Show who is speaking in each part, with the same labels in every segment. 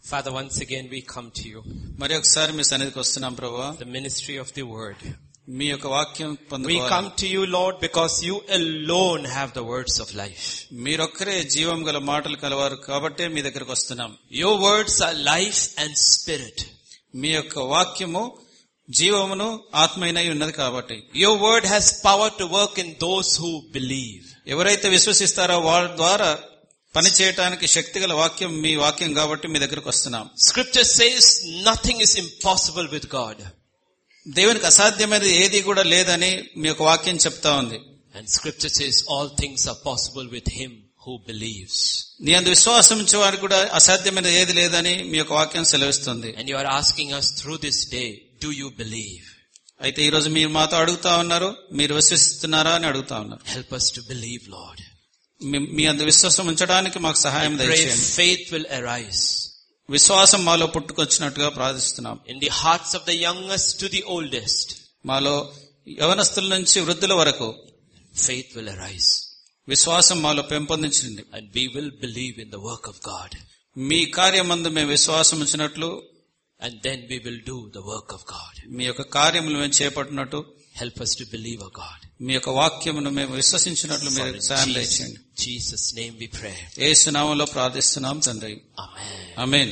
Speaker 1: Father, once again we come to you,
Speaker 2: మరి ఒకసారి మీ సన్నిధికి వస్తున్నాం ప్రభా
Speaker 1: the ministry of the word.
Speaker 2: మీ యొక్క వాక్యం
Speaker 1: We
Speaker 2: పొందుకోవాలి
Speaker 1: come to you, Lord, because you alone have the words of life.
Speaker 2: మీరొక్కరే జీవం గల మాటలు కలవారు కాబట్టే మీ దగ్గరకు వస్తున్నాం
Speaker 1: Your words are life and spirit.
Speaker 2: మీ యొక్క వాక్యము జీవమును ఆత్మైనై ఉన్నది కాబట్టి
Speaker 1: Your word has power to work in those who believe.
Speaker 2: ఎవరైతే విశ్వసిస్తారో వారి ద్వారా పని చేయటానికి శక్తి గల వాక్యం మీ వాక్యం కాబట్టి మీ దగ్గరకు వస్తున్నాం
Speaker 1: Scripture says nothing is impossible with God.
Speaker 2: దేవునికి అసాధ్యమైనది ఏది కూడా లేదని మీ యొక్క వాక్యం చెప్తా ఉంది
Speaker 1: And scripture says all things are possible with him who believes.
Speaker 2: నీ అందు విశ్వాసం ఉంచే వారికి కూడా అసాధ్యమైనది ఏది లేదని మీ యొక్క వాక్యం సెలవిస్తుంది
Speaker 1: And you are asking us through this day, do you believe?
Speaker 2: అయితే ఈ రోజు మీరు మాతో అడుగుతా ఉన్నారు మీరు విశ్వసిస్తున్నారా అని అడుగుతా ఉన్నారు
Speaker 1: Help us to believe, Lord.
Speaker 2: మీ- మీ అందు విశ్వాసం ఉంచడానికి మాకు సహాయం
Speaker 1: Pray
Speaker 2: దయచేయండి
Speaker 1: faith will arise
Speaker 2: విశ్వాసం మాలో పుట్టుకొచ్చినట్టుగా ప్రార్థిస్తున్నాం
Speaker 1: in the hearts of the youngest to the oldest.
Speaker 2: మాలో యవనస్తుల నుంచి వృద్ధుల వరకు
Speaker 1: Faith will arise
Speaker 2: విశ్వాసం మాలో పెంపొందించింది
Speaker 1: and we will believe in the work of God.
Speaker 2: మీ కార్యమందు మేము విశ్వాసం ఉంచినట్లు
Speaker 1: And then we will do the work of God.
Speaker 2: మీ యొక్క కార్యములు మేము చేపట్టినట్టు
Speaker 1: Help us to believe, O God.
Speaker 2: మీ యొక్క వాక్యమును మేము విశ్వసించినట్లు
Speaker 1: For
Speaker 2: మీరు
Speaker 1: in
Speaker 2: సాయం
Speaker 1: Jesus,
Speaker 2: దయచేయండి
Speaker 1: Jesus' name we pray.
Speaker 2: ఏ సునామంలో ప్రార్థిస్తున్నాం తండ్రి
Speaker 1: Amen.
Speaker 2: Amen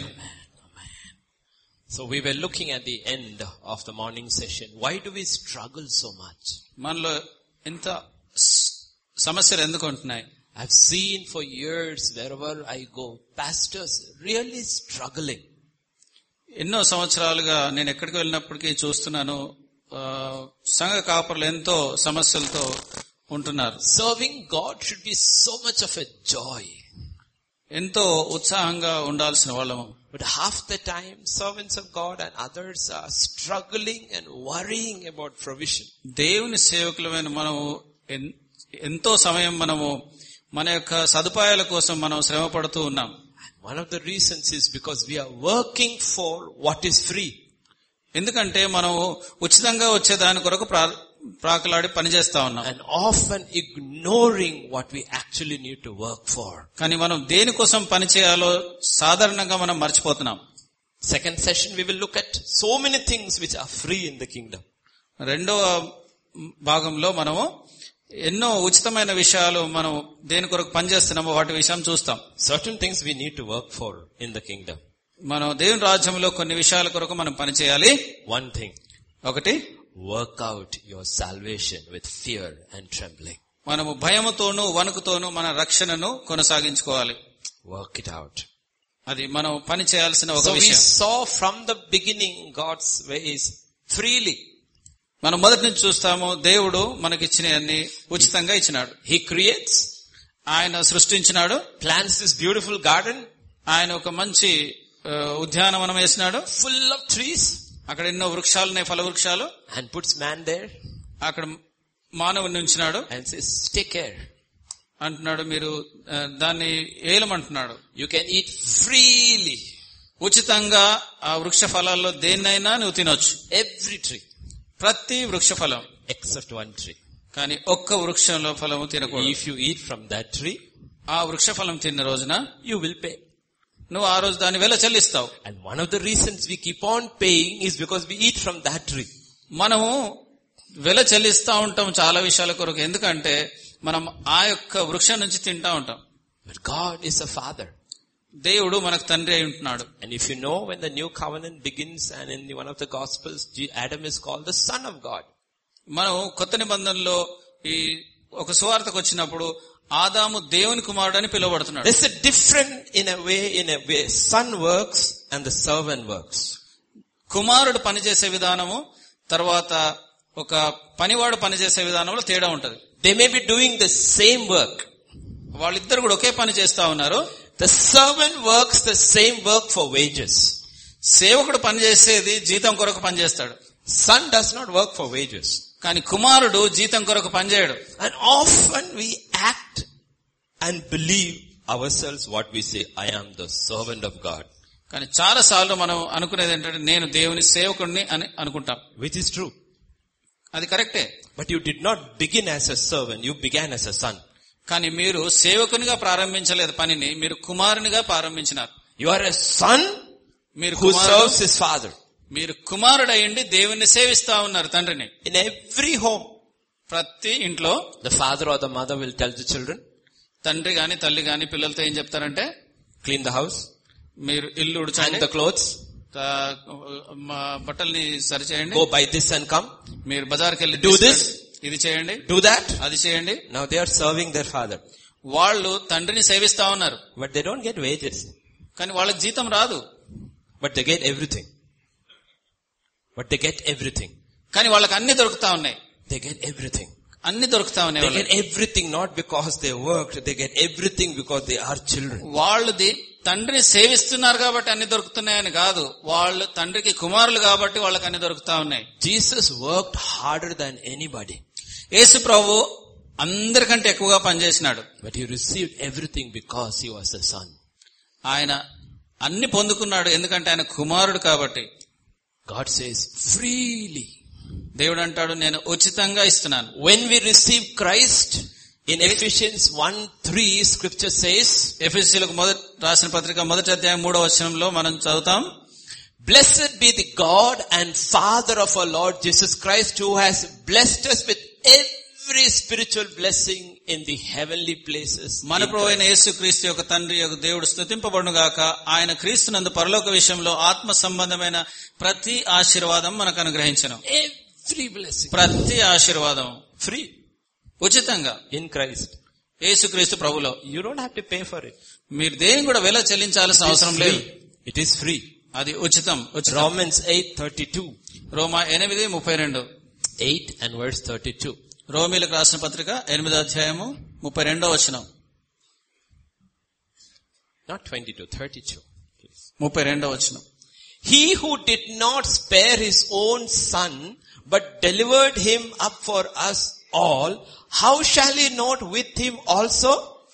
Speaker 1: So we were looking at the end of the morning session. Why do we struggle so much?
Speaker 2: మనలో ఇంత స్- సమస్యలు ఎందుకు ఉంటున్నాయి
Speaker 1: I've seen for years wherever I go, pastors really struggling.
Speaker 2: ఎన్నో సంవత్సరాలుగా నేను ఎక్కడికి వెళ్ళినప్పటికీ చూస్తున్నాను ఆ, సంఘ కాపర్లు ఎంతో సమస్యలతో ఉంటున్నారు
Speaker 1: Serving God should be so much of a joy.
Speaker 2: ఎంతో ఉత్సాహంగా ఉండాల్సిన వాళ్ళము
Speaker 1: But half the time, servants of God and others are struggling and worrying about provision.
Speaker 2: దేవుని సేవకులమైన మనము ఎన్- ఎంతో సమయం మనము మన యొక్క సదుపాయాల కోసం మనం శ్రమ పడుతూ ఉన్నాం
Speaker 1: One of the reasons is because we are working for what is free.
Speaker 2: ఎందుకంటే మనం ఉచితంగా వచ్చే దాని కొరకు ప్రా- ప్రాకలాడి పనిచేస్తా ఉన్నాం
Speaker 1: and often ignoring what we actually need to work for.
Speaker 2: కానీ మనం దేనికోసం పని చేయాలో సాధారణంగా మనం మర్చిపోతున్నాం
Speaker 1: Second session, we will look at so many things which are free in the kingdom.
Speaker 2: రెండవ భాగంలో మనము ఎన్నో ఉచితమైన విషయాలు మనం దేని కొరకు పనిచేస్తున్నామో వాటి విషయం చూస్తాం
Speaker 1: Certain things we need to work for in the kingdom.
Speaker 2: మనం దేవుని రాజ్యంలో కొన్ని విషయాల కొరకు మనం పని చేయాలి
Speaker 1: One thing,
Speaker 2: ఒకటి
Speaker 1: work out your salvation with fear and trembling.
Speaker 2: మనము భయముతోనూ వణుకుతోనూ మన రక్షణను కొనసాగించుకోవాలి
Speaker 1: Work it out.
Speaker 2: అది మనం పని చేయాల్సిన ఒక
Speaker 1: So we
Speaker 2: విషయం
Speaker 1: saw from the beginning God's ways freely.
Speaker 2: మనం మొదటి నుంచి చూస్తాము దేవుడు మనకిచ్చిన అన్ని ఉచితంగా ఇచ్చినాడు
Speaker 1: He creates,
Speaker 2: ఆయన సృష్టించినాడు
Speaker 1: plants this beautiful garden
Speaker 2: ఆయన ఒక మంచి ఆ, ఉద్యానవనం వేసినాడు
Speaker 1: full of trees
Speaker 2: అక్కడ ఎన్నో వృక్షాలు ఉన్నాయి ఫల వృక్షాలు
Speaker 1: and puts man there
Speaker 2: అక్కడ మానవుని ఉంచినాడు
Speaker 1: and says, take care.
Speaker 2: అంటున్నాడు మీరు ఆ, దాన్ని ఏలమంటున్నాడు
Speaker 1: You can eat freely
Speaker 2: ఉచితంగా ఆ వృక్ష ఫలాల్లో దేన్నైనా నువ్వు తినొచ్చు
Speaker 1: every tree
Speaker 2: ప్రతి వృక్ష ఫలం
Speaker 1: except one tree.
Speaker 2: కానీ ఒక్క వృక్షంలో ఫలము తినకూడదు
Speaker 1: If you eat from that tree,
Speaker 2: ఆ వృక్ష ఫలం తిన్న రోజున
Speaker 1: you will pay.
Speaker 2: నువ్వు ఆ రోజు దాన్ని వెల చెల్లిస్తావు
Speaker 1: And one of the reasons we keep on paying is because we eat from that tree.
Speaker 2: మనము వెల చెల్లిస్తా ఉంటాం చాలా విషయాల కొరకు ఎందుకంటే మనం ఆ యొక్క వృక్షం నుంచి తింటా ఉంటాం
Speaker 1: But God is a father.
Speaker 2: దేవుడు మనకు తండ్రి అయి ఉంటున్నాడు
Speaker 1: And if you know when the new covenant begins and in one of the gospels, G- Adam is called the son of God.
Speaker 2: మనం కొత్త నిబంధనలో ఈ ఒక సువార్తకు వచ్చినప్పుడు ఆదాము దేవుని కుమారుడు అని పిలువబడుతున్నాడు
Speaker 1: There's a different in a way, in a way, son works and the servant works.
Speaker 2: కుమారుడు పనిచేసే విధానము తర్వాత ఒక పనివాడు పనిచేసే విధానంలో తేడా ఉంటది
Speaker 1: They may be doing the same work.
Speaker 2: వాళ్ళిద్దరు కూడా ఒకే పని చేస్తా ఉన్నారు
Speaker 1: The servant works the same work for wages.
Speaker 2: సేవకుడు పనిచేసేది జీతం కొరకు పనిచేస్తాడు
Speaker 1: Son does not work for wages.
Speaker 2: కానీ కుమారుడు జీతం కొరకు పనిచేయడు
Speaker 1: And often we act and believe ourselves what we say, I am the servant of God.
Speaker 2: కానీ చాలా సార్లు మనం అనుకునేది ఏంటంటే నేను దేవుని సేవకుడిని అని అనుకుంటాం
Speaker 1: Which is true.
Speaker 2: అది కరెక్టే
Speaker 1: But you did not begin as a servant, you began as a son.
Speaker 2: కానీ మీరు సేవకునిగా ప్రారంభించలేదు పనిని మీరు కుమారునిగా ప్రారంభించినారు
Speaker 1: You are a son
Speaker 2: మీరు
Speaker 1: who
Speaker 2: కుమారుడు
Speaker 1: serves his father.
Speaker 2: మీరు కుమారుడయ్యండి దేవుణ్ణి సేవిస్తా ఉన్నారు తండ్రిని
Speaker 1: In every home,
Speaker 2: ప్రతి ఇంట్లో
Speaker 1: the father or the mother will tell the children,
Speaker 2: తండ్రి గాని తల్లి గాని పిల్లలతో ఏం చెప్తారంటే
Speaker 1: clean the house,
Speaker 2: మీరు ఇల్లు
Speaker 1: hang
Speaker 2: ఉడచండి
Speaker 1: the clothes,
Speaker 2: త- మా బట్టల్ని సరిచేయండి
Speaker 1: go buy this and come.
Speaker 2: మీరు బజార్కి వెళ్ళి
Speaker 1: Do
Speaker 2: తీసుకురండి.
Speaker 1: this.
Speaker 2: ఇది చేయండి
Speaker 1: Do that.
Speaker 2: అది చేయండి
Speaker 1: Now they are serving their father.
Speaker 2: వాళ్ళు తండ్రిని సేవిస్తా ఉన్నారు
Speaker 1: But they don't get wages.
Speaker 2: కానీ వాళ్ళకి జీతం రాదు
Speaker 1: But they get everything. But they get everything.
Speaker 2: కానీ వాళ్ళకి అన్ని దొరుకుతా ఉన్నాయి
Speaker 1: They get everything.
Speaker 2: అన్ని దొరుకుతా ఉన్నాయి
Speaker 1: They
Speaker 2: వాళ్ళకి.
Speaker 1: get everything not because they worked. They get everything because they are children.
Speaker 2: వాళ్ళు ది- తండ్రిని సేవిస్తున్నారు కాబట్టి అన్ని దొరుకుతున్నాయని కాదు వాళ్ళు తండ్రికి కుమారులు కాబట్టి వాళ్ళకి అన్ని దొరుకుతా ఉన్నాయి
Speaker 1: Jesus worked harder than anybody.
Speaker 2: యేసు ప్రభు అందరికంటే ఎక్కువగా పనిచేసినాడు
Speaker 1: But he received everything because he was a son.
Speaker 2: ఆయన అన్ని పొందుకున్నాడు ఎందుకంటే ఆయన కుమారుడు కాబట్టి
Speaker 1: God says freely.
Speaker 2: దేవుడు అంటాడు నేను ఉచితంగా ఇస్తున్నాను
Speaker 1: When we receive Christ, in Ephesians 1 3, scripture says,
Speaker 2: ఎఫ్ఎస్సీలకు మొదటి రాసిన పత్రిక మొదటి అధ్యాయం మూడో వచనంలో మనం చదువుతాం
Speaker 1: Blessed be the God and Father of our Lord Jesus Christ who has blessed us with every spiritual blessing in the heavenly places.
Speaker 2: మన
Speaker 1: in
Speaker 2: ప్రభు అయిన
Speaker 1: Christ.
Speaker 2: యేసు క్రీస్తు యొక్క తండ్రి యొక్క దేవుడు స్థుతింపబడును గాక ఆయన క్రీస్తునందు పరలోక విషయంలో ఆత్మ సంబంధమైన ప్రతి ఆశీర్వాదం మనకు అనుగ్రహించను
Speaker 1: Every blessing.
Speaker 2: ప్రతి ఆశీర్వాదం
Speaker 1: Free.
Speaker 2: ఉచితంగా
Speaker 1: In Christ.
Speaker 2: యేసుక్రీస్తు ప్రభులో
Speaker 1: You don't have to pay for it.
Speaker 2: మీరు దేని కూడా వెల చెల్లించాల్సిన
Speaker 1: It is
Speaker 2: అవసరం లేదు
Speaker 1: free. It is free.
Speaker 2: అది ఉచితం ఉచితం
Speaker 1: Romans 8:32.
Speaker 2: రోమా ఎనిమిది ముప్పై రెండు
Speaker 1: 8 and verse 32.
Speaker 2: రోమిలకు రాసిన పత్రిక ఎనిమిదో అధ్యాయము ముప్పై రెండో వచనం
Speaker 1: Not 22, 32. Please.
Speaker 2: ముప్పై రెండో వచనం
Speaker 1: He who did not spare his own son, but delivered him up for us all, how shall he not with him also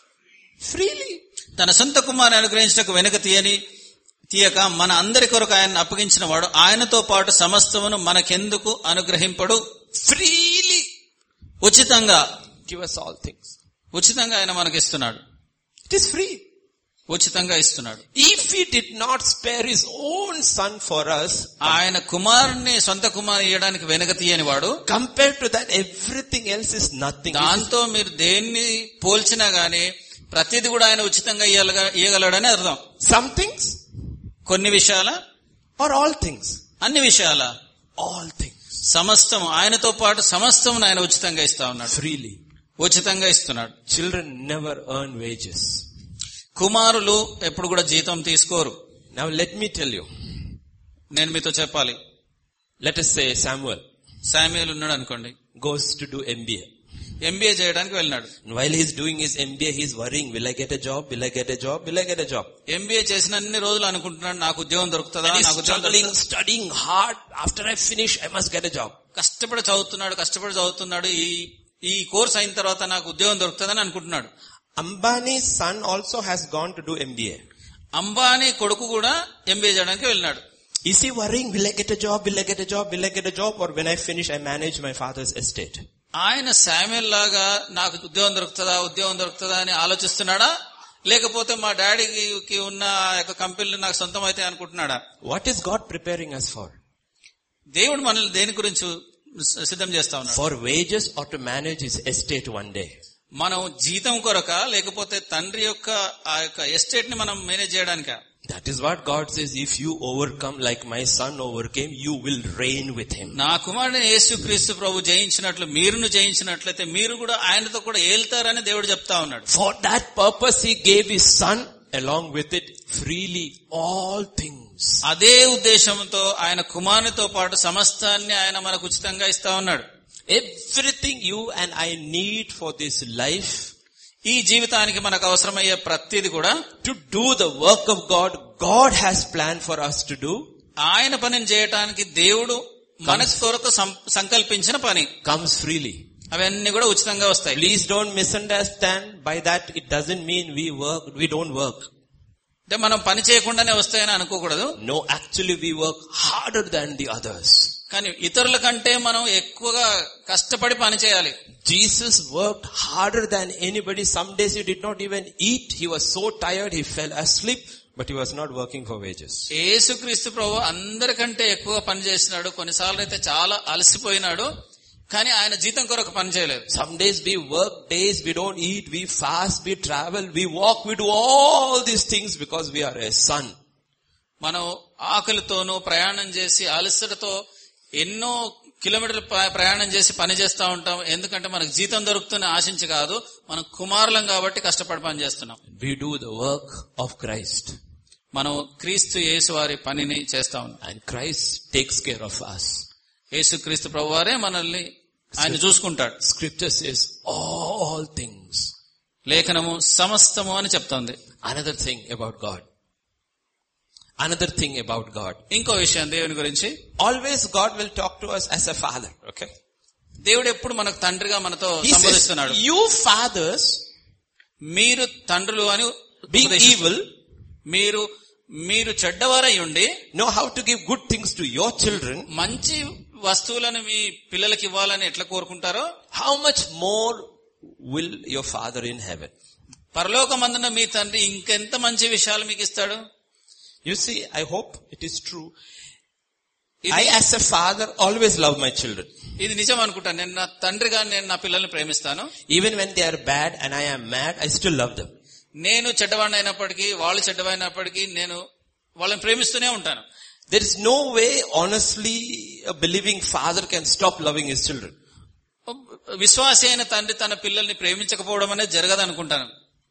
Speaker 1: freely?
Speaker 2: తన సొంత కుమారుని అనుగ్రహించటకు వెనుక తీయని తీయక మన అందరి కొరకు ఆయన అప్పగించిన వాడు ఆయనతో పాటు సమస్తమును మనకెందుకు అనుగ్రహింపడు
Speaker 1: Freely
Speaker 2: ఉచితంగా
Speaker 1: give us all things.
Speaker 2: ఉచితంగా ఆయన మనకిస్తున్నాడు
Speaker 1: It is free.
Speaker 2: ఉచితంగా ఇస్తున్నాడు
Speaker 1: If he did not spare his own son for us,
Speaker 2: ఆయన కుమారుణ్ణి సొంత కుమారు ఇవ్వడానికి వెనుక తీయని వాడు
Speaker 1: compared to that, everything else is nothing.
Speaker 2: దాంతో మీరు దేన్ని పోల్చినా గాని ప్రతిది కూడా ఆయన ఉచితంగా ఇయ్యగల ఇయ్యగలడని అర్థం
Speaker 1: Some things
Speaker 2: కొన్ని విషయాల
Speaker 1: or all things?
Speaker 2: అన్ని విషయాల
Speaker 1: All things.
Speaker 2: సమస్తం ఆయనతో పాటు సమస్తం ఆయన ఉచితంగా ఇస్తా ఉన్నాడు
Speaker 1: Freely.
Speaker 2: ఉచితంగా ఇస్తున్నాడు
Speaker 1: Children never earn wages.
Speaker 2: కుమారులు ఎప్పుడు కూడా జీతం తీసుకోరు
Speaker 1: Now let me tell you.
Speaker 2: నేను మీతో చెప్పాలి
Speaker 1: Let us say Samuel
Speaker 2: Samuel ఉన్నాడు అనుకోండి
Speaker 1: goes to do MBA.
Speaker 2: MBA చేయడానికి వెళ్ళినాడు
Speaker 1: And while he's doing his MBA, he's worrying, will I get a job? Will I get a job? Will I get a job?
Speaker 2: MBA చేసిన అన్ని రోజులు అనుకుంటున్నాడు నాకు ఉద్యోగం దొరుకుతుందా
Speaker 1: And he's
Speaker 2: నాకు ఉద్యోగం
Speaker 1: struggling,
Speaker 2: దొరుకుతుందా?
Speaker 1: studying hard. After I finish, I must get a job.
Speaker 2: కష్టపడి చదువుతున్నాడు కష్టపడి చదువుతున్నాడు ఈ ఈ కోర్స్ అయిన తర్వాత నాకు ఉద్యోగం దొరుకుతుందని అనుకుంటున్నాడు
Speaker 1: Ambani's son also has gone to do MBA.
Speaker 2: Ambani కొడుకు కూడా ఎంబీఏ చేయడానికి వెళ్ళినాడు
Speaker 1: Is he worrying, will I get a job? Will I get a job? Will I get a job? Or when I finish, I manage my father's estate?
Speaker 2: ఆయన Samuel లాగా నాకు ఉద్యోగం దొరుకుతుందా ఉద్యోగం దొరుకుతుందా అని ఆలోచిస్తున్నాడా లేకపోతే మా డాడీకి ఉన్న ఆ యొక్క కంపెనీలు నాకు సొంతం అయితే అనుకుంటున్నాడా
Speaker 1: What is God preparing us for?
Speaker 2: దేవుడు మనల్ని దేని గురించి సిద్ధం చేస్తా ఉన్నాడు
Speaker 1: For wages or to manage his estate one day?
Speaker 2: మనం జీతం కొరక లేకపోతే తండ్రి యొక్క ఆ యొక్క ఎస్టేట్ ని మనం మేనేజ్ చేయడానిక
Speaker 1: That is what God says. If you overcome like my son overcame, you will reign with him.
Speaker 2: నా కుమారుడిని యేసు క్రీస్తు ప్రభు జయించినట్లు మీరును జయించినట్లయితే మీరు కూడా ఆయనతో కూడా ఏళ్తారని దేవుడు చెప్తా ఉన్నాడు
Speaker 1: For that purpose he gave his son along with it freely all things.
Speaker 2: అదే ఉద్దేశంతో ఆయన కుమారునితో పాటు సమస్తాన్ని ఆయన మనకు ఉచితంగా ఇస్తా ఉన్నాడు
Speaker 1: Everything you and I need for this life
Speaker 2: ఈ జీవితానికి మనకు అవసరమయ్యే ప్రతిది కూడా
Speaker 1: to do the work of God, God has planned for us to do
Speaker 2: ఆయన పనిని చేయటానికి దేవుడు మనకు కొరకు సం- సంకల్పించిన పని
Speaker 1: comes freely.
Speaker 2: అవన్నీ కూడా ఉచితంగా వస్తాయి
Speaker 1: Please don't misunderstand by that it doesn't mean we work, we don't work.
Speaker 2: అంటే మనం పని చేయకుండానే వస్తాయని అనుకోకూడదు
Speaker 1: No, actually we work harder than the others.
Speaker 2: కానీ ఇతరుల కంటే మనం ఎక్కువగా కష్టపడి పని చేయాలి
Speaker 1: Jesus worked harder than anybody. Some days he did not even eat. He was so tired he fell asleep. but he was not working for wages.
Speaker 2: యేసుక్రీస్తు ప్రభు అందరికంటే ఎక్కువ పని చేసినాడు కొన్నిసార్లు అయితే చాలా అలసిపోయినాడు కానీ ఆయన జీతం కొరకు పని చేయలేదు
Speaker 1: Some days we work days, we don't eat, we fast, we travel, we walk, we do all these things because we are a son.
Speaker 2: మనం ఆకలితోనూ ప్రయాణం చేసి అలసటతో ఎన్నో కిలోమీటర్లు ప్ర- ప్రయాణం చేసి పని చేస్తా ఉంటాం ఎందుకంటే మనకు జీతం దొరుకుతుందని ఆశించి కాదు మనం కుమారులం కాబట్టి కష్టపడి పని చేస్తున్నాం
Speaker 1: We do the work of Christ
Speaker 2: మనం క్రీస్తు యేసు వారి పనిని చేస్తా ఉన్నాం
Speaker 1: and Christ takes care of us.
Speaker 2: యేసు క్రీస్తు ప్రభు వారే మనల్ని ఆయన చూసుకుంటాడు
Speaker 1: Scripture says all things.
Speaker 2: లేఖనము సమస్తము అని చెప్తోంది
Speaker 1: Another thing about God. Another thing about God.
Speaker 2: ఇంకో విషయం దేవుని గురించి
Speaker 1: Always God will talk to us as a father, okay?
Speaker 2: దేవుడు ఎప్పుడు మనకు తండ్రిగా మనతో
Speaker 1: He says,
Speaker 2: సంబోధిస్తున్నాడు
Speaker 1: you fathers
Speaker 2: మీరు తండ్రులు అని
Speaker 1: being
Speaker 2: ఉపదేశిస్తూ-
Speaker 1: evil
Speaker 2: మీరు మీరు చెడ్డవారై ఉండి
Speaker 1: know how to give good things to your children,
Speaker 2: మంచి వస్తువులను మీ పిల్లలకి ఇవ్వాలని ఎట్లా కోరుకుంటారో
Speaker 1: how much more will your father in heaven?
Speaker 2: పరలోకమందున మీ తండ్రి ఇంకెంత మంచి విషయాలు మీకు ఇస్తాడు
Speaker 1: You see, I hope it is true.
Speaker 2: ఇది-
Speaker 1: I as a father always love my children.
Speaker 2: ఇది నిజం అనుకుంటాను నేను నా తండ్రిగా నేను నా పిల్లల్ని ప్రేమిస్తాను
Speaker 1: Even when they are bad and I am mad, I still love them.
Speaker 2: నేను చెడ్డవాడిని అయినప్పటికీ వాళ్ళు చెడ్డవైనప్పటికీ నేను వాళ్ళని ప్రేమిస్తూనే ఉంటాను
Speaker 1: There is no way, honestly, a believing father can stop loving his children.
Speaker 2: విశ్వాసి అయిన తండ్రి తన పిల్లల్ని ప్రేమించకపోవడం అనేది జరగదు అనుకుంటాను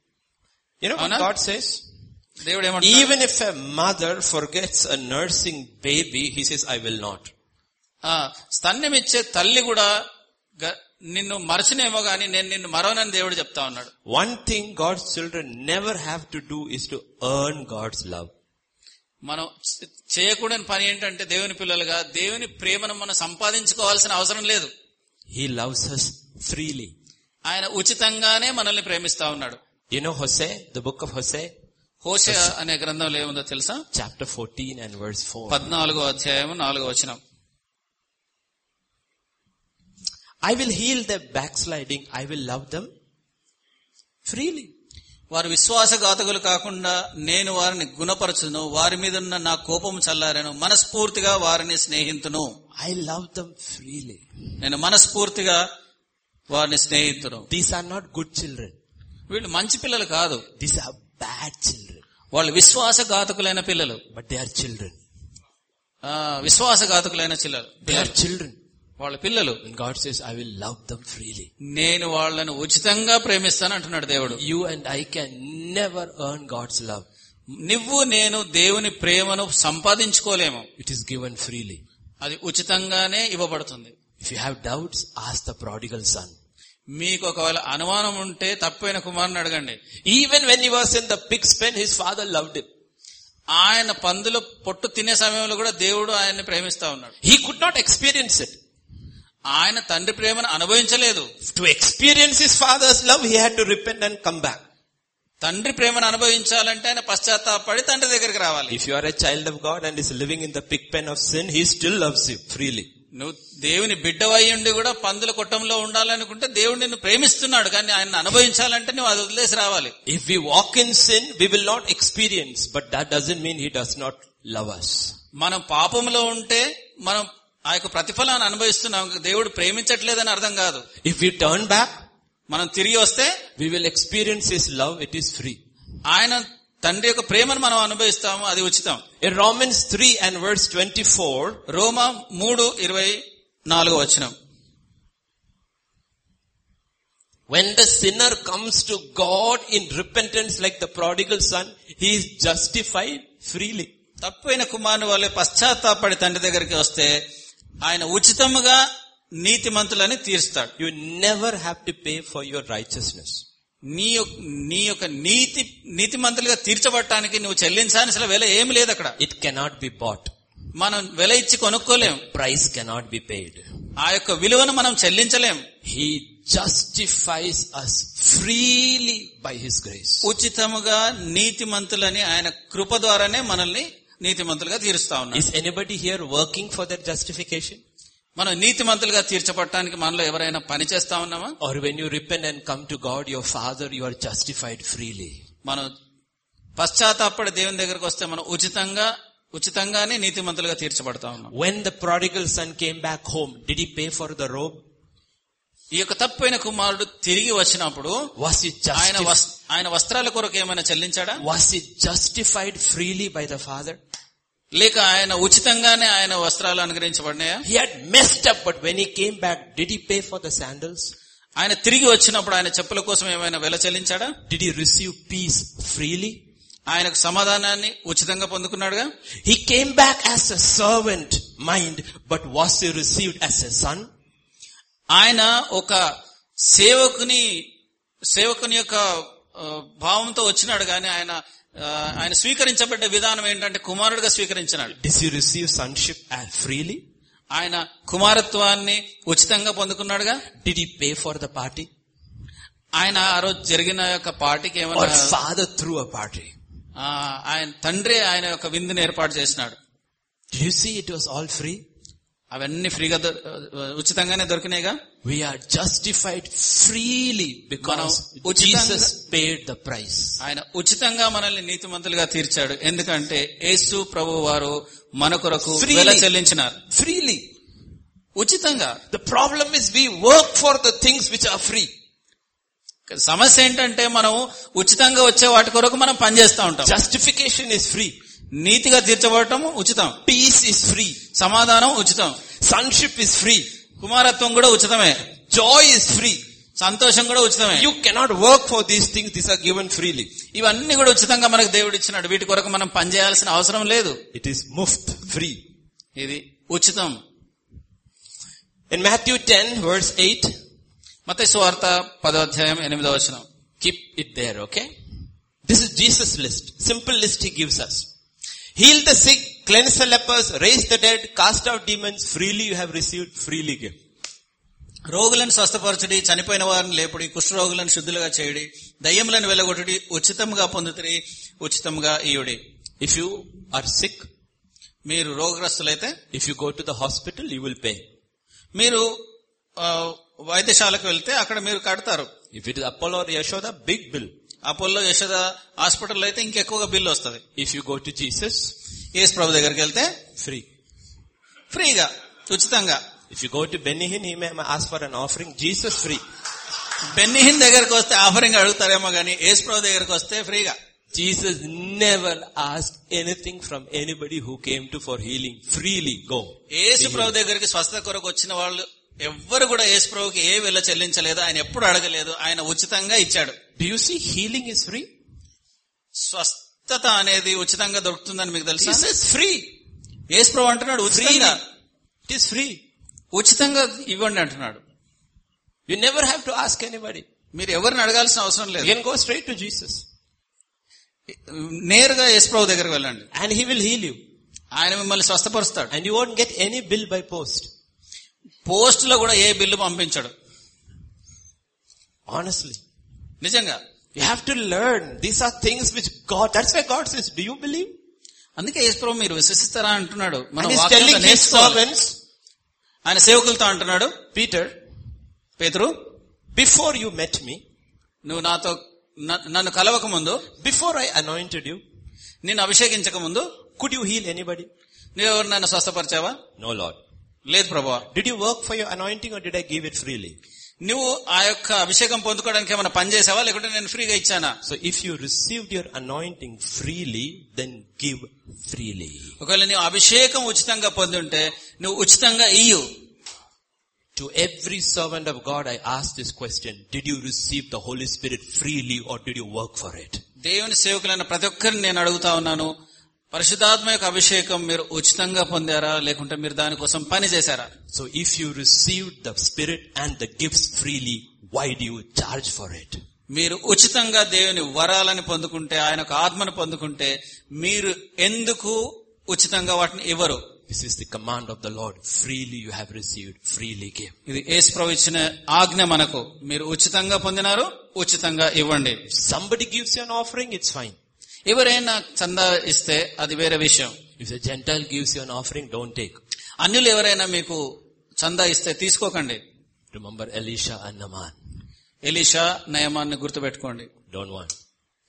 Speaker 1: You know what
Speaker 2: Avana?
Speaker 1: God says?
Speaker 2: దేవుడు ఏమంటాడు
Speaker 1: Even if a mother forgets a nursing baby, he says, I will not.
Speaker 2: ఆ, స్తన్యం ఇచ్చే తల్లి కూడా గ- నిన్ను మరచునేమో గాని నేను నిన్ను మరవనని దేవుడు చెప్తా ఉన్నాడు
Speaker 1: One thing God's children never have to do is to earn God's love.
Speaker 2: మనం చ- చేయకూడని పని ఏంటంటే దేవుని పిల్లలుగా దేవుని ప్రేమను మనం సంపాదించుకోవాల్సిన అవసరం లేదు
Speaker 1: He loves us freely.
Speaker 2: ఆయన ఉచితంగానే మనల్ని ప్రేమిస్తా ఉన్నాడు
Speaker 1: You know Hosea, the book of Hosea,
Speaker 2: హోషే అనే గ్రంథంలో ఏముందో తెలుసా
Speaker 1: chapter 14 and verse 4.
Speaker 2: పద్నాలుగో అధ్యాయం నాలుగో వచనం
Speaker 1: I will heal their backsliding. I will love them freely.
Speaker 2: వారు విశ్వాసఘాతకులు కాకుండా నేను వారిని గుణపరచును వారి మీద ఉన్న నా కోపం చల్లారాను మనస్ఫూర్తిగా వారిని స్నేహితును
Speaker 1: I love them freely.
Speaker 2: నేను మనస్ఫూర్తిగా వారిని స్నేహితును
Speaker 1: These are not good children.
Speaker 2: వీళ్ళు మంచి పిల్లలు కాదు
Speaker 1: These are bad children.
Speaker 2: వాళ్ళు విశ్వాసఘాతకులైన పిల్లలు
Speaker 1: But they are children.
Speaker 2: ఆ, విశ్వాసఘాతకులైన చిల్లలు
Speaker 1: They are children.
Speaker 2: వాళ్ళ పిల్లలు
Speaker 1: And God says, I will love them freely.
Speaker 2: నేను వాళ్ళను ఉచితంగా ప్రేమిస్తాను అంటున్నాడు దేవుడు
Speaker 1: You and I can never earn God's love.
Speaker 2: నువ్వు నేను దేవుని ప్రేమను సంపాదించుకోలేము
Speaker 1: It is given freely.
Speaker 2: అది ఉచితంగానే ఇవ్వబడుతుంది
Speaker 1: If you have doubts, ask the prodigal son.
Speaker 2: మీకు ఒకవేళ అనుమానం ఉంటే తప్పైన కుమారుని అడగండి
Speaker 1: Even when he was in the pig's pen, his father loved him.
Speaker 2: ఆయన పందుల పొట్టు తినే సమయంలో కూడా దేవుడు ఆయన్ని ప్రేమిస్తా ఉన్నాడు
Speaker 1: He could not experience it.
Speaker 2: ఆయన తండ్రి ప్రేమను అనుభవించలేదు
Speaker 1: To experience his father's love, he had to repent and come back.
Speaker 2: తండ్రి ప్రేమను అనుభవించాలంటే ఆయన పశ్చాత్తాపడి తండ్రి దగ్గరికి రావాలి
Speaker 1: If you are a child of God and is living in the pig pen of sin, he still loves you freely.
Speaker 2: నువ్వు దేవుని బిడ్డవై ఉండి కూడా పందుల కొట్టంలో ఉండాలనుకుంటే దేవుడు నిన్ను ప్రేమిస్తున్నాడు కానీ ఆయన అనుభవించాలంటే నువ్వు అది వదిలేసి రావాలి
Speaker 1: If we walk in sin, we will not experience, but that doesn't mean he does not love us.
Speaker 2: మనం పాపంలో ఉంటే మనం ఆ యొక్క ప్రతిఫలాన్ని అనుభవిస్తున్నాం దేవుడు ప్రేమించట్లేదని అర్థం కాదు
Speaker 1: If we turn back,
Speaker 2: మనం తిరిగి వస్తే
Speaker 1: we will experience his love, it is free.
Speaker 2: ఆయన తండ్రి యొక్క ప్రేమను మనం అనుభవిస్తాము అది ఉచితం
Speaker 1: In Romans 3 and verse 24,
Speaker 2: రోమా మూడు ఇరవై నాలుగు వచనం
Speaker 1: when the sinner comes to God in repentance like the prodigal son, he is justified freely.
Speaker 2: తప్పైన కుమారుని వల్లే పశ్చాత్తాపడి తండ్రి దగ్గరికి వస్తే ఆయన ఉచితముగా నీతిమంతులని తీరుస్తాడు
Speaker 1: You never have to pay for your righteousness.
Speaker 2: నీ యొక్క నీ యొక్క నీతి నీతిమంతులుగా తీర్చబడటానికి నువ్వు చెల్లించాల్సిన వెల ఏమి లేదు అక్కడ
Speaker 1: It cannot be bought.
Speaker 2: మనం వెల ఇచ్చి కొనుక్కోలేం
Speaker 1: Price cannot be paid.
Speaker 2: ఆ యొక్క విలువను మనం చెల్లించలేం
Speaker 1: He justifies us freely by His grace.
Speaker 2: ఉచితముగా నీతిమంతులని ఆయన కృప ద్వారానే మనల్ని నీతిమంతులుగా తీరుస్తా ఉన్నాడు
Speaker 1: Is anybody here working for their justification?
Speaker 2: మనం నీతిమంతులుగా తీర్చబడటానికి మనలో ఎవరైనా పని చేస్తా ఉన్నామా
Speaker 1: Or when you repent and come to God, your Father, you are justified freely.
Speaker 2: మనం పశ్చాత్తాపడి దేవుని దగ్గరకు వస్తే మనం ఉచితంగా ఉచితంగానే నీతిమంతులుగా తీర్చబడతా ఉన్నాం
Speaker 1: When the prodigal son came back home, did he pay for the robe?
Speaker 2: ఈ యొక్క తప్పైన కుమారుడు తిరిగి వచ్చినప్పుడు
Speaker 1: Was he
Speaker 2: ఆయన
Speaker 1: justified?
Speaker 2: వస్- ఆయన వస్త్రాల కొరకు ఏమైనా చెల్లించాడా
Speaker 1: Was he justified freely by the father?
Speaker 2: లేక ఆయన ఉచితంగానే ఆయన వస్త్రాలు అనుగ్రహించబడినాయా
Speaker 1: He had messed up, but when he came back, did he pay for the sandals?
Speaker 2: ఆయన తిరిగి వచ్చినప్పుడు ఆయన చెప్పుల కోసం ఏమైనా వెల చెల్లించాడా
Speaker 1: Did he receive peace freely?
Speaker 2: ఆయనకు సమాధానాన్ని ఉచితంగా పొందుకున్నాడుగా
Speaker 1: He came back as a servant mind, but was he received as a son?
Speaker 2: ఆయన ఒక సేవకుని సేవకుని యొక్క ఆ, భావంతో వచ్చినాడు కానీ ఆయన ఆ, ఆయన స్వీకరించబడ్డ విధానం ఏంటంటే కుమారుడిగా స్వీకరించినాడు
Speaker 1: Did he receive sonship as freely?
Speaker 2: ఆయన కుమారత్వాన్ని ఉచితంగా పొందుకున్నాడుగా
Speaker 1: Did he pay for the party?
Speaker 2: ఆయన ఆ రోజు జరిగిన యొక్క పార్టీకి
Speaker 1: Or
Speaker 2: ఏమన్నా
Speaker 1: father threw a party?
Speaker 2: ఆ, ఆయన తండ్రి ఆయన యొక్క విందుని ఏర్పాటు చేసినాడు
Speaker 1: Did you see it was all free?
Speaker 2: అవన్నీ ఫ్రీగా దొ- ఉచితంగానే దొరికినాయిగా
Speaker 1: We are justified freely because
Speaker 2: మనం ఉచితంగా-
Speaker 1: Jesus paid the price.
Speaker 2: ఆయన ఉచితంగా మనల్ని నీతిమంతులుగా తీర్చాడు ఎందుకంటే యేసు ప్రభు వారు మన కొరకు
Speaker 1: Freely.
Speaker 2: వెల చెల్లించినారు
Speaker 1: Freely.
Speaker 2: ఉచితంగా
Speaker 1: The problem is we work for the things which are free.
Speaker 2: సమస్య ఏంటంటే మనం ఉచితంగా వచ్చే వాటి కొరకు మనం పనిచేస్తా ఉంటాం
Speaker 1: Justification is free.
Speaker 2: నీతిగా తీర్చబడటం ఉచితం
Speaker 1: Peace is free.
Speaker 2: సమాధానం ఉచితం
Speaker 1: Sonship is free.
Speaker 2: కుమారత్వం కూడా ఉచితమే
Speaker 1: Joy is free.
Speaker 2: సంతోషం కూడా ఉచితమే
Speaker 1: You cannot work for these things. These are given freely.
Speaker 2: ఇవన్నీ కూడా ఉచితంగా మనకు దేవుడు ఇచ్చినాడు వీటి కొరకు మనం పనిచేయాల్సిన అవసరం లేదు
Speaker 1: It is muft, free.
Speaker 2: ఇది ఉచితం
Speaker 1: In Matthew 10 verse 8,
Speaker 2: మత సువార్త పదో అధ్యాయం ఎనిమిదో వచనం
Speaker 1: keep it there, okay? This is Jesus' list. Simple list he gives us. Heal the sick, cleanse the lepers, raise the dead, cast out demons, freely you have received, freely give.
Speaker 2: రోగులను స్వస్థపరచుడి చనిపోయిన వారిని లేపుడి కుష్ఠరోగులను శుద్ధులుగా చేయుడి దయ్యములను వెలగొట్టుడి ఉచితంగా పొందుతుడి ఉచితంగా ఇయుడి
Speaker 1: If you are sick,
Speaker 2: మీరు రోగగ్రస్తులైతే
Speaker 1: if you go to the hospital, you will pay.
Speaker 2: మీరు ఆ, వైద్యశాలకు వెళ్తే అక్కడ మీరు కడతారు
Speaker 1: If it is Apollo or Yashoda, big bill.
Speaker 2: Apollo Yashoda hospital అయితే ఇంకెక్కువగా బిల్లు వస్తుంది
Speaker 1: If you go to Jesus,
Speaker 2: యేసు ప్రభు దగ్గరికి వెళ్తే
Speaker 1: free.
Speaker 2: ఫ్రీగా ఉచితంగా
Speaker 1: If you go to Benihin, he may ask for an offering. Jesus, free.
Speaker 2: బెన్నిహిన్ దగ్గరికి వస్తే ఆఫరింగ్ అడుగుతారేమో గానీ యేసు ప్రభు దగ్గరికి వస్తే ఫ్రీగా
Speaker 1: Jesus never asked anything from anybody who came to for healing. Freely go.
Speaker 2: యేసు ప్రభు దగ్గరికి స్వస్థత కొరకు వచ్చిన వాళ్ళు ఎవ్వరు కూడా యేసు ప్రభుకి ఏ వెళ్ళ చెల్లించలేదు ఆయన ఎప్పుడు అడగలేదు ఆయన ఉచితంగా ఇచ్చాడు
Speaker 1: Do you see healing is free?
Speaker 2: స్వస్థత అనేది ఉచితంగా దొరుకుతుందని మీకు తెలుసా
Speaker 1: He says free.
Speaker 2: యేసు ప్రభు అంటున్నాడు ఉచితంగా
Speaker 1: It is free.
Speaker 2: ఉచితంగా ఇవ్వండి అంటున్నాడు
Speaker 1: You never have to ask anybody.
Speaker 2: మీరు ఎవరిని అడగాల్సిన అవసరం
Speaker 1: You
Speaker 2: లేదు
Speaker 1: can go straight to Jesus
Speaker 2: నేరుగా యేసు ప్రభు దగ్గరికి వెళ్ళండి
Speaker 1: and he will heal you.
Speaker 2: ఆయన మిమ్మల్ని స్వస్థపరుస్తాడు
Speaker 1: And you won't get any bill by post.
Speaker 2: Post లో కూడా ఏ బిల్లు పంపించడు
Speaker 1: Honestly.
Speaker 2: నిజంగా
Speaker 1: You have to learn. These are things which God, that's why God says, do you believe?
Speaker 2: అందుకే యేసు ప్రభు మీరు విశ్వసిస్తారా అంటున్నాడు మన
Speaker 1: And he's
Speaker 2: వాక్యంలో
Speaker 1: telling his
Speaker 2: నేర్చుకోవాలి.
Speaker 1: servants,
Speaker 2: ఆయన సేవకులతో అంటున్నాడు
Speaker 1: Peter,
Speaker 2: పేతురు
Speaker 1: before you met me,
Speaker 2: నువ్వు నాతో న- నన్ను కలవక ముందు
Speaker 1: before I anointed you,
Speaker 2: నిన్ను అభిషేకించక ముందు
Speaker 1: could you heal anybody?
Speaker 2: నువ్వెవరు నన్ను స్వస్థపరిచావా
Speaker 1: No, Lord.
Speaker 2: లేదు ప్రభువా
Speaker 1: Did you work for your anointing or did I give it freely?
Speaker 2: నువ్వు ఆ యొక్క అభిషేకం పొందుకోవడానికి ఏమైనా పని చేసావా లేకుంటే నేను ఫ్రీగా ఇచ్చానా
Speaker 1: So if you received your anointing freely, then give freely.
Speaker 2: ఒకవేళ నువ్వు అభిషేకం ఉచితంగా పొంది ఉంటే నువ్వు ఉచితంగా ఇయ్యు
Speaker 1: To every servant of God, I ask this question. Did you receive the Holy Spirit freely or did you work for it?
Speaker 2: దేవుని సేవకులైన ప్రతి ఒక్కరిని నేను అడుగుతా ఉన్నాను పరిశుధాత్మ యొక్క అభిషేకం మీరు ఉచితంగా పొందారా లేకుంటే మీరు దానికోసం పని చేశారా
Speaker 1: So if you received the Spirit and the gifts freely, why do you charge for it?
Speaker 2: మీరు ఉచితంగా దేవుని వరాలని పొందుకుంటే ఆయన యొక్క ఆత్మను పొందుకుంటే మీరు ఎందుకు ఉచితంగా వాటిని ఇవ్వరు
Speaker 1: This is the command of the Lord. Freely you have received, freely give.
Speaker 2: ఇది యేసు ప్రభు ఇచ్చిన ఆజ్ఞ మనకు మీరు ఉచితంగా పొందినారు ఉచితంగా ఇవ్వండి
Speaker 1: If somebody gives you an offering, it's fine.
Speaker 2: ఎవరైనా చందా ఇస్తే అది వేరే విషయం
Speaker 1: If a Gentile gives you an offering, don't take.
Speaker 2: అన్యులు ఎవరైనా మీకు చందా ఇస్తే తీసుకోకండి
Speaker 1: Remember Elisha and Naaman.
Speaker 2: Elisha నయమాన్ని గుర్తుపెట్టుకోండి
Speaker 1: Don't want.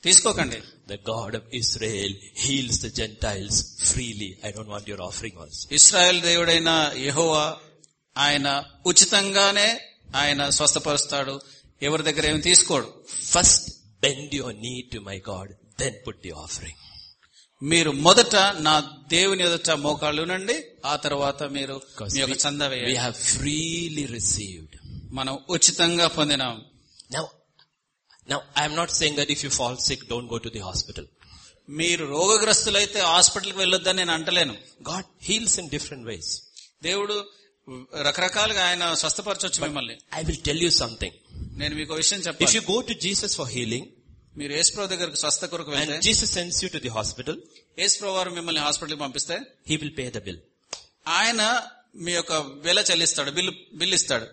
Speaker 2: తీసుకోకండి
Speaker 1: The God of Israel heals the Gentiles freely. I don't want your offering also.
Speaker 2: Israel దేవుడైన యెహోవా ఆయన ఉచితంగానే ఆయన స్వస్థపరుస్తాడు ఎవరి దగ్గర ఏమి తీసుకోడు
Speaker 1: First bend your knee to my God, then put the offering.
Speaker 2: మీరు మొదట నా దేవుని ఎదుట మోకాళ్ళు నుండి ఆ తర్వాత మీరు
Speaker 1: Because
Speaker 2: మీ యొక్క
Speaker 1: we,
Speaker 2: చందా
Speaker 1: we
Speaker 2: వేయాలి
Speaker 1: have freely received.
Speaker 2: మనం ఉచితంగా పొందినాం
Speaker 1: Now, now I'm not saying that if you fall sick, don't go to the hospital.
Speaker 2: మీరు రోగగ్రస్తులైతే హాస్పిటల్కి వెళ్ళొద్దని నేను అంటలేను
Speaker 1: God heals in different ways.
Speaker 2: దేవుడు రకరకాలుగా ఆయన స్వస్థపరచొచ్చు మిమ్మల్ని
Speaker 1: I will tell you something.
Speaker 2: నేను మీకు ఒక విషయం
Speaker 1: If
Speaker 2: చెప్పాలి
Speaker 1: you go to Jesus for healing,
Speaker 2: మీరు యేసుప్రభు దగ్గరకు స్వస్థ కొరకు వెళ్తే
Speaker 1: and Jesus sends you to the hospital,
Speaker 2: యేసుప్రభు వారు మిమ్మల్ని హాస్పిటల్కి పంపిస్తే
Speaker 1: He will pay the bill.
Speaker 2: ఆయన మీ యొక్క వెల చెల్లిస్తాడు బిల్లు బిల్లు ఇస్తాడు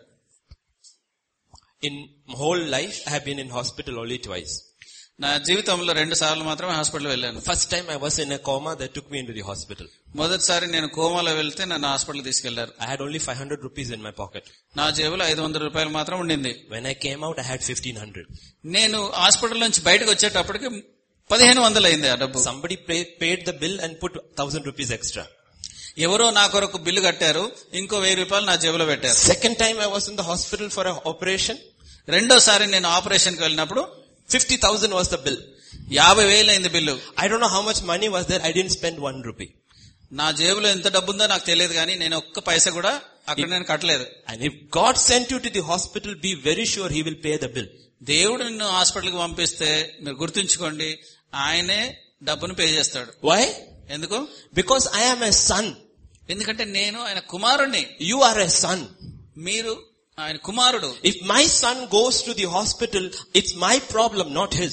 Speaker 1: In my whole life, I have been in hospital only twice.
Speaker 2: నా జీవితంలో రెండు సార్లు మాత్రమే హాస్పిటల్ వెళ్ళాను
Speaker 1: First time I was in a coma, they took me into the hospital.
Speaker 2: మొదటిసారి నేను కోమాలో వెళ్తే నన్ను హాస్పిటల్ తీసుకెళ్లారు
Speaker 1: I had only 500 rupees in my pocket.
Speaker 2: నా జేబులో ఐదు వందల రూపాయలు మాత్రం ఉండింది
Speaker 1: When I came out, I had 1500.
Speaker 2: నేను హాస్పిటల్ నుంచి బయటకు వచ్చేటప్పటికి పదిహేను వందలు అయింది ఆ డబ్బు
Speaker 1: Somebody pay, paid the bill and put 1000 rupees extra.
Speaker 2: ఎవరో నా కొరకు బిల్లు కట్టారు ఇంకో వెయ్యి రూపాయలు నా జేబులో పెట్టారు
Speaker 1: Second time I was in the hospital for an operation,
Speaker 2: రెండోసారి నేను ఆపరేషన్ కి వెళ్ళినప్పుడు
Speaker 1: 50,000 was the bill.
Speaker 2: యాభై వేలు అయింది bill
Speaker 1: I don't know how much money was there, I didn't spend one rupee.
Speaker 2: నా జేబులో ఎంత డబ్బు ఉందో నాకు తెలియదు కానీ నేను ఒక్క పైసా కూడా అక్కడ నేను కట్టలేదు
Speaker 1: And if God sent you to the hospital, be very sure He will pay the bill.
Speaker 2: దేవుడు నిన్ను హాస్పిటల్కి పంపిస్తే మీరు గుర్తుంచుకోండి ఆయనే డబ్బును పే చేస్తాడు
Speaker 1: Why?
Speaker 2: ఎందుకు
Speaker 1: Because I am a son.
Speaker 2: ఎందుకంటే నేను ఆయన కుమారుణ్ణి
Speaker 1: You are a son.
Speaker 2: మీరు ఆయన కుమారుడు
Speaker 1: If my son goes to the hospital, it's my problem, not his.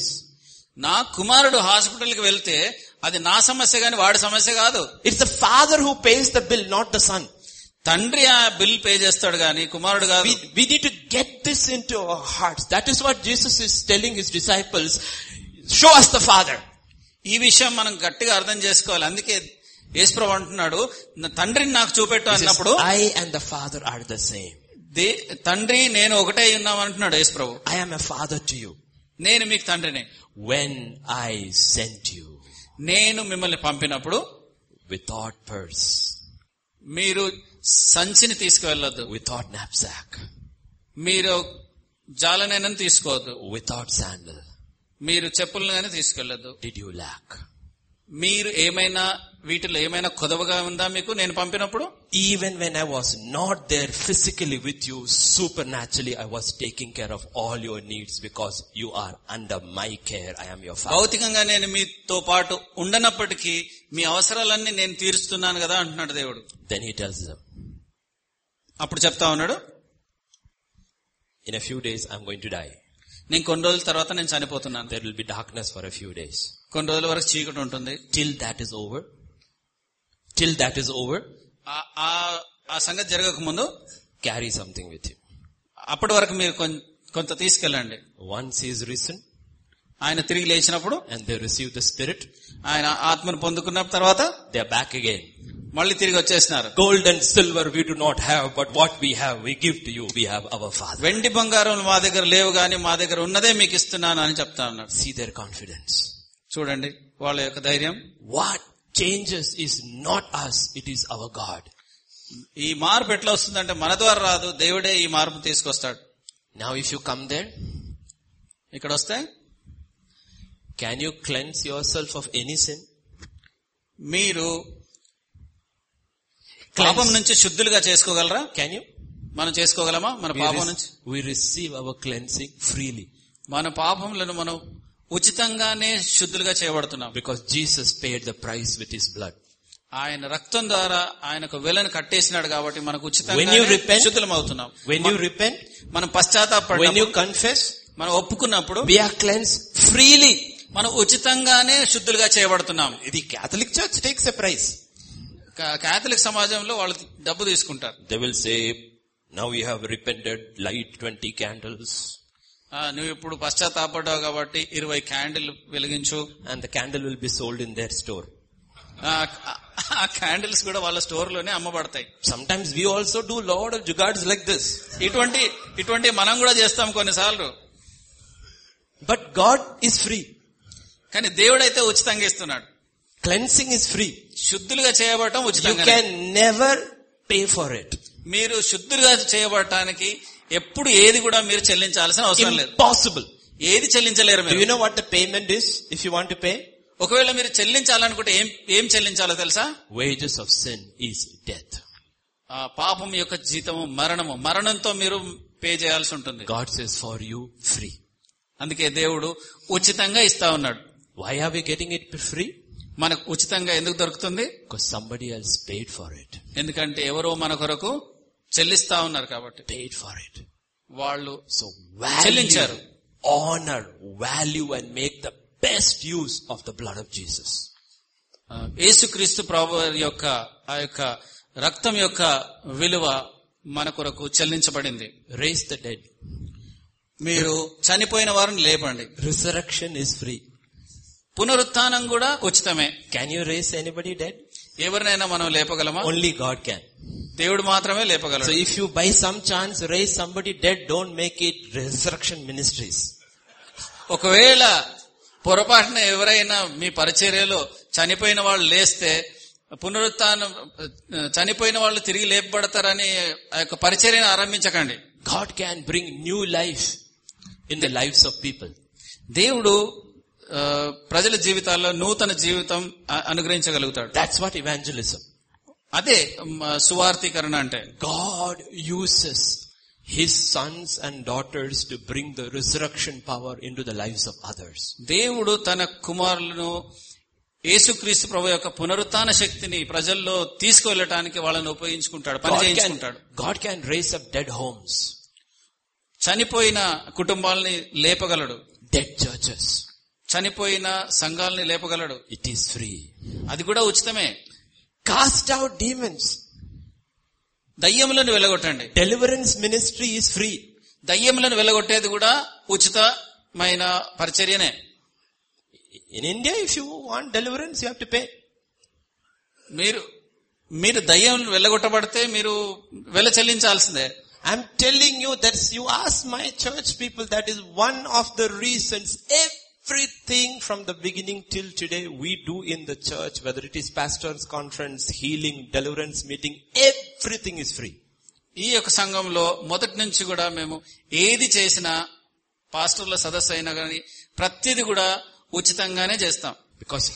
Speaker 2: నా కుమారుడు హాస్పిటల్కి వెళ్తే అది నా సమస్య గాని వాడి సమస్య కాదు
Speaker 1: It's the father who pays the bill, not the son.
Speaker 2: తండ్రి ఆ బిల్ పే చేస్తాడు గాని కుమారుడు కాదు
Speaker 1: We, we need to get this into our hearts. That is what Jesus is telling his disciples. Show us the father.
Speaker 2: ఈ విషయం మనం గట్టిగా అర్థం చేసుకోవాలి అందుకే యేసుప్రభు అంటున్నాడు "నా తండ్రిని నాకు చూపెట్టు
Speaker 1: He says,
Speaker 2: అన్నప్పుడు
Speaker 1: I and the father are the same.
Speaker 2: దే- తండ్రి నేను ఒకటే ఉన్నాం అంటున్నాడు యేసుప్రభు
Speaker 1: I am a father to you.
Speaker 2: నేను మీకు తండ్రిని
Speaker 1: When I sent you
Speaker 2: నేను మిమ్మల్ని పంపినప్పుడు
Speaker 1: without purse,
Speaker 2: మీరు సంచిని తీసుకువెళ్ళొద్దు
Speaker 1: without knapsack,
Speaker 2: మీరు జాలనైనా తీసుకోవద్దు
Speaker 1: without sandal,
Speaker 2: మీరు చెప్పులను కానీ తీసుకెళ్ళొద్దు
Speaker 1: did you lack?
Speaker 2: మీరు ఏమైనా వీటిలో ఏమైనా కొదవగా ఉందా మీకు నేను పంపినప్పుడు
Speaker 1: Even when I was not there physically with you, supernaturally I was taking care of all your needs because you are under my care. I am your father.
Speaker 2: భౌతికంగా నేను మీతో పాటు ఉండనప్పటికీ మీ అవసరాలన్నీ నేను తీరుస్తున్నాను కదా అంటున్నాడు దేవుడు
Speaker 1: Then he tells them,
Speaker 2: అప్పుడు చెప్తా ఉన్నాడు
Speaker 1: in a few days I'm going to die.
Speaker 2: నేను కొన్ని రోజుల తర్వాత నేను చనిపోతున్నాను
Speaker 1: There will be darkness for a few days.
Speaker 2: కొన్ని రోజుల వరకు చీకటి ఉంటుంది
Speaker 1: Till that is over, till that is over,
Speaker 2: ఆ- ఆ- ఆ సంగతి జరగక ముందు
Speaker 1: carry something with you.
Speaker 2: అప్పటి వరకు మీరు కొన్- కొంత తీసుకెళ్ళండి
Speaker 1: Once he is risen
Speaker 2: ఆయన తిరిగి లేచినప్పుడు
Speaker 1: and they receive the spirit,
Speaker 2: ఆయన ఆత్మను పొందుకున్న తర్వాత
Speaker 1: they are back again.
Speaker 2: మళ్ళీ తిరిగి వచ్చేసినారు
Speaker 1: Gold and silver we do not have, but what we have we give to you. We have our father.
Speaker 2: వెండి బంగారం మా దగ్గర లేవు గాని మా దగ్గర ఉన్నదే మీకు ఇస్తున్నాను అని చెప్తా ఉన్నాడు
Speaker 1: See their confidence.
Speaker 2: చూడండి వాళ్ళ యొక్క ధైర్యం
Speaker 1: What changes is not us, it is our God.
Speaker 2: ఈ మార్పు ఎట్లా వస్తుందంటే మన ద్వారా రాదు దేవుడే ఈ మార్పు తీసుకొస్తాడు
Speaker 1: Now if you come there,
Speaker 2: ఇక్కడ వస్తే
Speaker 1: can you cleanse yourself of any sin?
Speaker 2: మీరు పాపం నుంచి శుద్ధులుగా చేసుకోగలరా
Speaker 1: Can you?
Speaker 2: మనం చేసుకోగలమా మన
Speaker 1: We,
Speaker 2: పాపం
Speaker 1: rec-
Speaker 2: నుంచి
Speaker 1: we receive our cleansing freely
Speaker 2: మన పాపములను మనం ఉచితంగానే శుద్ధులుగా చేయబడుతున్నాం
Speaker 1: because Jesus paid the price with his blood.
Speaker 2: ఆయన రక్తం ద్వారా ఆయనకు వెలను కట్టేసినాడు కాబట్టి మనకు
Speaker 1: When you
Speaker 2: ఉచితంగా
Speaker 1: repent-
Speaker 2: శుద్ధులం అవుతున్నాం
Speaker 1: When you repent,
Speaker 2: మనం
Speaker 1: when
Speaker 2: పశ్చాత్తాపడి
Speaker 1: you confess,
Speaker 2: మనం ఒప్పుకున్నప్పుడు
Speaker 1: we are cleansed freely.
Speaker 2: మనం ఉచితంగానే శుద్ధులుగా చేయబడుతున్నాం
Speaker 1: The Catholic Church takes a price.
Speaker 2: కా- కాథలిక్ సమాజంలో వాళ్ళు డబ్బు తీసుకుంటారు
Speaker 1: They will say, now you have repented, light 20 candles.
Speaker 2: ఆ, నువ్వు ఇప్పుడు పశ్చాత్తాపడ్డావు కాబట్టి ఇరవై క్యాండిల్ వెలిగించు
Speaker 1: And the candle will be sold in their store.
Speaker 2: ఆ, ఆ క్యాండిల్స్ కూడా వాళ్ళ స్టోర్ లోనే అమ్మబడతాయి
Speaker 1: Sometimes we also do lot of jugards like this.
Speaker 2: ఇటువంటి ఇటువంటి మనం కూడా చేస్తాం కొన్నిసార్లు
Speaker 1: But God is free.
Speaker 2: కానీ దేవుడైతే ఉచితంగా ఇస్తున్నాడు
Speaker 1: Cleansing is free.
Speaker 2: శుద్ధులుగా చేయబడటం
Speaker 1: You
Speaker 2: ఉచితంగా
Speaker 1: can never pay for it.
Speaker 2: మీరు శుద్ధులుగా చేయబడటానికి ఎప్పుడు ఏది కూడా మీరు చెల్లించాల్సిన అవసరం లేదు
Speaker 1: Impossible.
Speaker 2: ఏది చెల్లించలేరు
Speaker 1: Do
Speaker 2: మీరు
Speaker 1: you know what the payment is if you want to pay?
Speaker 2: ఒకవేళ మీరు చెల్లించాలనుకుంటే ఏం ఏం చెల్లించాలో తెలుసా
Speaker 1: Wages of sin is death.
Speaker 2: ఆ పాపం యొక్క జీతము మరణము మరణంతో మీరు పే చేయాల్సి ఉంటుంది
Speaker 1: God says for you free.
Speaker 2: అందుకే దేవుడు ఉచితంగా ఇస్తా ఉన్నాడు
Speaker 1: Why are we getting it free?
Speaker 2: మనకు ఉచితంగా ఎందుకు దొరుకుతుంది
Speaker 1: Because somebody else paid for it.
Speaker 2: ఎందుకంటే ఎవరో మన కొరకు చెల్లిస్తా ఉన్నారు కాబట్టి
Speaker 1: Paid for it.
Speaker 2: వాళ్ళు
Speaker 1: So value,
Speaker 2: చెల్లించారు.
Speaker 1: honor, value and make the best use of the blood of Jesus.
Speaker 2: ఆ, యేసుక్రీస్తు ప్రభు యొక్క ఆ యొక్క రక్తం యొక్క విలువ మన కొరకు చెల్లించబడింది
Speaker 1: Raise the dead.
Speaker 2: మీరు చనిపోయిన వారిని లేపండి
Speaker 1: Resurrection is free.
Speaker 2: పునరుత్థానం కూడా ఉచితమే
Speaker 1: Can you raise anybody dead?
Speaker 2: ఎవరినైనా మనం లేపగలమా
Speaker 1: Only God can.
Speaker 2: దేవుడు మాత్రమే
Speaker 1: So
Speaker 2: లేపగలడు
Speaker 1: if you by some chance raise somebody dead, don't make it resurrection ministries.
Speaker 2: ఒకవేళ పొరపాటున ఎవరైనా మీ పరిచర్యలో చనిపోయిన వాళ్ళు లేస్తే పునరుత్థానం చనిపోయిన వాళ్ళు తిరిగి లేపబడతారని ఆ యొక్క పరిచర్యను ఆరంభించకండి
Speaker 1: God can bring new life in the lives of people.
Speaker 2: దేవుడు ఆ, ప్రజల జీవితాల్లో నూతన జీవితం అ- అనుగ్రహించగలుగుతాడు
Speaker 1: That's what evangelism.
Speaker 2: అదే మ, సువార్థీకరణ అంటే
Speaker 1: God uses His sons and daughters to bring the resurrection power into the lives of others.
Speaker 2: దేవుడు తన కుమారులను యేసుక్రీస్తు ప్రభు యొక్క పునరుత్థాన శక్తిని ప్రజల్లో తీసుకువెళ్ళటానికి వాళ్ళని ఉపయోగించుకుంటాడు పని
Speaker 1: God can,
Speaker 2: చేయించుకుంటాడు
Speaker 1: God can raise up dead homes,
Speaker 2: చనిపోయిన కుటుంబాలని లేపగలడు
Speaker 1: dead churches.
Speaker 2: చనిపోయిన సంఘాలని లేపగలడు
Speaker 1: It is free.
Speaker 2: అది కూడా ఉచితమే
Speaker 1: Cast out demons.
Speaker 2: దయ్యములను వెళ్ళగొట్టండి
Speaker 1: Deliverance ministry is free.
Speaker 2: దయ్యములను వెళ్ళగొట్టేది కూడా ఉచితమైన పరిచర్యనే
Speaker 1: In India, if you want deliverance, you have to pay.
Speaker 2: మీరు మీరు దయ్యం వెళ్ళగొట్టబడితే మీరు వెళ్ళ చెల్లించాల్సిందే
Speaker 1: I'm telling you that you ask my church people, that is one of the reasons everything from the beginning till today we do in the church, whether it is pastor's conference, healing, deliverance meeting, everything is free.
Speaker 2: ఈ యొక్క సంఘంలో మొదటి నుంచి కూడా మేము ఏది చేసినా పాస్టర్ల సదస్సు అయినా కానీ ప్రతిది కూడా ఉచితంగానే చేస్తాం
Speaker 1: Because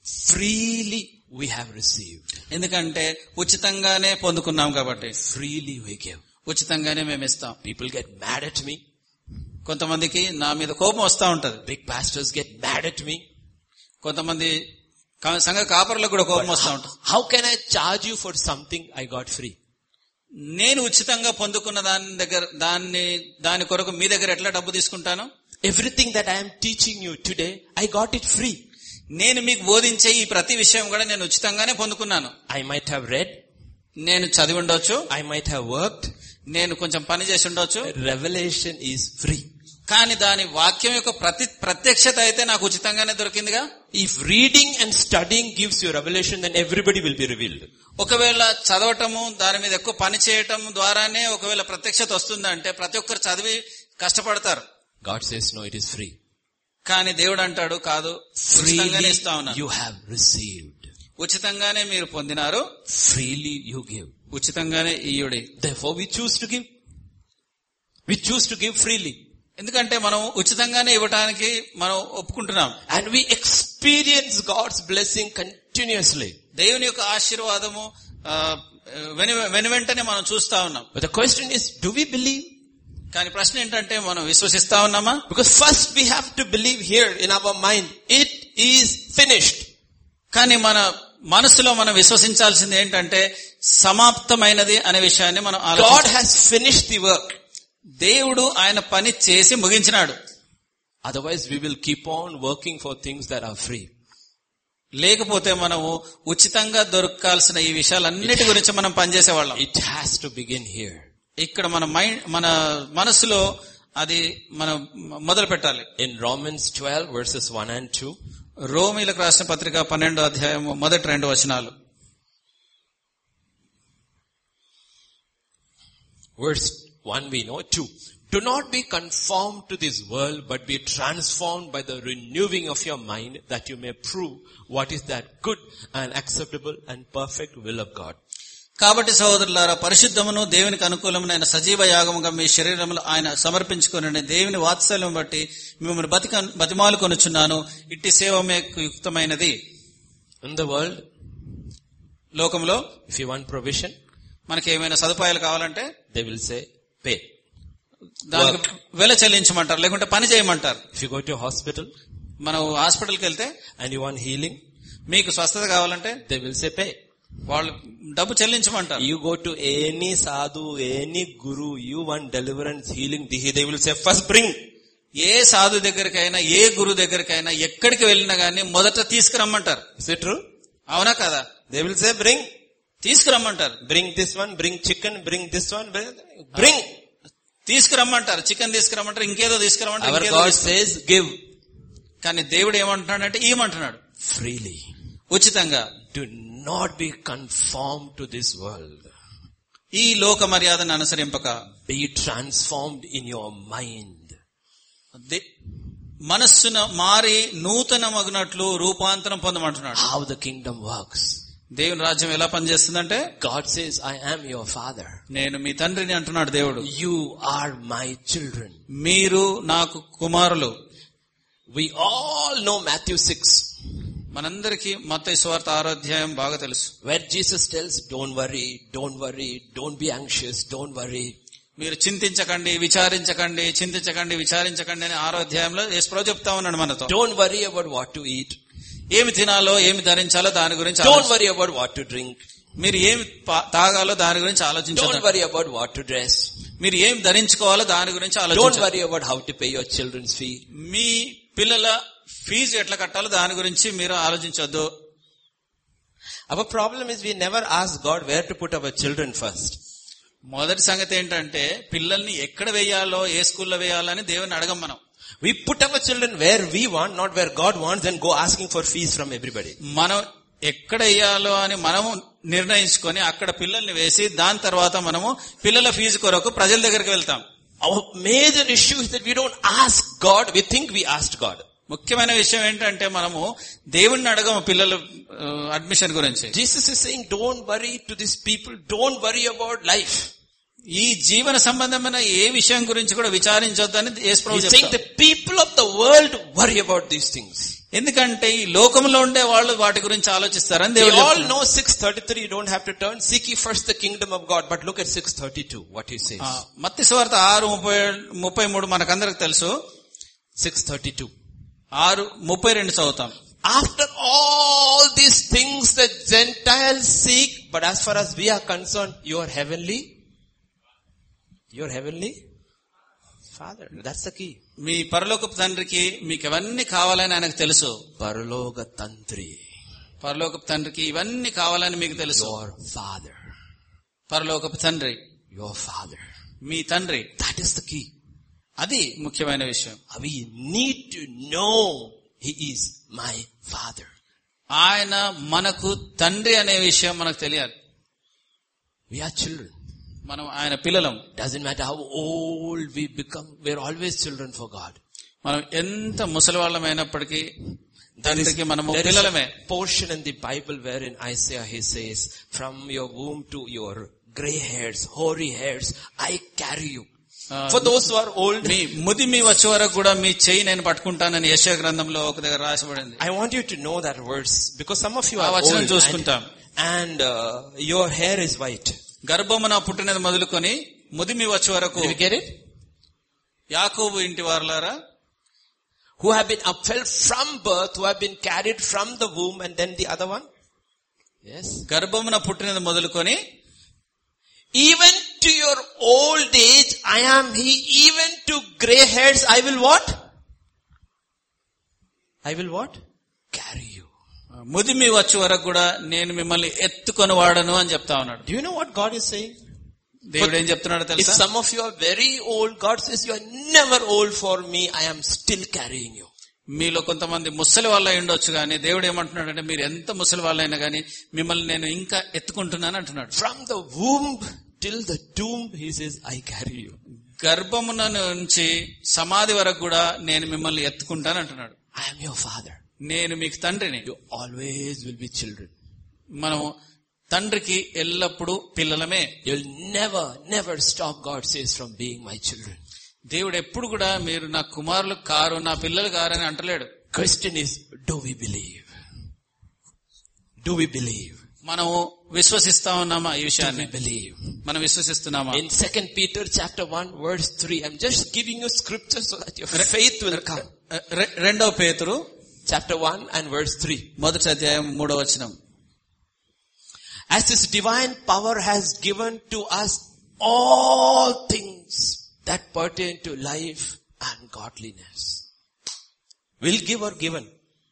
Speaker 1: freely we have received.
Speaker 2: ఎందుకంటే ఉచితంగానే పొందుకున్నాం కాబట్టి
Speaker 1: Freely we give.
Speaker 2: ఉచితంగానే మేము ఇస్తాం
Speaker 1: People get mad at me.
Speaker 2: కొంతమందికి నా మీద కోపం వస్తా ఉంటది
Speaker 1: Big pastors get mad at me.
Speaker 2: కొంతమంది కా- సంఘ కాపర్లకు కూడా కోపం వస్తా ఉంటుంది
Speaker 1: How can I charge you for something I got free?
Speaker 2: నేను ఉచితంగా పొందుకున్న దాని దగ్గర దాన్ని దాని కొరకు మీ దగ్గర ఎట్లా డబ్బు తీసుకుంటాను
Speaker 1: Everything that I am teaching you today, I got it free.
Speaker 2: నేను మీకు బోధించే ఈ ప్రతి విషయం కూడా నేను ఉచితంగానే పొందుకున్నాను
Speaker 1: I might have read,
Speaker 2: నేను చదివి ఉండొచ్చు
Speaker 1: I might have worked.
Speaker 2: నేను కొంచెం పని చేసి ఉండొచ్చు
Speaker 1: Revelation is free.
Speaker 2: కానీ దాని వాక్యం యొక్క ప్రతి ప్రత్యక్షత అయితే నాకు ఉచితంగానే దొరికిందిగా
Speaker 1: If reading and studying gives you revelation, then everybody will be revealed.
Speaker 2: ఒకవేళ చదవటము దాని మీద ఎక్కువ పని చేయటం ద్వారానే ఒకవేళ ప్రత్యక్షత వస్తుందంటే ప్రతి ఒక్కరు చదివి కష్టపడతారు
Speaker 1: God says, no, it is free.
Speaker 2: కానీ దేవుడు అంటాడు కాదు ఉచితంగానే
Speaker 1: Freely
Speaker 2: ఇస్తా ఉన్నాను
Speaker 1: you have received.
Speaker 2: ఉచితంగానే మీరు పొందినారు
Speaker 1: Freely you give.
Speaker 2: ఉచితంగానే ఇయ్యుడి
Speaker 1: Therefore we choose to give. We choose to give freely.
Speaker 2: ఎందుకంటే మనం ఉచితంగానే ఇవ్వటానికి మనం ఒప్పుకుంటున్నాం
Speaker 1: And we experience God's blessing continuously.
Speaker 2: దేవుని యొక్క ఆశీర్వాదము ఆ, వెను వెను వెంటనే మనం చూస్తా ఉన్నాం
Speaker 1: But the question is, do we believe?
Speaker 2: కానీ ప్రశ్న ఏంటంటే మనం విశ్వసిస్తా ఉన్నామా
Speaker 1: Because first we have to believe here in our mind, it is finished.
Speaker 2: కానీ మన మనసులో మనం విశ్వసించాల్సింది ఏంటంటే సమాప్తమైనది అనే విషయాన్ని మనం
Speaker 1: God
Speaker 2: ఆలోచించాలి.
Speaker 1: has finished the work.
Speaker 2: దేవుడు ఆయన పని చేసి ముగించినాడు
Speaker 1: Otherwise we will keep on working for things that are free.
Speaker 2: లేకపోతే మనము ఉచితంగా దొరకాల్సిన ఈ విషయాలన్నిటి గురించి మనం పనిచేసేవాళ్ళం
Speaker 1: It has to begin here.
Speaker 2: ఇక్కడ మన మైండ్ మన మనసులో అది మనం మొదలు పెట్టాలి
Speaker 1: In Romans 12 verses 1 and 2,
Speaker 2: రోమిలకు రాసిన పత్రిక పన్నెండో అధ్యాయం మొదటి రెండు వచనాలు
Speaker 1: verse 1 we know, 2. Do not be conformed to this world, but be transformed by the renewing of your mind that you may prove what is that good and acceptable and perfect will of God.
Speaker 2: కాబట్టి సహోదరులారా పరిశుద్ధమును దేవునికి అనుకూలమైన సజీవ యాగముగా మీ శరీరములు ఆయన సమర్పించుకుని దేవుని వాత్సల్యం బట్టి మిమ్మల్ని బతిక బతిమాలు కొనుచున్నాను ఇట్టి సేవ మీకు యుక్తమైనది
Speaker 1: In the world,
Speaker 2: లోకంలో
Speaker 1: if you want provision,
Speaker 2: మనకి ఏమైనా సదుపాయాలు కావాలంటే
Speaker 1: they will say, pay.
Speaker 2: దానికి వెల చెల్లించమంటారు లేకుంటే పని చేయమంటారు
Speaker 1: If you go to a hospital
Speaker 2: మనం హాస్పిటల్కి వెళ్తే
Speaker 1: and you want healing,
Speaker 2: మీకు స్వస్థత కావాలంటే
Speaker 1: they will say pay.
Speaker 2: వాళ్ళు డబ్బు చెల్లించమంటారు
Speaker 1: You go to any sadhu, any guru, you want deliverance, healing, they will say, first bring.
Speaker 2: ఏ సాధు దగ్గరికైనా ఏ గురు దగ్గరికైనా ఎక్కడికి వెళ్ళినా గానీ మొదట తీసుకురమ్మంటారు
Speaker 1: Is it true?
Speaker 2: అవునా కదా
Speaker 1: They will say, bring.
Speaker 2: తీసుకురమ్మంటారు
Speaker 1: Bring this one, bring chicken, bring this one, bring. bring.
Speaker 2: తీసుకురమ్మంటారు chicken తీసుకురమ్మంటారు ఇంకేదో తీసుకురమ్మంటారు
Speaker 1: Our
Speaker 2: ఇంకేదో
Speaker 1: God
Speaker 2: తీసుకురమ్మంటారు.
Speaker 1: says, give
Speaker 2: కానీ దేవుడు ఏమంటున్నాడంటే ఏమంటున్నాడు
Speaker 1: freely.
Speaker 2: ఉచితంగా
Speaker 1: Do not be conformed to this world.
Speaker 2: ఈ లోక మర్యాదను అనుసరింపక
Speaker 1: Be transformed in your mind.
Speaker 2: దే- మనస్సున మారి నూతన మగినట్లు రూపాంతరం పొందమంటున్నాడు
Speaker 1: How the kingdom works.
Speaker 2: దేవుని రాజ్యం ఎలా పనిచేస్తుందంటే
Speaker 1: God says, I am your father.
Speaker 2: నేను మీ తండ్రిని అంటున్నాడు దేవుడు
Speaker 1: You are my children.
Speaker 2: మీరు నాకు కుమారులు
Speaker 1: We all know Matthew 6,
Speaker 2: మనందరికీ మత స్వార్థ ఆరోధ్యాయం బాగా తెలుసు
Speaker 1: where Jesus tells, don't worry, don't worry, don't be anxious, don't worry.
Speaker 2: మీరు చింతించకండి విచారించకండి చింతించకండి విచారించకండి అని ఆరో అధ్యాయంలో యేసుప్రభు చెప్తా ఉన్నాడు మనతో
Speaker 1: Don't worry about what to eat.
Speaker 2: ఏమి తినాలో ఏమి ధరించాలో దాని గురించి
Speaker 1: Don't
Speaker 2: ఆలోచించండి.
Speaker 1: worry about what to drink.
Speaker 2: మీరు ఏమి పా- తాగాలో దాని గురించి
Speaker 1: Don't
Speaker 2: ఆలోచించండి
Speaker 1: worry about what to dress.
Speaker 2: మీరు ఏం ధరించుకోవాలో దాని గురించి
Speaker 1: Don't
Speaker 2: ఆలోచించండి
Speaker 1: worry about how to pay your children's fee.
Speaker 2: మీ పిల్లల ఫీజు ఎట్లా కట్టాలో దాని గురించి మీరు ఆలోచించొద్దు
Speaker 1: Our problem is we never ask God where to put our children first.
Speaker 2: మొదటి సంగతి ఏంటంటే పిల్లల్ని ఎక్కడ వేయాలో ఏ స్కూల్లో వేయాలని దేవుని అడగం మనం
Speaker 1: We put our children where we want, not where God wants, and go asking for fees from everybody.
Speaker 2: మనం ఎక్కడ వేయాలో అని మనము నిర్ణయించుకొని అక్కడ పిల్లల్ని వేసి దాని తర్వాత మనము పిల్లల ఫీజు కొరకు ప్రజల దగ్గరికి వెళ్తాం
Speaker 1: Our major issue is that we don't ask God, we think we asked God.
Speaker 2: ముఖ్యమైన విషయం ఏంటంటే మనము దేవుణ్ణి అడగము పిల్లల అడ్మిషన్ గురించి
Speaker 1: Jesus is saying, don't worry to these people, don't worry about life.
Speaker 2: ఈ జీవన సంబంధమైన ఏ విషయం గురించి కూడా విచారించొద్దని యేసు ప్రభు
Speaker 1: He's saying
Speaker 2: చెప్తాడు.
Speaker 1: the people of the world worry about these things.
Speaker 2: ఎందుకంటే ఈ లోకంలో ఉండే వాళ్ళు వాటి గురించి ఆలోచిస్తారని
Speaker 1: We
Speaker 2: దేవుడు
Speaker 1: all
Speaker 2: చెప్తున్నాడు.
Speaker 1: know 633, you don't have to turn. Seek ye first the kingdom of God. But look at 632, what he says.
Speaker 2: ఆ, మత్తి సువార్త ఆరు ముప్పై ముప్పై మూడు మనకందరికి తెలుసు
Speaker 1: 632.
Speaker 2: ఆరు ముప్పై రెండు చదువుతాం
Speaker 1: After all these things the Gentiles seek, but as far as we are concerned, you are heavenly. You are heavenly Father. That's the key.
Speaker 2: మీ పరలోకపు తండ్రికి మీకు ఇవన్నీ కావాలని ఆయనకు తెలుసు
Speaker 1: Paraloga Tantri.
Speaker 2: పరలోకపు తండ్రికి ఇవన్నీ కావాలని మీకు తెలుసు
Speaker 1: Your Father.
Speaker 2: పరలోకపు తండ్రి
Speaker 1: Your Father.
Speaker 2: మీ తండ్రి
Speaker 1: That is the key.
Speaker 2: అది ముఖ్యమైన విషయం
Speaker 1: We need to know He is my Father.
Speaker 2: ఆయన మనకు తండ్రి అనే విషయం మనకు తెలియాలి
Speaker 1: We are children.
Speaker 2: మనం ఆయన పిల్లలం
Speaker 1: Doesn't matter how old we become, we're always children for God.
Speaker 2: మనం ఎంత ముసలి వాళ్ళమైనప్పటికీ
Speaker 1: There is,
Speaker 2: తండ్రికి మనము
Speaker 1: there is
Speaker 2: పిల్లలమే
Speaker 1: a portion in the Bible where in Isaiah he says, from your womb to your gray hairs, hoary hairs, I carry you.
Speaker 2: ఆ,
Speaker 1: For those who are old,
Speaker 2: మీ ముది మీ వచ్చే వరకు కూడా మీ చెయ్యి నేను పట్టుకుంటానని యశ గ్రంథంలో ఒక దగ్గర రాసిపడింది
Speaker 1: I want you to know that verse because some of you
Speaker 2: ఆ
Speaker 1: are
Speaker 2: వచనం
Speaker 1: old and,
Speaker 2: చూసుకుంటాం
Speaker 1: and uh, your hair is white.
Speaker 2: గర్భమున పుట్టినది మొదలుకొని ముదిమి వచ్చే వరకు
Speaker 1: Did you get it?
Speaker 2: యాకోబు ఇంటి వారులారా
Speaker 1: Who have been upheld from birth, who have been carried from the womb and then the other one? Yes.
Speaker 2: గర్భమున పుట్టినది మొదలుకొని
Speaker 1: Even to your old age, I am he. Even to gray hairs, I will what? I will what? Carry you.
Speaker 2: ముదిమి వచ్చే వరకు కూడా నేను మిమ్మల్ని ఎత్తుకొని వాడను అని చెప్తా ఉన్నాడు
Speaker 1: Do you know what God is saying?
Speaker 2: దేవుడు ఏం చెప్తున్నాడో
Speaker 1: If
Speaker 2: తెలుసా
Speaker 1: some of you are very old, God says you are never old for me. I am still carrying you.
Speaker 2: మీలో కొంతమంది ముసలి వాళ్ళ ఉండొచ్చు కానీ దేవుడు ఏమంటున్నాడంటే మీరు ఎంత ముసలి వాళ్ళైనా కానీ మిమ్మల్ని నేను ఇంకా ఎత్తుకుంటున్నాను అంటున్నాడు
Speaker 1: From the womb till the tomb, He says, I carry you.
Speaker 2: గర్భమున నుంచి సమాధి వరకు కూడా నేను మిమ్మల్ని ఎత్తుకుంటాను అంటున్నాడు
Speaker 1: I am your father.
Speaker 2: నేను మీకు తండ్రిని
Speaker 1: You always will be children.
Speaker 2: మనం తండ్రికి ఎల్లప్పుడూ పిల్లలమే
Speaker 1: You'll never, never stop, God says, from being my children.
Speaker 2: దేవుడు ఎప్పుడు కూడా మీరు నా కుమారులు కారు నా పిల్లలు కారు అని అంటలేడు
Speaker 1: Question is, do we believe? Do we believe?
Speaker 2: మనము విశ్వసిస్తా ఉన్నామా ఈ
Speaker 1: Do
Speaker 2: విషయాన్ని
Speaker 1: we believe?
Speaker 2: మనం విశ్వసిస్తున్నామా
Speaker 1: In Second Peter chapter 1 verse 3, I'm just giving you scripture so that your faith will come.
Speaker 2: రె- రెండవ పేతురు
Speaker 1: Chapter 1 and verse 3.
Speaker 2: మొదటి అధ్యాయం మూడవ వచనం
Speaker 1: As his divine power has given to us all things that pertain to life and godliness. Will give or given?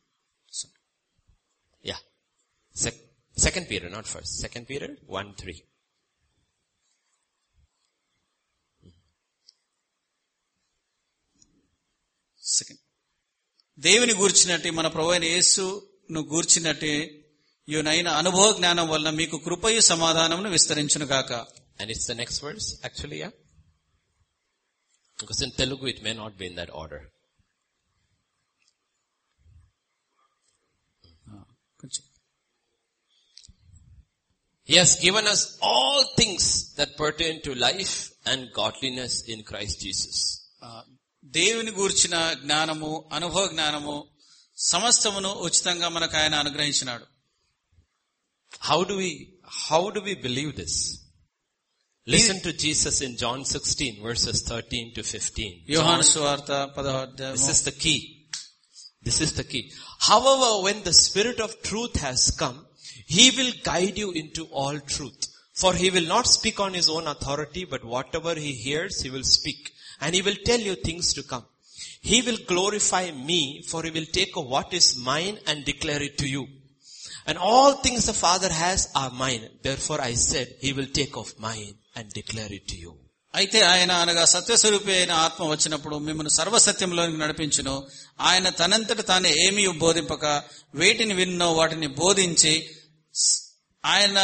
Speaker 1: Yeah. Sec- second Peter, not first. Second Peter 1 3.
Speaker 2: Second దేవుని గూర్చినట్టు మన ప్రభు అయిన యేసును గూర్చినట్టు యునైన అనుభవ జ్ఞానం వలన మీకు కృపయు సమాధానమును విస్తరించును గాక
Speaker 1: And it's the next verse, actually, yeah? Because in Telugu it may not be in that order.
Speaker 2: కొంచెం
Speaker 1: He has given us all things that pertain to life and godliness in Christ Jesus.
Speaker 2: ఆ, దేవుని గూర్చిన జ్ఞానము అనుభవ జ్ఞానము సమస్తమును ఉచితంగా మనకు ఆయన అనుగ్రహించినాడు
Speaker 1: How do we, how do we believe this? Listen to Jesus in John 16 verses 13 to 15.
Speaker 2: యోహాను
Speaker 1: John-
Speaker 2: సువార్త పదహారు
Speaker 1: this
Speaker 2: అధ్యాయము
Speaker 1: is the key. This is the key. However, when the Spirit of truth has come, He will guide you into all truth. For He will not speak on His own authority, but whatever He hears, He will speak. And He will tell you things to come. He will glorify me, for He will take of what is mine and declare it to you. And all things the Father has are mine. Therefore I said, He will take of mine and declare it to you.
Speaker 2: అయితే ఆయన అనగా సత్యస్వరూపి అయిన ఆత్మ వచ్చినప్పుడు మిమ్మల్ని సర్వసత్యంలోనికి నడిపించును ఆయన తనంతట తానే ఏమీ బోధింపక వేటిని విన్నో వాటిని బోధించి స్- ఆయన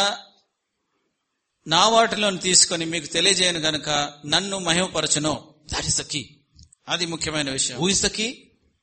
Speaker 2: నా వాటిలోని తీసుకొని మీకు తెలియజేయను గనుక నన్ను మహిమపరచును
Speaker 1: That is the key.
Speaker 2: అది ముఖ్యమైన విషయం
Speaker 1: Who is the key?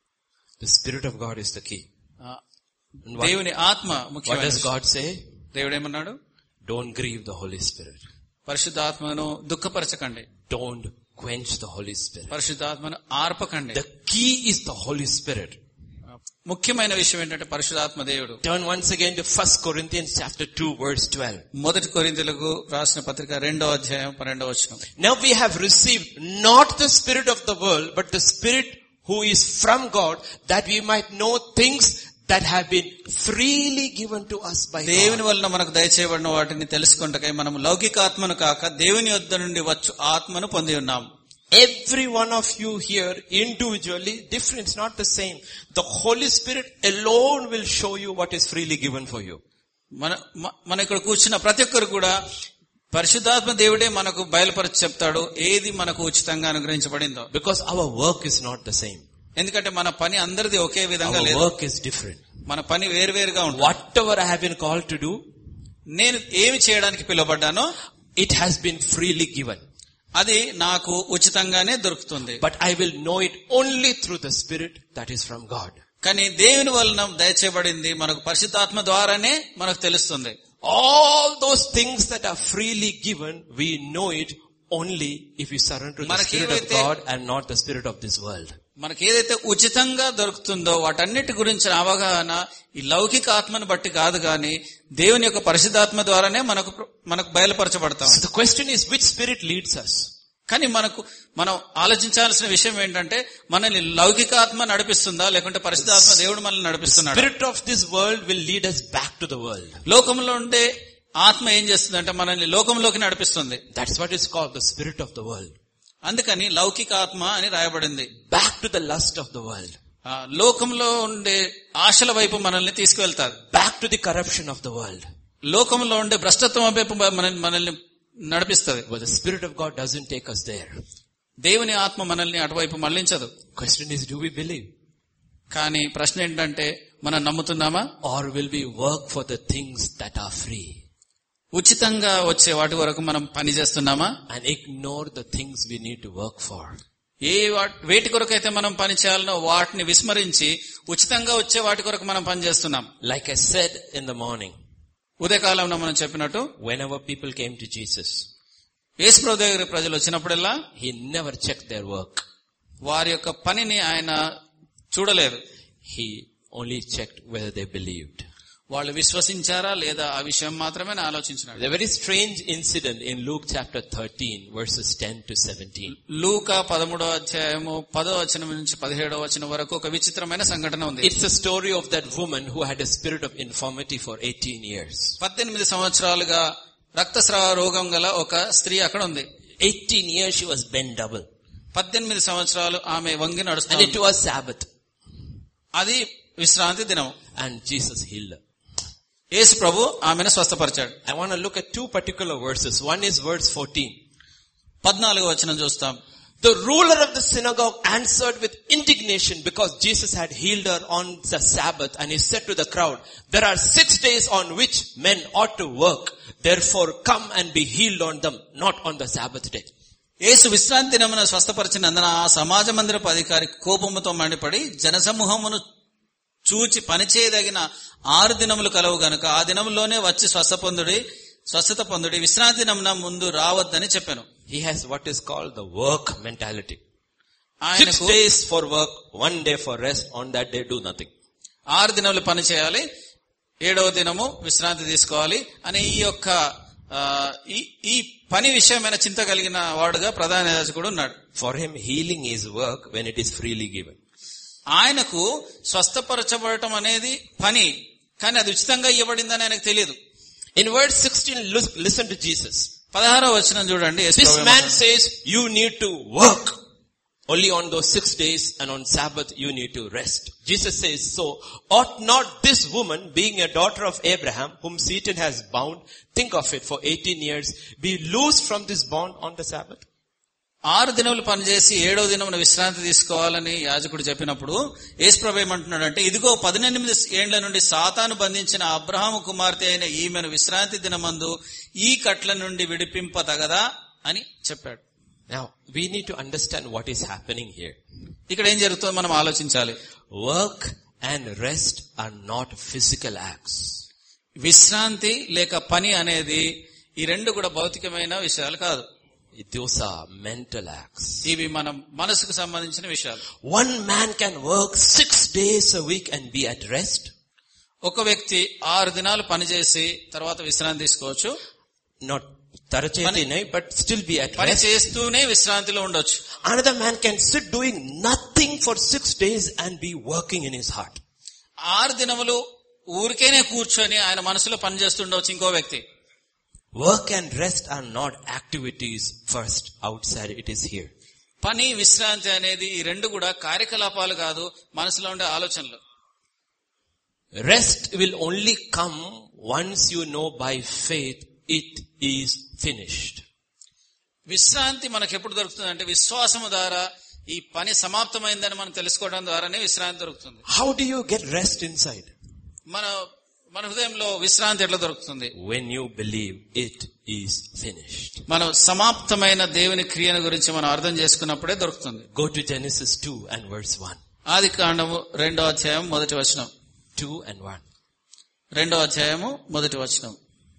Speaker 1: The Spirit of God is the key.
Speaker 2: ఆ,
Speaker 1: And what,
Speaker 2: దేవుని ఆత్మ
Speaker 1: what
Speaker 2: ముఖ్యమైన
Speaker 1: does
Speaker 2: విషయం.
Speaker 1: God say?
Speaker 2: దేవుడు ఏమన్నాడు
Speaker 1: Don't grieve the Holy Spirit.
Speaker 2: పరిశుద్ధాత్మను దుఃఖపరచకండి
Speaker 1: Don't quench the Holy Spirit.
Speaker 2: పరిశుద్ధాత్మను ఆర్పకండి
Speaker 1: The key is the Holy Spirit.
Speaker 2: ముఖ్యమైన విషయం ఏంటంటే పరిశుద్ధాత్మ దేవుడు
Speaker 1: Turn once again to 1 Corinthians chapter 2 verse 12.
Speaker 2: మొదటి కొరింతలకు రాసిన పత్రిక రెండో అధ్యాయం పన్నెండవ వచనం
Speaker 1: Now we have received not the Spirit of the world, but the Spirit who is from God, that we might know things that have been freely given to us by
Speaker 2: దేవుని
Speaker 1: God.
Speaker 2: వలన మనకు దయచేయబడిన వాటిని తెలుసుకుంటకై మనం లౌకిక ఆత్మను కాక దేవుని యొద్ద నుండి వచ్చు ఆత్మను పొంది ఉన్నాం
Speaker 1: Every one of you here individually, different, it's not the same. The Holy Spirit alone will show you what is freely given for you.
Speaker 2: మన మ- మన ఇక్కడ కూర్చున్న ప్రతి ఒక్కరు కూడా పరిశుద్ధాత్మ దేవుడే మనకు బయలుపరిచి చెప్తాడు ఏది మనకు ఉచితంగా అనుగ్రహించబడిందో
Speaker 1: Because our work is not the same.
Speaker 2: ఎందుకంటే మన పని అందరిది ఒకే విధంగా
Speaker 1: Our
Speaker 2: లేదు
Speaker 1: work is different.
Speaker 2: మన పని వేరువేరుగా ఉంటుంది
Speaker 1: Whatever I have been called to do,
Speaker 2: నేను ఏమి చేయడానికి పిలువబడ్డానో
Speaker 1: it has been freely given.
Speaker 2: అది నాకు ఉచితంగానే దొరుకుతుంది
Speaker 1: But I will know it only through the Spirit that is from God.
Speaker 2: కానీ దేవుని వలన దయచేయబడింది మనకు పరిశుద్ధాత్మ ద్వారానే మనకు తెలుస్తుంది
Speaker 1: All those things that are freely given, we know it only if we surrender to the
Speaker 2: మనకి
Speaker 1: Spirit of
Speaker 2: ఏవైతే-
Speaker 1: God and not the Spirit of this world.
Speaker 2: మనకి ఏదైతే ఉచితంగా దొరుకుతుందో వాటన్నిటి గురించిన అవగాహన ఈ లౌకిక ఆత్మను బట్టి కాదు గాని దేవుని యొక్క పరిశుద్ధాత్మ ద్వారానే మనకు మనకు బయలుపరచబడతాం
Speaker 1: So the question is, which Spirit leads us?
Speaker 2: కానీ మనకు మనం ఆలోచించాల్సిన విషయం ఏంటంటే మనల్ని లౌకిక ఆత్మ నడిపిస్తుందా లేకుంటే పరిశుద్ధాత్మ దేవుడు మనల్ని నడిపిస్తున్నాడు
Speaker 1: Spirit of this world will lead us back to the world.
Speaker 2: లోకంలో ఉండే ఆత్మ ఏం చేస్తుందంటే మనల్ని లోకంలోకి నడిపిస్తుంది
Speaker 1: That's what is called the Spirit of the world.
Speaker 2: అందుకని లౌకిక ఆత్మ అని రాయబడింది
Speaker 1: Back to the lust of the world.
Speaker 2: ఆ, లోకంలో ఉండే ఆశల వైపు మనల్ని తీసుకువెళ్తారు
Speaker 1: Back to the corruption of the world.
Speaker 2: లోకంలో ఉండే భ్రష్టత్వం వైపు మనల్ని మనల్ని నడిపిస్తుంది
Speaker 1: But the Spirit of God doesn't take us there.
Speaker 2: దేవుని ఆత్మ మనల్ని అటువైపు మళ్లించదు
Speaker 1: Question is, do we believe?
Speaker 2: కానీ ప్రశ్న ఏంటంటే మనం నమ్ముతున్నామా
Speaker 1: Or will we work for the things that are free?
Speaker 2: ఉచితంగా వచ్చే వాటి వరకు మనం పని చేస్తున్నామా
Speaker 1: and ignore the things we need to work for.
Speaker 2: ఏ వాట్- వేటి కొరకైతే మనం పని చేయాలనో వాటిని విస్మరించి ఉచితంగా వచ్చే వాటి కొరకు మనం పని చేస్తున్నాం
Speaker 1: Like I said in the morning,
Speaker 2: ఉదయకాలంలో మనం చెప్పినట్టు
Speaker 1: whenever people came to Jesus,
Speaker 2: యేసుప్రభు దగ్గర ప్రజలు వచ్చినప్పుడల్లా
Speaker 1: He never checked their work.
Speaker 2: వారి యొక్క పనిని ఆయన చూడలేదు
Speaker 1: He only checked whether they believed.
Speaker 2: వాళ్ళు విశ్వసించారా లేదా ఆ విషయం మాత్రమే ఆయన ఆలోచించినాడు
Speaker 1: There's a very strange incident in Luke chapter 13 verses 10 to 17.
Speaker 2: లూక పదమూడో అధ్యాయము పదో వచనం నుంచి పదిహేడో వచనం వరకు ఒక విచిత్రమైన సంఘటన ఉంది
Speaker 1: It's the story of that woman who had a spirit of infirmity for 18 years.
Speaker 2: పద్దెనిమిది సంవత్సరాలుగా రక్తస్రావ రోగం గల ఒక స్త్రీ అక్కడ ఉంది
Speaker 1: 18 years she was bent double.
Speaker 2: పద్దెనిమిది సంవత్సరాలు ఆమె వంగి
Speaker 1: And it
Speaker 2: నడుస్తుంది
Speaker 1: was Sabbath.
Speaker 2: అది విశ్రాంతి దినం
Speaker 1: And Jesus healed her.
Speaker 2: యేసు ప్రభు ఆమెను స్వస్థపరిచాడు
Speaker 1: I want to look at two particular verses. One is verse 14.
Speaker 2: పద్నాలుగు వచనం చూస్తాం
Speaker 1: The ruler of the synagogue answered with indignation because Jesus had healed her on the Sabbath and he said to the crowd, there are six days on which men ought to work. Therefore come and be healed on them, not on the Sabbath day.
Speaker 2: యేసు విశ్రాంతి దినమున స్వస్థపరిచినందున ఆ సమాజ మందిరపు అధికారి కోపముతో మండిపడి జనసమూహమును చూచి పనిచేయదగిన ఆరు దినములు కలవు గనుక ఆ దినములోనే వచ్చి స్వస్థ పొందుడి స్వస్థత పొందుడి విశ్రాంతి దినమున ముందు రావద్దని చెప్పాను
Speaker 1: He has what is called the work mentality. Six
Speaker 2: ఆయనకు
Speaker 1: days for work, one day for rest, on that day do nothing.
Speaker 2: ఆరు దినములు పని చేయాలి ఏడవ దినము విశ్రాంతి తీసుకోవాలి అనే ఈ యొక్క ఆ, ఈ ఈ పని విషయమైన చింత కలిగిన వాడుగా ప్రధాన యాజకుడు ఉన్నాడు
Speaker 1: For him, healing is work when it is freely given.
Speaker 2: ఆయనకు స్వస్థపరచబడటం అనేది పని కానీ అది ఉచితంగా ఇవ్వబడిందని ఆయనకు తెలియదు
Speaker 1: In verse 16, lis- listen to Jesus.
Speaker 2: పదహారో వచనం చూడండి యేసు
Speaker 1: This
Speaker 2: ప్రభు
Speaker 1: man
Speaker 2: ఏమంటాడు?
Speaker 1: says, you need to work. Only on those six days and on Sabbath you need to rest. Jesus says, so ought not this woman, being a daughter of Abraham, whom Satan has bound, think of it, for 18 years, be loosed from this bond on the Sabbath?
Speaker 2: ఆరు దినములు పనిచేసి ఏడో దినమున విశ్రాంతి తీసుకోవాలని యాజకుడు చెప్పినప్పుడు యేసుప్రభు ఏమంటున్నాడంటే ఇదిగో పద్దెనిమిది ఏండ్ల నుండి సాతాను బంధించిన అబ్రహాము కుమార్తె అయిన ఈమెను విశ్రాంతి దినమందు ఈ కట్ల నుండి విడిపింపతగదా అని చెప్పాడు
Speaker 1: Now, we need to understand what is happening here.
Speaker 2: ఇక్కడ ఏం జరుగుతుందో మనం ఆలోచించాలి
Speaker 1: Work and rest are not physical acts.
Speaker 2: విశ్రాంతి లేక పని అనేది ఈ రెండు కూడా భౌతికమైన విషయాలు కాదు
Speaker 1: Those are mental acts.
Speaker 2: ఇవి మనం మనసుకు సంబంధించిన విషయాలు
Speaker 1: One man can work six days a week and be at rest.
Speaker 2: ఒక వ్యక్తి ఆరు దినాలు పనిచేసి తర్వాత విశ్రాంతి తీసుకోవచ్చు
Speaker 1: Not tarachetinai, but still be at
Speaker 2: పని
Speaker 1: rest.
Speaker 2: చేస్తూనే విశ్రాంతిలో ఉండొచ్చు
Speaker 1: Another man can sit doing nothing for six days and be working in his heart.
Speaker 2: ఆరు దినములు ఊరికేనే కూర్చొని ఆయన మనసులో పని చేస్తుండవచ్చు ఇంకో వ్యక్తి
Speaker 1: Work and rest are not activities first outside, it is here.
Speaker 2: పని విశ్రాంతి అనేది ఈ రెండు కూడా కార్యకలాపాలు కాదు మనసులో ఉండే ఆలోచనలు
Speaker 1: Rest will only come once you know by faith it is finished.
Speaker 2: విశ్రాంతి మనకు ఎప్పుడు దొరుకుతుంది అంటే విశ్వాసము ద్వారా ఈ పని సమాప్తమైందని మనం తెలుసుకోవడం ద్వారానే విశ్రాంతి దొరుకుతుంది
Speaker 1: How do you get rest inside?
Speaker 2: మన మన హృదయంలో విశ్రాంతి ఎట్లా దొరుకుతుంది
Speaker 1: When you believe it is finished.
Speaker 2: మనం సమాప్తమైన దేవుని క్రియను గురించి మనం అర్థం చేసుకున్నప్పుడే దొరుకుతుంది
Speaker 1: Go to Genesis 2 and verse 1.
Speaker 2: ఆది కాండము రెండో అధ్యాయం మొదటి వచనం
Speaker 1: 2 and 1.
Speaker 2: రెండో అధ్యాయము మొదటి వచనం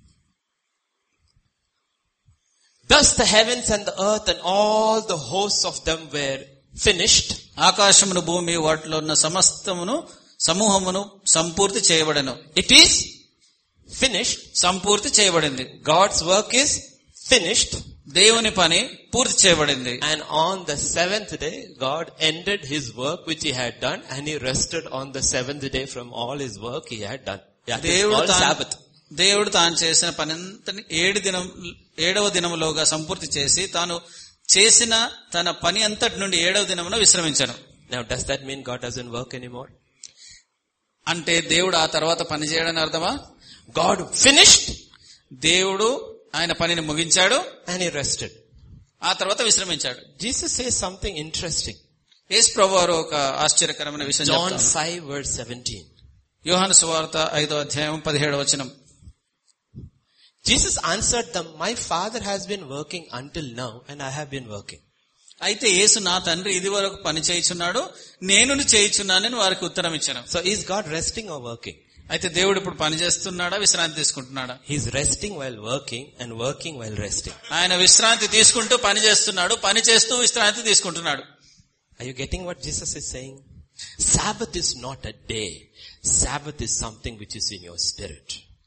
Speaker 1: Thus the heavens and the earth and all the hosts of them were finished.
Speaker 2: ఆకాశమును భూమి వాటిలో ఉన్న సమస్తమును సమూహమును సంపూర్తి చేయబడెను
Speaker 1: It is finished.
Speaker 2: సంపూర్తి చేయబడింది
Speaker 1: God's work is finished.
Speaker 2: దేవుని పని పూర్తి చేయబడింది
Speaker 1: And on the seventh day, God ended his work which he had done and he rested on the seventh day from all his work he had done. Yeah, it is
Speaker 2: దేవుడు
Speaker 1: called
Speaker 2: తాను-
Speaker 1: Sabbath.
Speaker 2: దేవుడు తాను చేసిన పనంతని ఏడు దినం ఏడవ దినములోగా సంపూర్తి చేసి తాను చేసిన తన పని అంతటి నుండి ఏడవ దినమున విశ్రమించాను
Speaker 1: Now does that mean God doesn't work anymore?
Speaker 2: అంటే దేవుడు ఆ తర్వాత పని చేయడని అర్థమా
Speaker 1: God finished
Speaker 2: దేవుడు ఆయన పనిని ముగించాడు
Speaker 1: and he rested.
Speaker 2: ఆ తర్వాత విశ్రమించాడు
Speaker 1: Jesus says something interesting.
Speaker 2: యేసు ప్రభు వారు ఒక ఆశ్చర్యకరమైన విషయం
Speaker 1: John
Speaker 2: చెప్తారు.
Speaker 1: 5 verse 17.
Speaker 2: యోహాను సువార్త ఐదో అధ్యాయం పదిహేడు వచనం
Speaker 1: Jesus answered them, my father has been working until now and I have been working.
Speaker 2: అయితే యేసు నా తండ్రి ఇది వరకు పని చేయుచున్నాడు నేను చేయుచున్నానని వారికి ఉత్తరం ఇచ్చాను
Speaker 1: So is God resting or working?
Speaker 2: అయితే దేవుడు ఇప్పుడు పని చేస్తున్నాడా విశ్రాంతి తీసుకుంటున్నాడా
Speaker 1: He's resting while working and working while resting.
Speaker 2: ఆయన విశ్రాంతి తీసుకుంటూ పని చేస్తున్నాడు పని చేస్తూ విశ్రాంతి తీసుకుంటున్నాడు
Speaker 1: Are you getting what Jesus is saying? Sabbath is not a day. Sabbath is something which is in your spirit.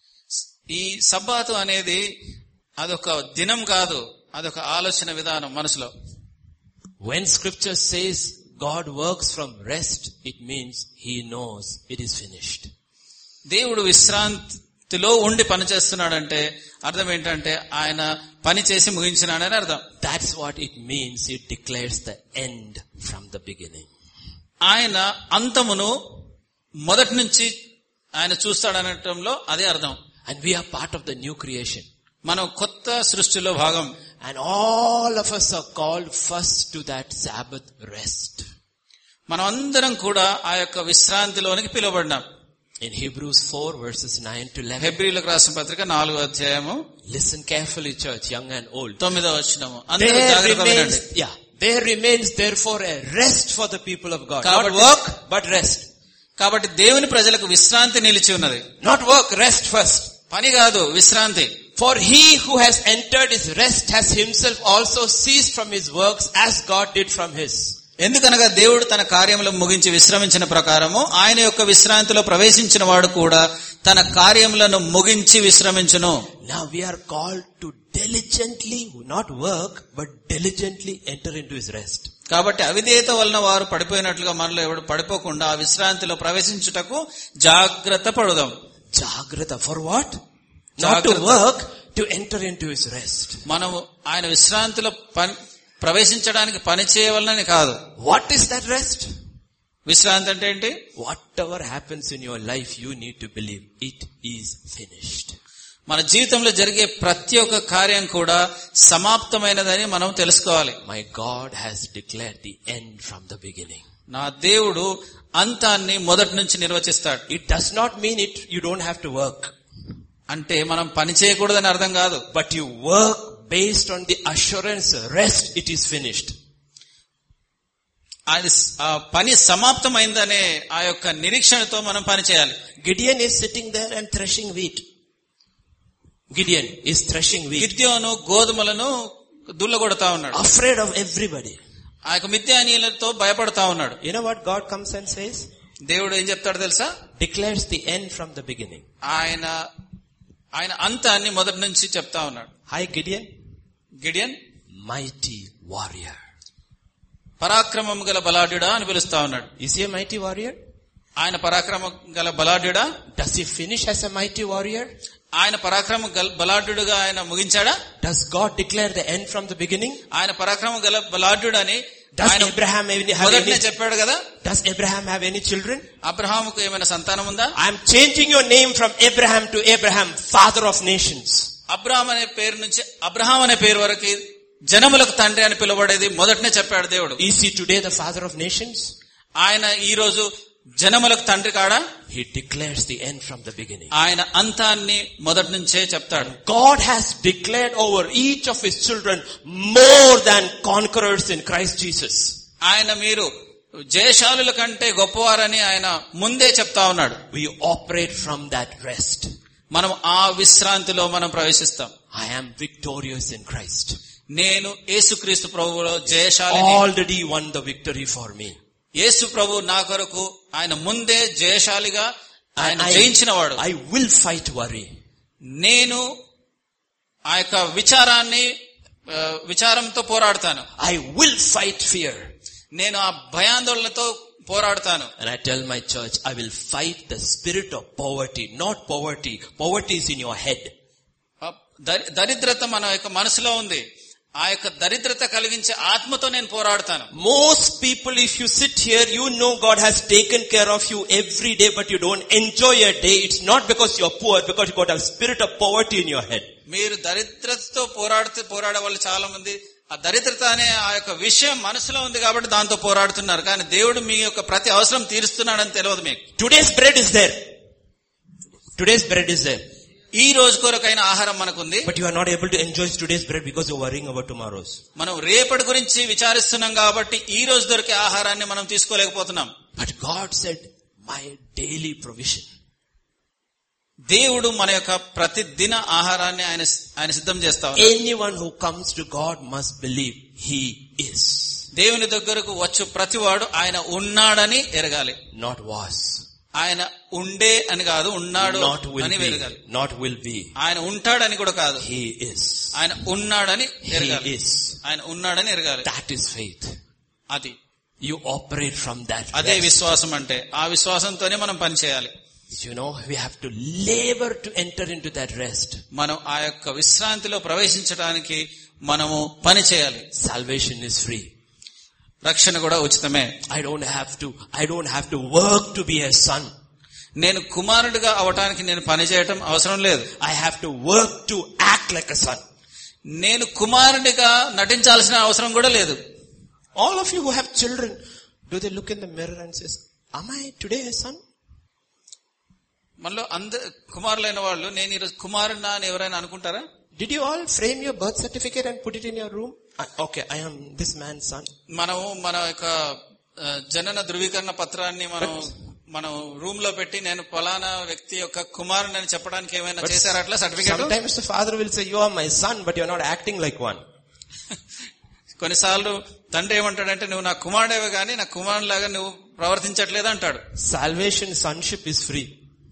Speaker 2: ఈ సబ్బాతు అనేది అదొక దినం కాదు అదొక ఆలోచన విధానం మనసులో
Speaker 1: When scripture says God works from rest, it means He knows it is finished.
Speaker 2: దేవుడు విశ్రాంతిలో ఉండి పని చేస్తున్నాడంటే అర్థం ఏంటంటే ఆయన పని చేసి ముగించినాడని అర్థం
Speaker 1: That's what it means. It declares the end from the beginning.
Speaker 2: ఆయన అంతమును మొదటి నుంచి ఆయన చూస్తాడనటంలో అదే అర్థం
Speaker 1: And we are part of the new creation.
Speaker 2: మనం కొత్త సృష్టిలో భాగం
Speaker 1: And all of us are called first to that Sabbath rest.
Speaker 2: మనం అందరం కూడా ఆ యొక్క విశ్రాంతిలోనికి పిలువబడినాం
Speaker 1: In Hebrews 4 verses 9 to 11.
Speaker 2: హెబ్రిలకు రాసిన పత్రిక నాలుగో అధ్యాయము
Speaker 1: Listen carefully church, young and old.
Speaker 2: తొమ్మిదో వచ్చినము అందరూ
Speaker 1: There
Speaker 2: జాగ్రత్తగా
Speaker 1: remains,
Speaker 2: వినండి
Speaker 1: yeah, there remains therefore a rest for the people of God. Not
Speaker 2: కాబట్టి-
Speaker 1: work, but rest.
Speaker 2: కాబట్టి దేవుని ప్రజలకు విశ్రాంతి నిలిచి ఉన్నది
Speaker 1: Not work, rest first.
Speaker 2: పని కాదు విశ్రాంతి
Speaker 1: For he who has entered his rest has himself also ceased from his works as God did from his.
Speaker 2: ఎందుకనగా దేవుడు తన కార్యములు ముగించి విశ్రమించిన ప్రకారము ఆయన యొక్క విశ్రాంతిలో ప్రవేశించిన వాడు కూడా తన కార్యములను ముగించి విశ్రమించును
Speaker 1: Now we are called to diligently, not work, but diligently enter into his rest.
Speaker 2: కాబట్టి అవిధేయత వలన వారు పడిపోయినట్లుగా మనలో ఎవడు పడిపోకుండా ఆ విశ్రాంతిలో ప్రవేశించుటకు జాగ్రత్త పడుదాం
Speaker 1: Jagrata for what? Not to
Speaker 2: Jagrata.
Speaker 1: work, to enter into his rest.
Speaker 2: మనము ఆయన విశ్రాంతిలో పని ప్రవేశించడానికి పని చేయవలనని కాదు
Speaker 1: What is that rest?
Speaker 2: విశ్రాంతి అంటే ఏంటి
Speaker 1: Whatever happens in your life, you need to believe it is finished.
Speaker 2: మన జీవితంలో జరిగే ప్రతి ఒక్క కార్యం కూడా సమాప్తమైనదని మనం తెలుసుకోవాలి
Speaker 1: My God has declared the end from the beginning.
Speaker 2: నా దేవుడు అంతాన్ని మొదటి నుంచి నిర్వచిస్తాడు
Speaker 1: It does not mean it, you don't have to work.
Speaker 2: అంటే మనం పని చేయకూడదని అర్థం కాదు
Speaker 1: But you work based on the assurance, rest, it is finished.
Speaker 2: అది స- ఆ పని సమాప్తమైందనే ఆ యొక్క నిరీక్షణతో మనం పని చేయాలి
Speaker 1: Gideon is sitting there and threshing wheat. Gideon is threshing wheat.
Speaker 2: గిద్యోను గోధుమలను దుల్లగొడతా ఉన్నాడు
Speaker 1: Afraid of everybody.
Speaker 2: ఆ యొక్క మిథ్యానీయులతో భయపడతా ఉన్నాడు
Speaker 1: You know what God comes and says?
Speaker 2: దేవుడు ఏం చెప్తాడు తెలుసా
Speaker 1: Declares the end from the beginning.
Speaker 2: ఆయన ఆయన అంతాన్ని మొదటి నుంచి చెప్తా ఉన్నాడు
Speaker 1: Hi Gideon,
Speaker 2: Gideon
Speaker 1: mighty warrior.
Speaker 2: పరాక్రమం గల బలాఢ్యుడా అని పిలుస్తా ఉన్నాడు
Speaker 1: Is he a mighty warrior?
Speaker 2: ఆయన పరాక్రమం గల బలాఢ్యుడా
Speaker 1: Does he finish as a mighty warrior?
Speaker 2: ఆయన పరాక్రమం గల బలాఢ్యుడుగా ఆయన ముగించాడా
Speaker 1: Does God declare the end from the beginning?
Speaker 2: ఆయన పరాక్రమం గల బలాఢ్యుడని
Speaker 1: Does
Speaker 2: ఆయన
Speaker 1: Abraham have any, have
Speaker 2: మొదటనే
Speaker 1: any,
Speaker 2: చెప్పాడు కదా
Speaker 1: does Abraham have any children?
Speaker 2: అబ్రహాముకు ఏమైనా సంతానం ఉందా
Speaker 1: I am changing your name from Abraham to Abraham, father of nations.
Speaker 2: Abraham అనే పేరు నుంచి అబ్రహాం అనే పేరు వరకు జనములకు తండ్రి అని పిలువబడేది మొదటనే చెప్పాడు దేవుడు
Speaker 1: Is he today the father of nations?
Speaker 2: ఆయన ఈ రోజు జనములకు తండ్రి కాడా
Speaker 1: He declares the end from the beginning.
Speaker 2: ఆయన అంతాన్ని మొదటి నుంచే చెప్తాడు
Speaker 1: God has declared over each of his children more than conquerors in Christ Jesus.
Speaker 2: ఆయన మీరు జయశాలుల కంటే గొప్పవారని ఆయన ముందే చెప్తా ఉన్నాడు
Speaker 1: We operate from that rest.
Speaker 2: మనం ఆ విశ్రాంతిలో మనం ప్రవేశిస్తాం
Speaker 1: I am victorious in Christ.
Speaker 2: నేను యేసుక్రీస్తు ప్రభువులో జయశాలి
Speaker 1: Already won the victory for me.
Speaker 2: యేసు ప్రభు నా కొరకు ఆయన ముందే జయశాలిగా ఆయన
Speaker 1: I-
Speaker 2: జయించినవాడు
Speaker 1: I will fight worry.
Speaker 2: నేను ఆ యొక్క విచారాన్ని ఆ, విచారంతో పోరాడతాను
Speaker 1: I will fight fear.
Speaker 2: నేను ఆ భయాందోళనతో పోరాడతాను
Speaker 1: And I tell my church, I will fight the spirit of poverty, not poverty. Poverty is in your head.
Speaker 2: ఆ దరి- దరిద్రత మన యొక్క మనసులో ఉంది ఆ యొక్క దరిద్రత కలిగించే ఆత్మతో నేను పోరాడతాను
Speaker 1: Most people, if you sit here, you know God has taken care of you every day, but you don't enjoy a day. It's not because you're poor, because you got a spirit of poverty in your head.
Speaker 2: మీరు దరిద్రతతో పోరాడుతూ పోరాడే వాళ్ళు చాలా మంది ఆ దరిద్రత అనే ఆ యొక్క విషయం మనసులో ఉంది కాబట్టి దాంతో పోరాడుతున్నారు కానీ దేవుడు మీ యొక్క ప్రతి అవసరం తీరుస్తున్నాడని తెలియదు మీకు
Speaker 1: Today's bread is there. Today's bread is there.
Speaker 2: ఈ రోజు కొరకైన ఆహారం మనకుంది
Speaker 1: But you are not able to enjoy today's bread because you're worrying about tomorrow's.
Speaker 2: మనం రేపటి గురించి విచారిస్తున్నాం కాబట్టి ఈ రోజు దొరికే ఆహారాన్ని మనం తీసుకోలేకపోతున్నాం
Speaker 1: But God said, my daily provision.
Speaker 2: దేవుడు మన యొక్క ప్రతి దిన ఆహారాన్ని ఆయన ఆయన సిద్ధం చేస్తా ఉన్నాడు.
Speaker 1: Anyone who comes to God must believe He is,
Speaker 2: దేవుని దగ్గరకు వచ్చు ప్రతివాడు ఆయన ఉన్నాడని ఎరగాలి
Speaker 1: not was,
Speaker 2: ఆయన ఉండే అని కాదు ఉన్నాడు
Speaker 1: not will
Speaker 2: అని
Speaker 1: be,
Speaker 2: ఎరగాలి
Speaker 1: not will be.
Speaker 2: ఆయన ఉంటాడని కూడా కాదు
Speaker 1: He is.
Speaker 2: ఆయన ఉన్నాడని
Speaker 1: He
Speaker 2: ఎరగాలి
Speaker 1: is.
Speaker 2: ఆయన ఉన్నాడని ఎరగాలి
Speaker 1: That is faith.
Speaker 2: అది
Speaker 1: You operate from that.
Speaker 2: అదే
Speaker 1: rest.
Speaker 2: విశ్వాసం అంటే ఆ విశ్వాసంతోనే మనం పనిచేయాలి
Speaker 1: You know, we have to labor to enter into that rest.
Speaker 2: మనం ఆ యొక్క విశ్రాంతిలో ప్రవేశించడానికి మనము పని చేయాలి
Speaker 1: Salvation is free.
Speaker 2: రక్షణ కూడా ఉచితమే
Speaker 1: I don't have to, I don't have to work to be a son.
Speaker 2: నేను కుమారుడిగా అవటానికి నేను పని చేయటం అవసరం లేదు
Speaker 1: I have to work to act like a son.
Speaker 2: నేను కుమారుడిగా నటించాల్సిన అవసరం కూడా లేదు
Speaker 1: All of you who have children, do they look in the mirror and says, am I today a son?
Speaker 2: మనలో అంద కుమారులైన వాళ్ళు నేను ఈరోజు కుమారుడినా అని ఎవరైనా అనుకుంటారా
Speaker 1: Did you all frame your birth certificate and put it in your room? I- Okay, I am this man's son.
Speaker 2: మనము మన యొక్క ఆ, జనన ధృవీకరణ పత్రాన్ని మనం మనం రూమ్ లో పెట్టి నేను ఫలానా వ్యక్తి యొక్క కుమారుని అని చెప్పడానికి ఏమైనా
Speaker 1: But
Speaker 2: చేశారా అట్లా certificate
Speaker 1: Sometimes the father will say, you are my son, but you're not acting like one.
Speaker 2: కొన్నిసార్లు తండ్రి ఏమంటాడంటే నువ్వు నా కుమారుడేవే గాని నా కుమారులాగా నువ్వు ప్రవర్తించట్లేదు అంటాడు
Speaker 1: Salvation, sonship is free.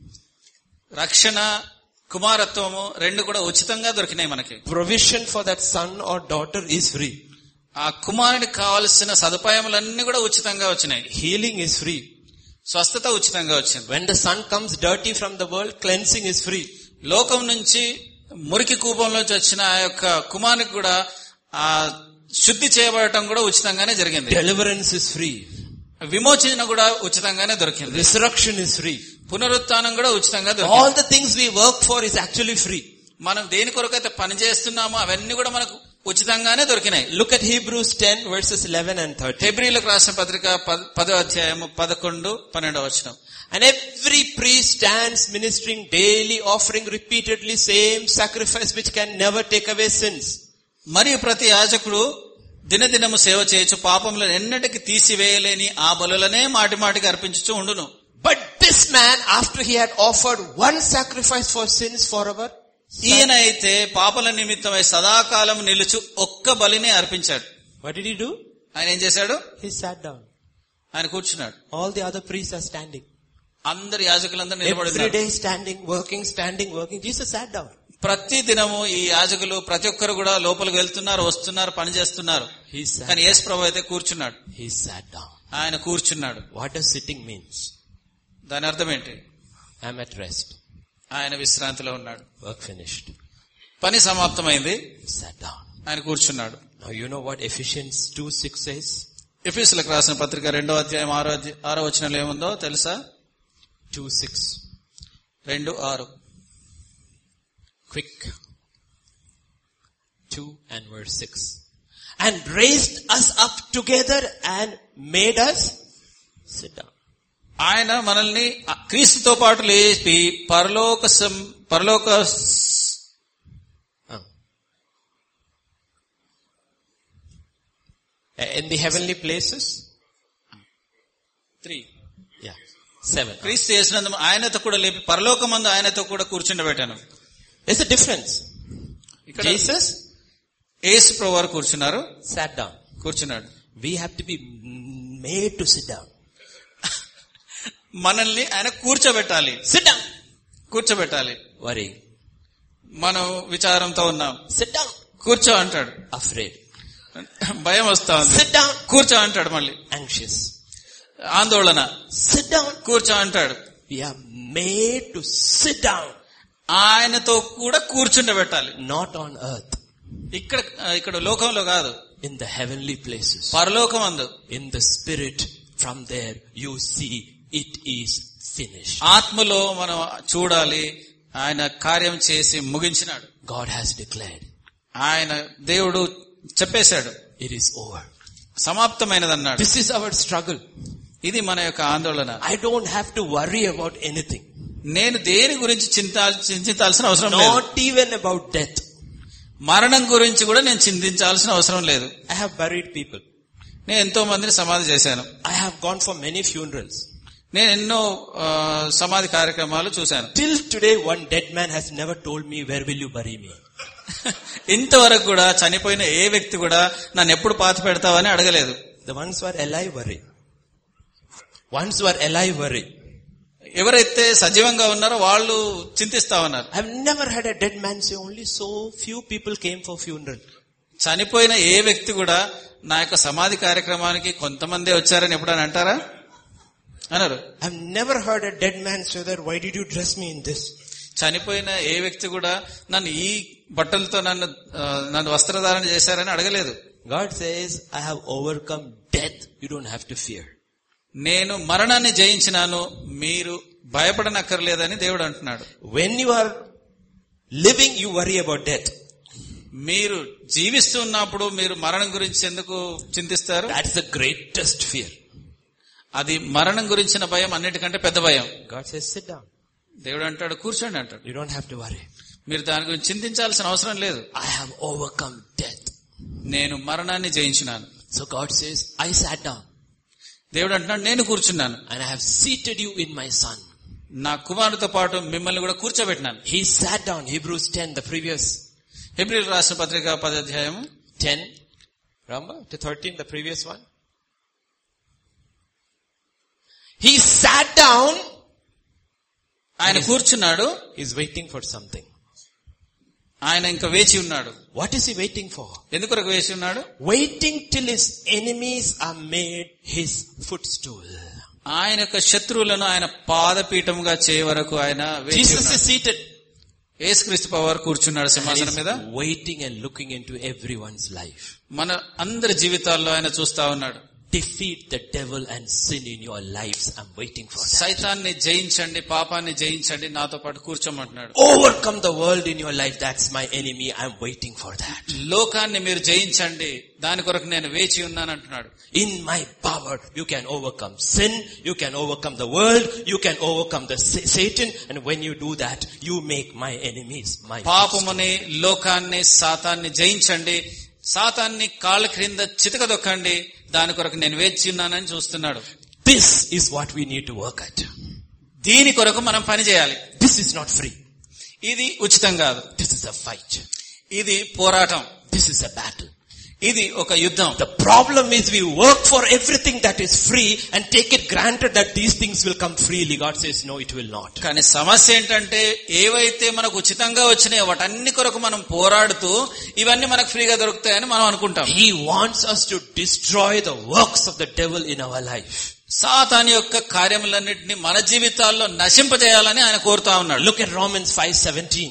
Speaker 2: రక్షణ కుమారత్వము రెండు కూడా ఉచితంగా దొరికినాయి మనకి
Speaker 1: Provision for that son or daughter is free.
Speaker 2: ఆ కుమారుడికి కావలసిన సదుపాయములన్నీ కూడా ఉచితంగా వచ్చినాయి
Speaker 1: Healing is free.
Speaker 2: స్వస్థత ఉచితంగా వచ్చింది
Speaker 1: When the son comes dirty from the world, cleansing is free.
Speaker 2: లోకం నుంచి మురికి కూపంలోంచి వచ్చిన ఆ యొక్క కుమారునికి కూడా ఆ శుద్ధి చేయబడటం కూడా ఉచితంగానే జరిగింది
Speaker 1: Deliverance is free.
Speaker 2: విమోచన కూడా ఉచితంగానే దొరికింది
Speaker 1: Resurrection is free.
Speaker 2: పునరుత్థానం కూడా ఉచితంగా దొరికింది
Speaker 1: All the things we work for is actually free.
Speaker 2: మనం దేని కొరకైతే పని చేస్తున్నామో అవన్నీ కూడా మనకు ఉచితంగానే దొరికినాయి
Speaker 1: Look at Hebrews 10 verses 11 and 13.
Speaker 2: ఫిబ్రిలకు రాసిన పత్రిక పద- పదో అధ్యాయము పదకొండు పన్నెండో వచనం
Speaker 1: And every priest stands ministering daily, offering repeatedly same sacrifice which can never take away sins.
Speaker 2: మరియు ప్రతి యాజకుడు దినదినము సేవ చేయొచ్చు పాపములను ఎన్నటికి తీసివేయలేని ఆ బలులనే మాటి మాటికి అర్పించుచు ఉండును
Speaker 1: But this man, after he had offered one sacrifice for sins forever,
Speaker 2: ఈయన అయితే పాపల నిమిత్తమై సదాకాలం నిలుచు ఒక్క బలిని అర్పించాడు
Speaker 1: what did he do?
Speaker 2: ఆయన ఏం చేశాడు
Speaker 1: He sat down.
Speaker 2: ఆయన కూర్చున్నాడు
Speaker 1: All the other priests are standing.
Speaker 2: అందరు యాజకులందరూ నిలబడి
Speaker 1: Every
Speaker 2: ఉన్నారు.
Speaker 1: day standing, working, standing, working. Jesus sat down.
Speaker 2: ప్రతి దినము ఈ యాజకులు ప్రతి ఒక్కరు కూడా లోపలికి వెళ్తున్నారు వస్తున్నారు పని చేస్తున్నారు
Speaker 1: He sat,
Speaker 2: కానీ యేసు ప్రభు అయితే కూర్చున్నాడు
Speaker 1: he sat down.
Speaker 2: ఆయన కూర్చున్నాడు
Speaker 1: What does sitting means?
Speaker 2: దాని అర్థం ఏంటి
Speaker 1: I'm at rest.
Speaker 2: ఆయన విశ్రాంతిలో ఉన్నాడు
Speaker 1: Work finished.
Speaker 2: పని సమాప్తమైంది
Speaker 1: He sat down.
Speaker 2: ఆయన కూర్చున్నాడు
Speaker 1: Now you know what Ephesians 2 6 says?
Speaker 2: ఎఫీసులకు రాసిన పత్రిక రెండో అధ్యాయం ఆరో అధ్యాయం ఆరో వచనంలో ఏముందో తెలుసా
Speaker 1: 2 6.
Speaker 2: రెండు ఆరు
Speaker 1: Quick. 2 and verse 6. And raised us up together and made us sit down.
Speaker 2: ఆయన మనల్ని క్రీస్తుతో పాటు లేపి పరలోక సం- పరలోక
Speaker 1: Ah. In the heavenly places?
Speaker 2: Three
Speaker 1: Yeah. 7.
Speaker 2: క్రీస్తు చేసినందు ఆయనతో కూడా లేపి పరలోకమందు ఆయనతో కూడా కూర్చుండబెట్టాను
Speaker 1: There's a difference.
Speaker 2: ఇక్కడ
Speaker 1: Jesus
Speaker 2: యేసు ప్రభు వారు కూర్చున్నారు
Speaker 1: sat down.
Speaker 2: కూర్చున్నాడు
Speaker 1: We have to be made to sit down.
Speaker 2: మనల్ని ఆయన కూర్చోబెట్టాలి
Speaker 1: Sit down.
Speaker 2: కూర్చోబెట్టాలి
Speaker 1: Worry.
Speaker 2: మనం విచారంతో ఉన్నాం
Speaker 1: Sit down.
Speaker 2: కూర్చో అంటాడు
Speaker 1: Afraid.
Speaker 2: భయం వస్తా ఉంది
Speaker 1: Sit down.
Speaker 2: కూర్చో అంటాడు మళ్ళీ
Speaker 1: Anxious.
Speaker 2: ఆందోళన
Speaker 1: Sit down.
Speaker 2: కూర్చో అంటాడు
Speaker 1: We are made to sit down.
Speaker 2: ఆయనతో కూడా కూర్చుండబెట్టాలి
Speaker 1: Not on earth.
Speaker 2: ఇక్కడ ఇక్కడ లోకంలో కాదు
Speaker 1: In the heavenly places.
Speaker 2: పరలోకం అందు
Speaker 1: In the spirit. From there you see it is finished.
Speaker 2: ఆత్మలో మనం చూడాలి ఆయన కార్యం చేసి ముగించినాడు
Speaker 1: God has declared.
Speaker 2: ఆయన దేవుడు చెప్పేశాడు
Speaker 1: It is over.
Speaker 2: సమాప్తమైనదన్నాడు
Speaker 1: This is our struggle.
Speaker 2: ఇది మన యొక్క ఆందోళన
Speaker 1: I don't have to worry about anything.
Speaker 2: నేను దేని గురించి చింతా- చింతించాల్సిన అవసరం లేదు
Speaker 1: Not even about death.
Speaker 2: మరణం గురించి కూడా నేను చింతించాల్సిన అవసరం లేదు
Speaker 1: I have buried people.
Speaker 2: నేను ఎంతో మందిని సమాధి చేశాను
Speaker 1: I have gone for many funerals.
Speaker 2: నేను ఎన్నో ఆ, సమాధి కార్యక్రమాలు చూశాను
Speaker 1: Till today, one dead man has never told me, where will you bury me?
Speaker 2: ఇంతవరకు కూడా చనిపోయిన ఏ వ్యక్తి కూడా నన్ను ఎప్పుడు పాతి పెడతావని అడగలేదు
Speaker 1: The ones who are alive worry. Ones who are alive worry.
Speaker 2: ఎవరైతే సజీవంగా ఉన్నారో వాళ్ళు చింతిస్తా ఉన్నారు
Speaker 1: I've never had a dead man say only so few people came for funeral.
Speaker 2: చనిపోయిన ఏ వ్యక్తి కూడా నా యొక్క సమాధి కార్యక్రమానికి కొంతమందే వచ్చారని ఎప్పుడని అంటారా అన్నారు
Speaker 1: I've never heard a dead man say that, why did you dress me in this?
Speaker 2: చనిపోయిన ఏ వ్యక్తి కూడా నన్ను ఈ బట్టలతో నన్ను ఆ, నన్ను వస్త్రధారణ చేశారని అడగలేదు
Speaker 1: God says, I have overcome death. You don't have to fear.
Speaker 2: నేను మరణాన్ని జయించినాను మీరు భయపడనక్కర్లేదని దేవుడు అంటున్నాడు
Speaker 1: When you are living, you worry about death.
Speaker 2: మీరు జీవిస్తున్నప్పుడు మీరు మరణం గురించి ఎందుకు చింతిస్తారు
Speaker 1: That's the greatest fear.
Speaker 2: అది మరణం గురించిన భయం అన్నిటికంటే పెద్ద భయం
Speaker 1: God says, sit down.
Speaker 2: దేవుడు అంటాడు కూర్చోండి అంటాడు
Speaker 1: You don't have to worry.
Speaker 2: మీరు దాని గురించి చింతించాల్సిన అవసరం లేదు
Speaker 1: I have overcome death.
Speaker 2: నేను మరణాన్ని జయించినాను
Speaker 1: So God says, I sat down
Speaker 2: దేవుడు అంటున్నాడు నేను కూర్చున్నాను
Speaker 1: and I have seated you in my son.
Speaker 2: నా కుమారుతో పాటు మిమ్మల్ని కూడా కూర్చోబెట్టినాను
Speaker 1: He sat down, Hebrews 10, the previous
Speaker 2: హెబ్రిల్ రాష్ట్ర పత్రిక పదాధ్యాయం
Speaker 1: 10. Remember? To 13, the previous one. He sat down.
Speaker 2: ఆయన కూర్చున్నాడు
Speaker 1: He's waiting for something.
Speaker 2: ఆయన ఇంకా వేచి ఉన్నాడు
Speaker 1: What is he waiting for?
Speaker 2: ఎందుకొరకు వేచి ఉన్నాడు
Speaker 1: Waiting till his enemies are made his footstool.
Speaker 2: ఆయన యొక్క శత్రువులను ఆయన పాదపీఠముగా చేయ వరకు ఆయన వేచి
Speaker 1: Jesus
Speaker 2: ఉన్నాడు.
Speaker 1: is seated.
Speaker 2: యేసుక్రీస్తు పవారు కూర్చున్నాడు
Speaker 1: And
Speaker 2: సింహాసనం మీద
Speaker 1: he's waiting and looking into everyone's life.
Speaker 2: మన అందరి జీవితాల్లో ఆయన చూస్తా ఉన్నాడు
Speaker 1: Defeat the devil and sin in your lives. I'm waiting for that.
Speaker 2: సైతాన్ని జయించండి పాపాన్ని జయించండి నాతో పాటు కూర్చోమంటున్నాడు
Speaker 1: Overcome the world in your life. That's my enemy. I'm waiting for that.
Speaker 2: లోకాన్ని మీరు జయించండి దాని కొరకు నేను వేచి ఉన్నాను అంటున్నాడు
Speaker 1: In my power, you can overcome sin, you can overcome the world, you can overcome the sa- Satan, and when you do that, you make my enemies my footstool.
Speaker 2: పాపముని లోకాన్ని సాతాన్ని జయించండి సాతాన్ని కాళ్ళ క్రింద చితక దొక్కండి దాని కొరకు నేను వేచి ఉన్నానని చూస్తున్నాడు
Speaker 1: This is what we need to work at.
Speaker 2: దీని కొరకు మనం పని చేయాలి
Speaker 1: This is not free.
Speaker 2: ఇది ఉచితం కాదు
Speaker 1: This is a fight.
Speaker 2: ఇది పోరాటం
Speaker 1: This is a battle.
Speaker 2: ఇది ఒక యుద్ధం
Speaker 1: The problem is we work for everything that is free and take it granted that these things will come freely. God says, no, it will not.
Speaker 2: కానీ సమస్య ఏంటంటే ఏవైతే మనకు ఉచితంగా వచ్చినాయో వాటన్ని కొరకు మనం పోరాడుతూ ఇవన్నీ మనకు ఫ్రీగా దొరుకుతాయని మనం అనుకుంటాం
Speaker 1: He wants us to destroy the works of the devil in our life.
Speaker 2: సాతాని యొక్క కార్యములన్నింటినీ మన జీవితాల్లో నశింపజేయాలని ఆయన కోరుతా ఉన్నాడు
Speaker 1: Look at Romans 5.17.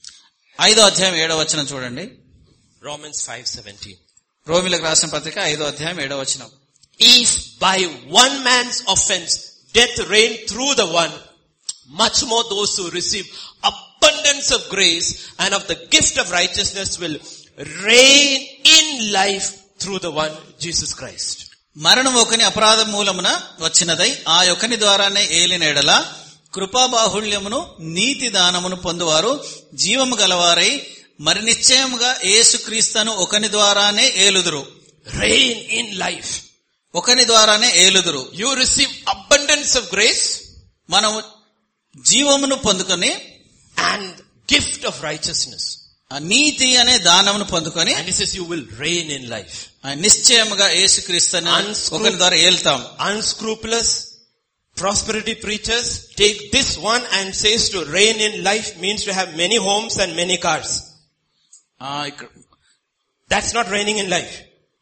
Speaker 2: ఐదో అధ్యాయం ఏడో వచనం చూడండి
Speaker 1: Romans 5.17.
Speaker 2: రోమిలకు రాసిన పత్రిక ఐదో అధ్యాయం ఏడో వచనం
Speaker 1: If by one man's offense death reigned through the one, much more those who receive abundance of grace and of the gift of righteousness will reign in life through the one, Jesus Christ.
Speaker 2: మరణం ఒకని అపరాధ మూలమున వచ్చినదై ఆ యొక్కని ద్వారానే ఏలిన ఎడల కృపాబాహుళ్యమును నీతి దానమును పొందువారు జీవము గలవారై మరి నిశ్చయముగా యేసుక్రీస్తును ఒకని ద్వారానే ఏలుదురు
Speaker 1: Reign in life.
Speaker 2: ఒకని ద్వారానే ఏలుదురు
Speaker 1: You receive abundance of grace
Speaker 2: మనము జీవమును పొందుకొని
Speaker 1: and gift of righteousness.
Speaker 2: ఆ నీతి అనే దానమును పొందుకొని
Speaker 1: And he says you will reign in life.
Speaker 2: ఆ నిశ్చయముగా యేసుక్రీస్తును
Speaker 1: Unscru-
Speaker 2: ఒకని ద్వారా ఏలుతాం
Speaker 1: Unscrupulous prosperity preachers take this one and says to reign in life means to have many homes and many cars.
Speaker 2: ఆ, ఇక్కడ
Speaker 1: That's not reigning in life.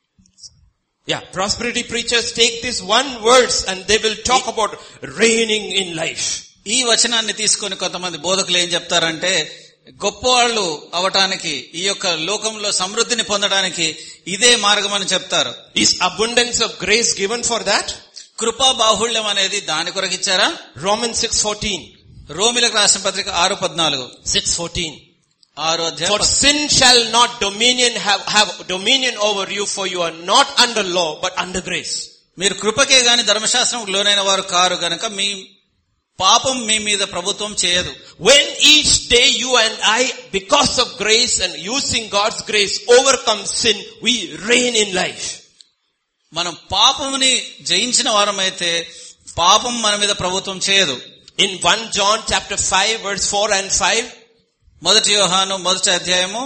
Speaker 1: Yeah, prosperity preachers take this one verse and they will talk about reigning in life.
Speaker 2: ఈ వచనాన్ని తీసుకొని కొంతమంది బోధకులు ఏం చెప్తారంటే గొప్పవాళ్ళు అవటానికి ఈ యొక్క లోకంలో సమృద్ధిని పొందడానికి ఇదే మార్గం అని చెప్తారు
Speaker 1: Is abundance of grace given for that?
Speaker 2: కృపా బాహుళ్యం అనేది దాని కొరకు ఇచ్చారా
Speaker 1: Romans 6.14.
Speaker 2: రోమిలకు రాసిన పత్రిక ఆరు పద్నాలుగు
Speaker 1: 6.14.
Speaker 2: ఆరు
Speaker 1: For
Speaker 2: అధ్యాయం
Speaker 1: sin shall not dominion have, have dominion over you for you are not under law but under grace.
Speaker 2: మీరు కృపకే గాని ధర్మశాస్త్రం లోనైన వారు కారు గనక మీ పాపం మీ మీద ప్రభుత్వం చేయదు
Speaker 1: When each day you and I, because of grace and using God's grace, overcome sin, we reign in life.
Speaker 2: మనం పాపముని జయించిన వారమైతే పాపం మన మీద ప్రభుత్వం చేయదు
Speaker 1: In 1 John chapter 5 verse 4 and 5,
Speaker 2: మొదటి యోహాను మొదటి అధ్యాయము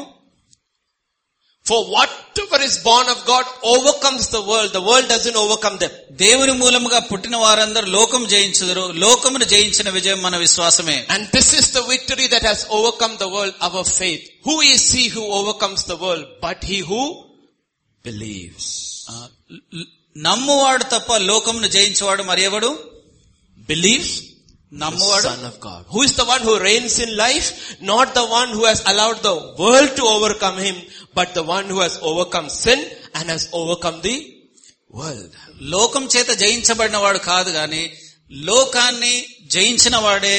Speaker 1: for whatever is born of God overcomes the world. The world doesn't overcome them.
Speaker 2: దేవుని మూలముగా పుట్టిన వారందరూ లోకం జయించుదురు లోకమును జయించిన విజయం మన విశ్వాసమే
Speaker 1: And this is the victory that has overcome the world, our faith. Who is he who overcomes the world? But he who believes.
Speaker 2: ఆ, l- నమ్మువాడు తప్ప లోకమును జయించేవాడు మరి ఎవడు
Speaker 1: Believes? The
Speaker 2: నమ్మువాడు
Speaker 1: Son of God. Who is the one who reigns in life? Not the one who has allowed the world to overcome him, but the one who has overcome sin and has overcome the world.
Speaker 2: లోకం చేత జయించబడిన వాడు కాదు గాని లోకాన్ని జయించిన వాడే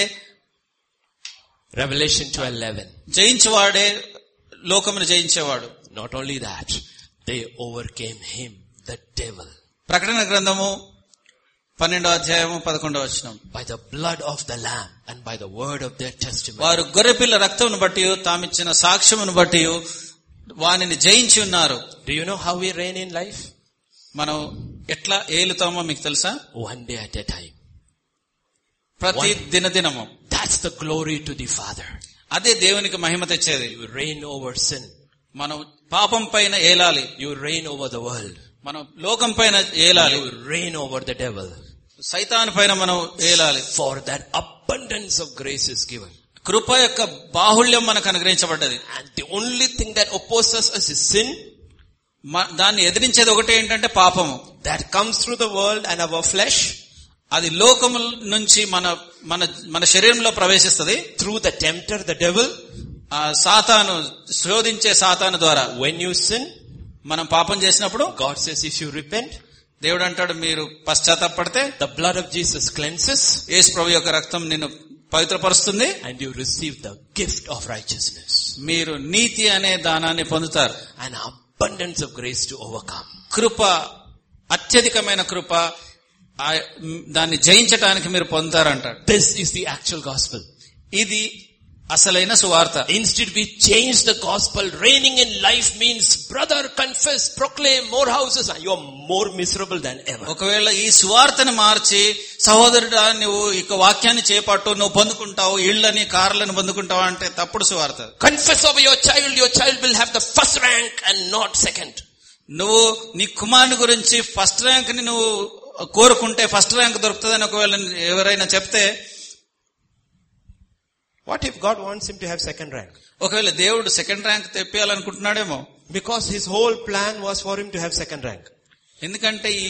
Speaker 1: Revelation 12:11.
Speaker 2: జయించేవాడే లోకమును జయించేవాడు
Speaker 1: Not only that, they overcame him, the devil,
Speaker 2: ప్రకటన గ్రంథము పన్నెండో అధ్యాయము పదకొండవ వచనం
Speaker 1: by the blood of the lamb and by the word of their testimony.
Speaker 2: వారు గొర్రెపిల్ల రక్తమును బట్టి తామిచ్చిన సాక్ష్యమును బట్టి వానిని జయించి ఉన్నారు
Speaker 1: Do you know how we reign in life?
Speaker 2: మనం ఎట్లా ఏలుతామో మీకు తెలుసా
Speaker 1: One day at a time.
Speaker 2: ప్రతి దినదినము
Speaker 1: That's the glory to the Father.
Speaker 2: అదే దేవునికి మహిమ తెచ్చేది
Speaker 1: You reign over sin.
Speaker 2: మనం పాపం పైన ఏలాలి
Speaker 1: You reign over the world.
Speaker 2: మనం లోకం పైన ఏలాలి
Speaker 1: You reign over the devil.
Speaker 2: సైతాన్ పైన మనం ఏలాలి
Speaker 1: For that abundance of grace is given.
Speaker 2: కృప యొక్క బాహుళ్యం మనకు అనుగ్రహించబడ్డది
Speaker 1: And the only thing that opposes us is sin
Speaker 2: మ- దాన్ని ఎదిరించేది ఒకటి ఏంటంటే పాపము
Speaker 1: that comes through the world and our flesh
Speaker 2: అది లోకము నుంచి మన మన మన శరీరంలో ప్రవేశిస్తుంది
Speaker 1: through the tempter, the devil.
Speaker 2: ఆ సాతాను శోధించే సాతాను ద్వారా
Speaker 1: When you sin,
Speaker 2: మనం పాపం చేసినప్పుడు
Speaker 1: God says if you repent,
Speaker 2: దేవుడు అంటాడు మీరు పశ్చాత్తాపడితే
Speaker 1: the blood of Jesus cleanses
Speaker 2: యేసు ప్రభు యొక్క రక్తం నిన్ను పవిత్రపరుస్తుంది
Speaker 1: and you receive the gift of righteousness.
Speaker 2: మీరు నీతి అనే దానాన్ని పొందుతారు
Speaker 1: An abundance of grace to overcome.
Speaker 2: కృప అత్యధికమైన కృప ఆ, మ్, దాన్ని జయించటానికి మీరు పొందుతారంటాడు
Speaker 1: This is the actual gospel.
Speaker 2: ఇది అసలైన సువార్త
Speaker 1: Instead we change the gospel. Reigning in life means brother confess, proclaim more houses and you are more miserable than ever.
Speaker 2: ఒకవేళ ఈ సువార్తను మార్చి సహోదరుడా నువ్వు ఇక వాక్యాన్ని చేపట్టు నువ్వు పొందుకుంటావు ఇళ్ళని కార్లను పొందుకుంటావు అంటే తప్పుడు సువార్త
Speaker 1: Confess over your child, your child will have the first rank and not second.
Speaker 2: నువ్వు నీ కుమారుని గురించి ఫస్ట్ ర్యాంక్ ని నువ్వు కోరుకుంటే ఫస్ట్ ర్యాంక్ దొరుకుతుందని ఒకవేళ ఎవరైనా చెప్తే
Speaker 1: What if God wants him to have second rank?
Speaker 2: ఒకవేళ దేవుడు సెకండ్ ర్యాంక్ తెప్పియాలనుకుంటున్నాడేమో
Speaker 1: Because his whole plan was for him to have second rank.
Speaker 2: ఎందుకంటే ఈ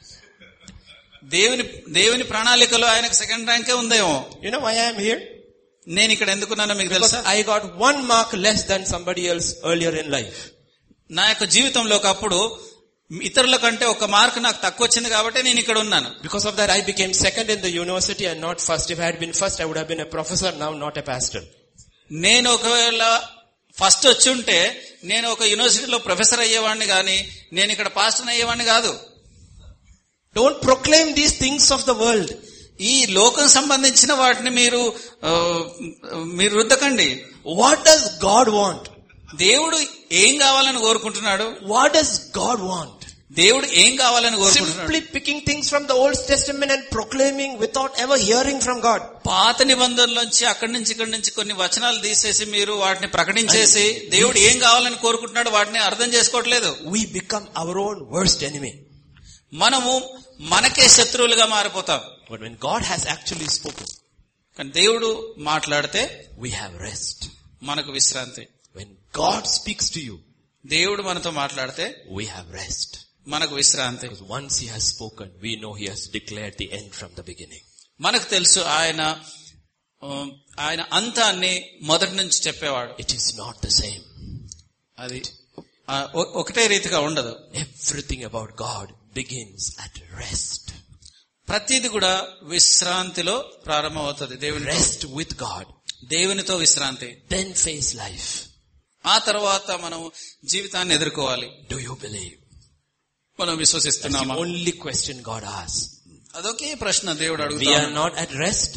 Speaker 2: దేవుని దేవుని ప్రణాళికలో ఆయనకు సెకండ్ ర్యాంకే ఉందేమో
Speaker 1: You know why I am here?
Speaker 2: నేను ఇక్కడ ఎందుకున్నానో మీకు
Speaker 1: Because
Speaker 2: తెలుసా
Speaker 1: I got one mark less than somebody else earlier in life.
Speaker 2: నా యొక్క జీవితంలో ఒకప్పుడు ఇతరుల కంటే ఒక మార్క్ నాకు తక్కువ వచ్చింది కాబట్టి నేను ఇక్కడ ఉన్నాను
Speaker 1: Because of that I became second in the university and not first. If I had been first, I would have been a professor, now not a pastor.
Speaker 2: నేను ఒకవేళ ఫస్ట్ వచ్చి ఉంటే నేను ఒక యూనివర్సిటీలో ప్రొఫెసర్ అయ్యేవాడిని కానీ నేను ఇక్కడ పాస్టర్ అయ్యేవాడిని కాదు
Speaker 1: Don't proclaim these things of the world.
Speaker 2: ఈ లోకం సంబంధించిన వాటిని మీరు ఆ, మీరు రుద్దకండి
Speaker 1: What does God want?
Speaker 2: దేవుడు ఏం కావాలని కోరుకుంటున్నాడు
Speaker 1: What does God want?
Speaker 2: దేవుడు ఏం కావాలని కోరుకుంటున్నాడు
Speaker 1: Simply picking things from the Old Testament and proclaiming without ever hearing from God.
Speaker 2: పాత నిబంధనలోంచి అక్కడి నుంచి ఇక్కడి నుంచి కొన్ని వచనాలు తీసేసి మీరు వాటిని ప్రకటించేసి దేవుడు ఏం కావాలని కోరుకుంటున్నాడు వాటిని అర్థం చేసుకోవట్లేదు
Speaker 1: We become our own worst enemy.
Speaker 2: మనము మనకే శత్రువులుగా మారిపోతాం
Speaker 1: But when God has actually spoken,
Speaker 2: కానీ దేవుడు మాట్లాడితే
Speaker 1: we have rest.
Speaker 2: మనకు విశ్రాంతి
Speaker 1: When God speaks to you,
Speaker 2: దేవుడు మనతో మాట్లాడితే
Speaker 1: we have rest.
Speaker 2: మనకు విశ్రాంతి
Speaker 1: Because once He has spoken, we know He has declared the end from the beginning.
Speaker 2: మనకు తెలుసు ఆయన ఆ, ఆయన అంతాన్ని మొదటి నుంచి చెప్పేవాడు
Speaker 1: It is not the same.
Speaker 2: అది ఆ, ఒ- ఒకటే రీతిగా ఉండదు
Speaker 1: Everything about God begins at rest.
Speaker 2: ప్రతిది కూడా విశ్రాంతిలో ప్రారంభమవుతుంది దేవుని
Speaker 1: Rest with God.
Speaker 2: దేవునితో విశ్రాంతి
Speaker 1: Then face life.
Speaker 2: ఆ తర్వాత మనం జీవితాన్ని ఎదుర్కోవాలి
Speaker 1: Do you believe?
Speaker 2: మనం
Speaker 1: That's the
Speaker 2: విశ్వసిస్తున్నామా
Speaker 1: only question God asks.
Speaker 2: అదొకే ప్రశ్న దేవుడు
Speaker 1: We are
Speaker 2: అడుగుతాడు
Speaker 1: not at rest.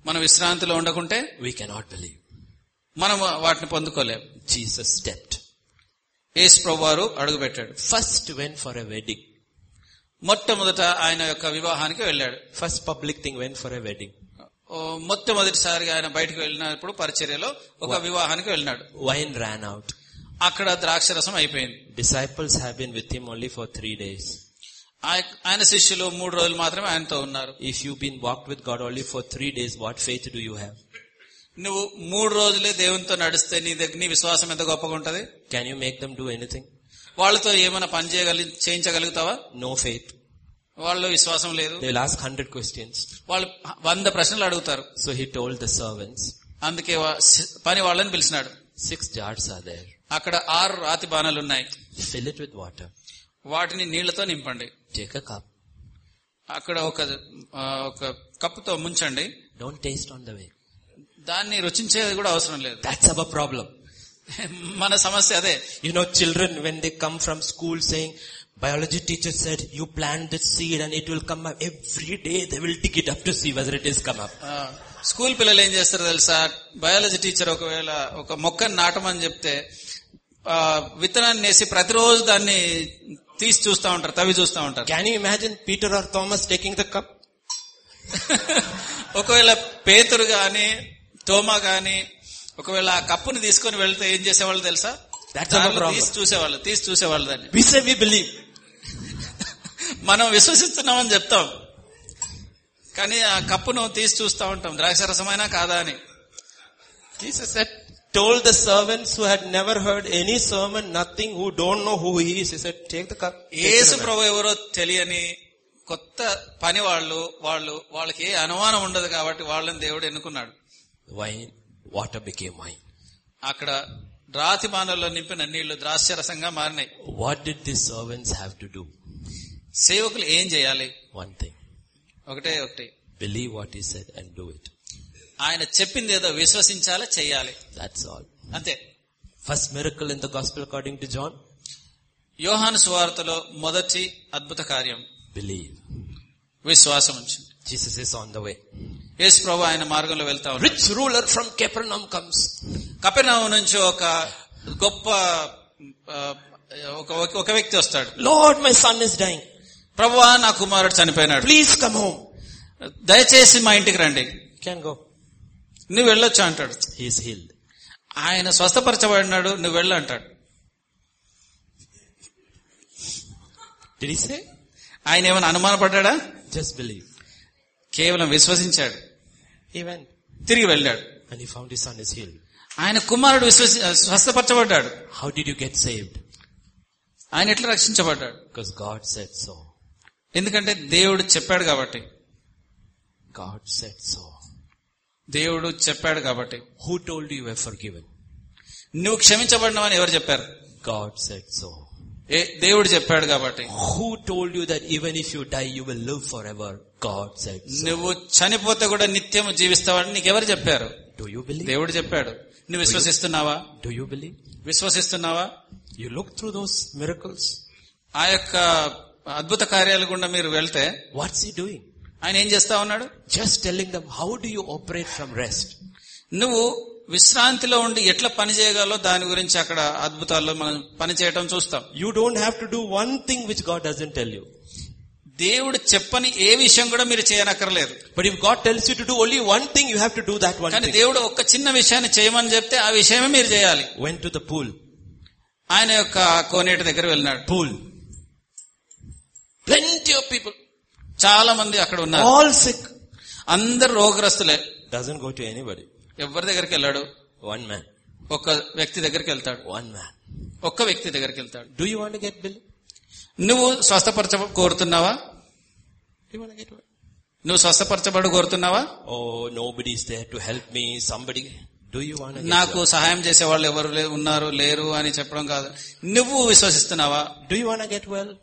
Speaker 2: మనం విశ్రాంతిలో ఉండకుంటే
Speaker 1: we cannot believe.
Speaker 2: మనం వాటిని పొందుకోలేం
Speaker 1: Jesus stepped.
Speaker 2: యేసు ప్రభు వారు అడుగుపెట్టాడు
Speaker 1: First went for a wedding.
Speaker 2: మొట్టమొదట ఆయన యొక్క వివాహానికి వెళ్ళాడు
Speaker 1: First public thing went for a wedding.
Speaker 2: ఓ, మొట్టమొదటిసారిగా ఆయన బయటకు వెళ్ళినప్పుడు పరిచర్యలో ఒక వివాహానికి వెళ్ళినాడు
Speaker 1: Wine ran out.
Speaker 2: అక్కడ ద్రాక్షరసం అయిపోయింది
Speaker 1: Disciples have been with him only for three days.
Speaker 2: ఆయ- ఆయన శిష్యులు మూడు రోజులు మాత్రమే ఆయనతో ఉన్నారు
Speaker 1: If you've been walked with God only for three days, what faith do you have?
Speaker 2: నువ్వు మూడు రోజులే దేవునితో నడిస్తే నీ దగ్గర నీ విశ్వాసం ఎంత గొప్పగా ఉంటది
Speaker 1: Can you make them do anything?
Speaker 2: వాళ్ళతో ఏమైనా పని చేయగలి చేయించగలుగుతావా
Speaker 1: No faith.
Speaker 2: వాళ్ళు విశ్వాసం లేదు
Speaker 1: They'll ask hundred questions.
Speaker 2: వాళ్ళు వంద ప్రశ్నలు అడుగుతారు
Speaker 1: So he told the servants,
Speaker 2: అందుకే వా- సి- పని వాళ్ళని పిలిచినాడు
Speaker 1: six jars are there.
Speaker 2: అక్కడ ఆరు రాతి బాణాలు ఉన్నాయి
Speaker 1: Fill it with water.
Speaker 2: వాటిని నీళ్లతో నింపండి
Speaker 1: Take a cup.
Speaker 2: అక్కడ ఒక ఆ, ఒక కప్పుతో ముంచండి
Speaker 1: Don't taste on the way.
Speaker 2: దాన్ని రుచించేది కూడా అవసరం లేదు
Speaker 1: That's our problem.
Speaker 2: మన సమస్య అదే
Speaker 1: You know, children, when they come from school saying, biology teacher said, you plant the seed and it will come up. Every day they will dig it up to see whether it is come up.
Speaker 2: ఆ, school పిల్లలు ఏం చేస్తారు తెలుసా biology teacher ఒకవేళ ఒక మొక్కను నాటమని చెప్తే ఆ, విత్తనాన్ని వేసి ప్రతిరోజు దాన్ని తీసి చూస్తా ఉంటారు తవ్వి చూస్తా ఉంటారు
Speaker 1: Can you imagine Peter or Thomas taking the cup?
Speaker 2: ఒకవేళ పేతురు గాని తోమా గాని ఒకవేళ ఆ కప్పుని తీసుకొని వెళ్తే ఏం చేసేవాళ్ళు తెలుసా
Speaker 1: That's our
Speaker 2: దానిలో
Speaker 1: problem.
Speaker 2: తీసి చూసేవాళ్ళు తీసి చూసేవాళ్ళు దాన్ని
Speaker 1: We say we believe.
Speaker 2: మనం విశ్వసిస్తున్నామని చెప్తాం కానీ ఆ కప్పును తీసి చూస్తా ఉంటాం ద్రాక్షరసమైనా కాదా అని
Speaker 1: Jesus said, told the servants who had never heard any sermon, nothing, who don't know who he is, he said, take the cup. take it
Speaker 2: Yesu
Speaker 1: away."
Speaker 2: ప్రభు ఎవరో తెలియని కొత్త పని వాళ్ళు వాళ్ళు వాళ్ళకి ఏ అనుమానం ఉండదు కాబట్టి వాళ్ళని దేవుడు ఎన్నుకున్నాడు
Speaker 1: Wine, water became wine.
Speaker 2: అక్కడ రాతి బాణల్లో నింపిన నీళ్లు ద్రాక్షరసంగా మారినాయి
Speaker 1: What did these servants have to do?
Speaker 2: సేవకులు ఏం చేయాలి
Speaker 1: One thing.
Speaker 2: ఒకటే ఒకటి
Speaker 1: Believe what he said and do it.
Speaker 2: ఆయన చెప్పింది ఏదో విశ్వసించాలా చెయ్యాలి
Speaker 1: That's all.
Speaker 2: అంతే
Speaker 1: First miracle in the gospel according to John,
Speaker 2: యోహాను సువార్తలో మొదటి అద్భుత కార్యం
Speaker 1: believe.
Speaker 2: విశ్వాసం ఉంచింది
Speaker 1: Jesus is on the way.
Speaker 2: యేసు ప్రభు ఆయన మార్గంలో వెళ్తా ఉన్నాడు
Speaker 1: Rich ruler from Capernaum comes.
Speaker 2: కపెనావు నుంచి ఒక గొప్ప ఆ, ఒక ఒక వ్యక్తి వస్తాడు
Speaker 1: Lord, my son is dying.
Speaker 2: ప్రభువా నా కుమారుడు చనిపోయినాడు
Speaker 1: Please come home.
Speaker 2: దయచేసి మా ఇంటికి రండి
Speaker 1: Can go.
Speaker 2: నువ్వు వెళ్ళొచ్చు అంటాడు
Speaker 1: He is healed.
Speaker 2: ఆయన స్వస్థపరచబడినాడు నువ్వు వెళ్ళు అంటాడు
Speaker 1: Did he say?
Speaker 2: ఆయన ఏమైనా అనుమానపడ్డా
Speaker 1: Just believe.
Speaker 2: కేవలం విశ్వసించాడు
Speaker 1: He went
Speaker 2: తిరిగి వెళ్ళాడు
Speaker 1: and he found his son is healed.
Speaker 2: ఆయన కుమారుడు విశ్వసి స్వస్థపరచబడ్డాడు
Speaker 1: How did you get saved?
Speaker 2: ఆయన ఎట్లా రక్షించబడ్డాడు
Speaker 1: Because God said so.
Speaker 2: ఎందుకంటే దేవుడు చెప్పాడు కాబట్టి
Speaker 1: God said so.
Speaker 2: దేవుడు చెప్పాడు కాబట్టి
Speaker 1: Who told you you were forgiven?
Speaker 2: నువ్వు క్షమించబడినవని ఎవరు చెప్పారు
Speaker 1: God said so.
Speaker 2: ఏ దేవుడు చెప్పాడు కాబట్టి
Speaker 1: Who told you that even if you die, you will live forever? God said so.
Speaker 2: నువ్వు చనిపోతే కూడా నిత్యం జీవిస్తావని నీకెవరు చెప్పారు
Speaker 1: Do you believe?
Speaker 2: దేవుడు చెప్పాడు నువ్వు విశ్వసిస్తున్నావా
Speaker 1: Do you believe?
Speaker 2: విశ్వసిస్తున్నావా
Speaker 1: You look through those miracles.
Speaker 2: ఆ యొక్క అద్భుత కార్యాలు గుండా మీరు వెళ్తే
Speaker 1: What's he doing?
Speaker 2: ఆయన ఏం చేస్తా ఉన్నాడు
Speaker 1: Just telling them, how do you operate from rest?
Speaker 2: నువ్వు విశ్రాంతిలో ఉండి ఎట్లా పని చేయగలరో దాని గురించి అక్కడ అద్భుతాల్లో మనం పని చేయటం చూస్తాం
Speaker 1: You don't have to do one thing which God doesn't tell you.
Speaker 2: దేవుడు చెప్పని ఏ విషయం కూడా మీరు చేయనక్కర్లేదు
Speaker 1: But if God tells you to do only one thing, you have to do that one
Speaker 2: కానీ
Speaker 1: thing.
Speaker 2: దేవుడు ఒక్క చిన్న విషయాన్ని చేయమని చెప్తే ఆ విషయమే మీరు చేయాలి
Speaker 1: Went to the pool.
Speaker 2: ఆయన యొక్క కోనేటి దగ్గర వెళ్ళినాడు
Speaker 1: Pool. Plenty of people.
Speaker 2: చాలా మంది అక్కడ ఉన్నారు
Speaker 1: All sick.
Speaker 2: అందరు రోగగ్రస్తులే
Speaker 1: Doesn't go to anybody.
Speaker 2: ఎవరి దగ్గరికి వెళ్ళాడు
Speaker 1: One man.
Speaker 2: ఒక వ్యక్తి దగ్గరికి వెళ్తాడు
Speaker 1: One man.
Speaker 2: ఒక్క వ్యక్తి దగ్గరికి వెళ్తాడు
Speaker 1: Do you want to get bill?
Speaker 2: నువ్వు స్వస్థపరచ కోరుతున్నావా
Speaker 1: Do you want to get well?
Speaker 2: నువ్వు స్వస్థపరచబడు కోరుతున్నావా
Speaker 1: Oh, nobody's there to help me. Somebody. Do you want to get
Speaker 2: నాకు
Speaker 1: well?
Speaker 2: సహాయం చేసే వాళ్ళు ఎవరు లే- ఉన్నారు లేరు అని చెప్పడం కాదు నువ్వు విశ్వసిస్తున్నావా
Speaker 1: Do you want to get well?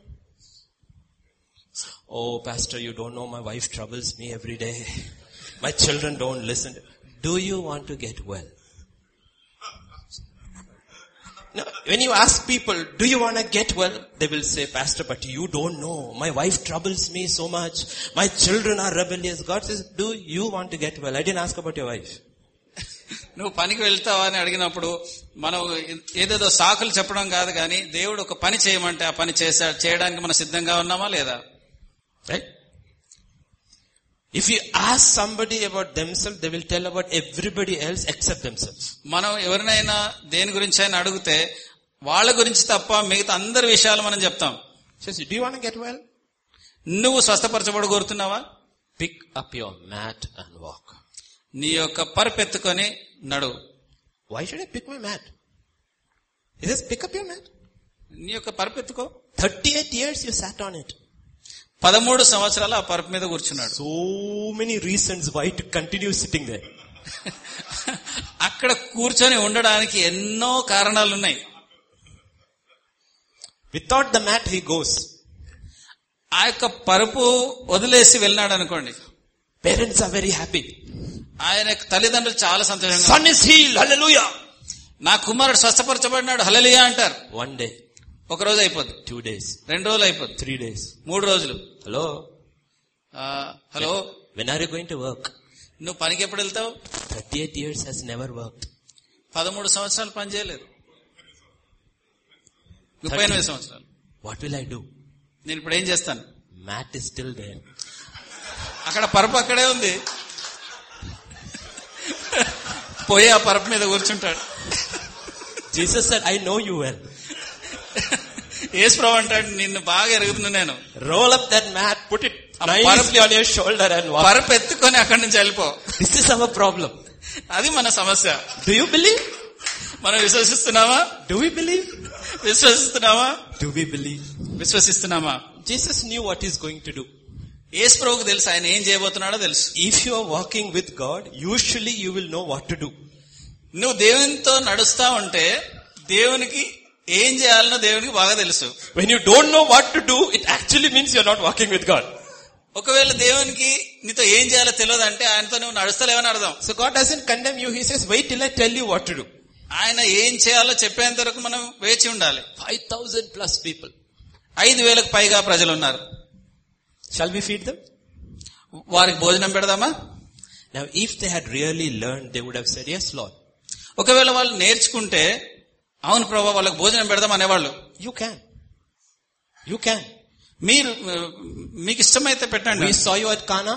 Speaker 1: Oh, pastor, you don't know my wife troubles me every day. My children don't listen. Do you want to get well? Now, when you ask people, do you want to get well? They will say, Pastor, but you don't know. My wife troubles me so much. My children are rebellious. God says, do you want to get well? I didn't ask about your wife.
Speaker 2: నువ్వు పనికి వెళ్తావా అని అడిగినప్పుడు మనం ఏదేదో సాకులు చెప్పడం కాదు కానీ దేవుడు ఒక పని చేయమంటే ఆ పని చేసా చేయడానికి మనం సిద్ధంగా ఉన్నామా లేదా
Speaker 1: Right? If you ask somebody about themselves, they will tell about everybody else except themselves.
Speaker 2: మనం ఎవరినైనా దేని గురించి అయినా అడిగితే వాళ్ళ గురించి తప్ప మిగతా అందరి విషయాలు మనం చెప్తాం
Speaker 1: Says, do you want to get well?
Speaker 2: నువ్వు స్వస్థపరచబడి కోరుతున్నావా
Speaker 1: Pick up your mat and walk.
Speaker 2: నీ యొక్క పరుపెత్తుకొని నడువు
Speaker 1: Why should I pick my mat? He says, pick up your mat.
Speaker 2: నీ యొక్క పరుపెత్తుకో
Speaker 1: 38 years you sat on it.
Speaker 2: పదమూడు సంవత్సరాలు ఆ పరుపు మీద కూర్చున్నాడు
Speaker 1: So many reasons why to continue sitting there.
Speaker 2: అక్కడ కూర్చొని ఉండడానికి ఎన్నో కారణాలు ఉన్నాయి
Speaker 1: Without the mat he goes.
Speaker 2: ఆ యొక్క పరుపు వదిలేసి వెళ్ళినాడు అనుకోండి
Speaker 1: Parents are very happy.
Speaker 2: ఆయన యొక్క తల్లిదండ్రులు చాలా సంతోషంగా
Speaker 1: Son is healed. Hallelujah.
Speaker 2: నా కుమారుడు స్వస్థపరచబడినాడు హలలియా అంటారు
Speaker 1: One day,
Speaker 2: ఒక రోజు అయిపోద్ది
Speaker 1: two days,
Speaker 2: రెండు రోజులు అయిపోద్ది
Speaker 1: three days.
Speaker 2: మూడు రోజులు
Speaker 1: Hello.
Speaker 2: ఆ, hello
Speaker 1: When are you going to work?
Speaker 2: నువ్వు పనికి ఎప్పుడు వెళ్తావు
Speaker 1: 38 years has never worked.
Speaker 2: పదమూడు సంవత్సరాలు పని చేయలేదు ముప్పై ఎనిమిది సంవత్సరాలు
Speaker 1: What will I do?
Speaker 2: నేను ఇప్పుడు ఏం చేస్తాను
Speaker 1: Mat is still there.
Speaker 2: అక్కడ పరుపు అక్కడే ఉంది పోయి ఆ పరుపు మీద కూర్చుంటాడు
Speaker 1: Jesus said, I know you well.
Speaker 2: యేసుప్రభు అంటాడు నిన్ను బాగా ఎరుగుతున్నా నేను
Speaker 1: Roll up that mat, put it
Speaker 2: A
Speaker 1: nicely on your shoulder and walk.
Speaker 2: పరుపు ఎత్తుకొని అక్కడి నుంచి వెళ్ళిపో
Speaker 1: This is our problem.
Speaker 2: అది మన సమస్య
Speaker 1: Do you believe?
Speaker 2: మనం విశ్వసిస్తున్నామా
Speaker 1: Do we believe?
Speaker 2: విశ్వసిస్తున్నామా
Speaker 1: Do we believe?
Speaker 2: విశ్వసిస్తున్నామా
Speaker 1: Jesus knew what he's going to do.
Speaker 2: యేసు ప్రభుకు తెలుసు ఆయన ఏం చేయబోతున్నాడో తెలుసు
Speaker 1: If you are walking with God, usually you will know what to do.
Speaker 2: నువ్వు దేవునితో నడుస్తా ఉంటే దేవునికి ఏం చేయాలనో దేవునికి బాగా తెలుసు
Speaker 1: When you don't know what to do, it actually means you're not walking with God.
Speaker 2: ఒకవేళ దేవునికి నీతో ఏం చేయాలో తెలియదు అంటే ఆయనతో నువ్వు నడుస్తలేవని అర్థం
Speaker 1: So God doesn't condemn you. He says, wait till I tell you what to do.
Speaker 2: ఆయన ఏం చేయాలో చెప్పేంత వరకు మనం వేచి ఉండాలి
Speaker 1: 5,000 plus people.
Speaker 2: ఐదు వేలకు పైగా ప్రజలు ఉన్నారు
Speaker 1: Shall we feed them?
Speaker 2: వారికి భోజనం పెడదామా
Speaker 1: Now, if they had really learned, they would have said, yes, Lord.
Speaker 2: ఒకవేళ వాళ్ళు నేర్చుకుంటే అవును ప్రభా వాళ్ళకి భోజనం పెడదాం అనేవాళ్ళు
Speaker 1: You can. You can.
Speaker 2: మీరు ఆ, మీకు ఇష్టమైతే పెట్టండి
Speaker 1: We saw you at Cana.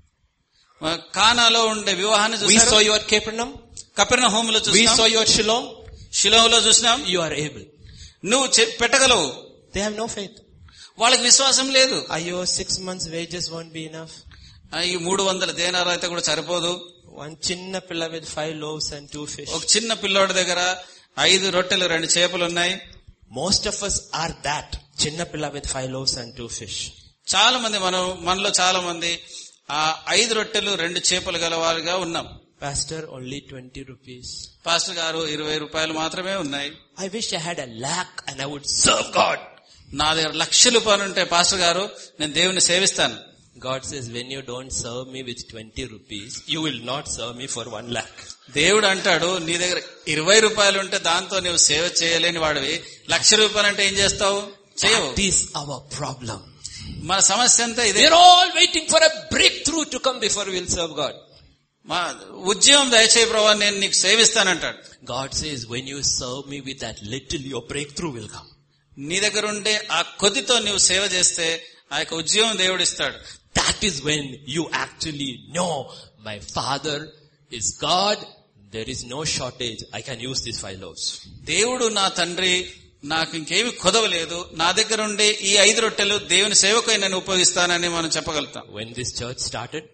Speaker 2: ఆ, కానాలో ఉండే వివాహాన్ని
Speaker 1: We saw
Speaker 2: చూసారు
Speaker 1: you at Capernaum.
Speaker 2: కపెర్ణ హోములో
Speaker 1: We
Speaker 2: చూసాం
Speaker 1: saw you at Shiloh.
Speaker 2: శిలోహలో చూసినాం
Speaker 1: You are able.
Speaker 2: నువ్వు చె- పెట్టగలవు
Speaker 1: They have no faith.
Speaker 2: వాళ్ళకి విశ్వాసం లేదు
Speaker 1: Ayo, six months wages won't be enough.
Speaker 2: ఆ, ఈ మూడు వందల దేనాలు అయితే కూడా సరిపోదు
Speaker 1: One chinna pilla with five loaves and two fish.
Speaker 2: ఒక చిన్న పిల్లోడి దగ్గర ఐదు రొట్టెలు రెండు చేపలు ఉన్నాయి
Speaker 1: Most of us are that. Chinna pilla with five loaves and two fish.
Speaker 2: చాలా మంది మనం మనలో చాలా మంది ఆ ఐదు రొట్టెలు రెండు చేపలు గలవారుగా ఉన్నాం
Speaker 1: Pastor, only 20 rupees.
Speaker 2: పాస్టర్ గారు ఇరవై రూపాయలు మాత్రమే ఉన్నాయి
Speaker 1: I wish I had a lakh and I would serve God.
Speaker 2: నా దగ్గర లక్ష రూపాయలు ఉంటే పాస్టర్ గారు నేను దేవుని సేవిస్తాను
Speaker 1: God says, when you don't serve me with 20 rupees, you will not serve me for one lakh.
Speaker 2: దేవుడు అంటాడు నీ దగ్గర ఇరవై రూపాయలు ఉంటే దాంతో నువ్వు సేవ చేయలేని వాడివి లక్ష రూపాయలు అంటే ఏం చేస్తావు చేయవు
Speaker 1: That is our problem.
Speaker 2: మన సమస్య అంతా ఇదే
Speaker 1: We're all waiting for a breakthrough to come before we'll serve God.
Speaker 2: మా ఉద్యమం దయచేయి ప్రభావ నేను నీకు సేవిస్తానంటాడు
Speaker 1: God says, when you serve me with that little, your breakthrough will come.
Speaker 2: నీ దగ్గర ఉండే ఆ కొద్దితో నువ్వు సేవ చేస్తే ఆ యొక్క ఉద్యోగం దేవుడు ఇస్తాడు
Speaker 1: That is when you actually know my father is God. There is no shortage. I can use these five loaves.
Speaker 2: దేవుడు నా తండ్రి నాకు ఇంకేమి కొదవలేదు నా దగ్గర ఉండే ఈ ఐదు రొట్టెలు దేవుని సేవకై నేను ఉపయోగిస్తానని మనం చెప్పగలుగుతాం
Speaker 1: When this church started,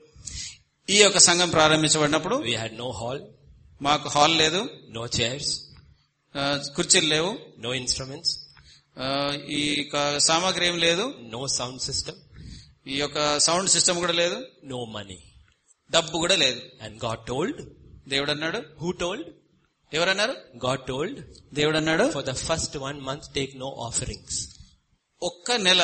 Speaker 2: ఈ యొక్క సంఘం ప్రారంభించబడినప్పుడు
Speaker 1: we had no hall,
Speaker 2: మాకు హాల్ లేదు
Speaker 1: no chairs,
Speaker 2: ఆ, కుర్చీలు లేవు
Speaker 1: no instruments,
Speaker 2: ఆ, ఈ యొక్క సామాగ్రి ఏం లేదు
Speaker 1: no sound system,
Speaker 2: ఈ యొక్క సౌండ్ సిస్టమ్ కూడా లేదు
Speaker 1: no money.
Speaker 2: డబ్బు కూడా లేదు
Speaker 1: And God told,
Speaker 2: దేవుడు అన్నాడు
Speaker 1: who told?
Speaker 2: ఎవరన్నారు
Speaker 1: God told,
Speaker 2: దేవుడు అన్నాడు
Speaker 1: for the first one month take no offerings.
Speaker 2: ఒక్క నెల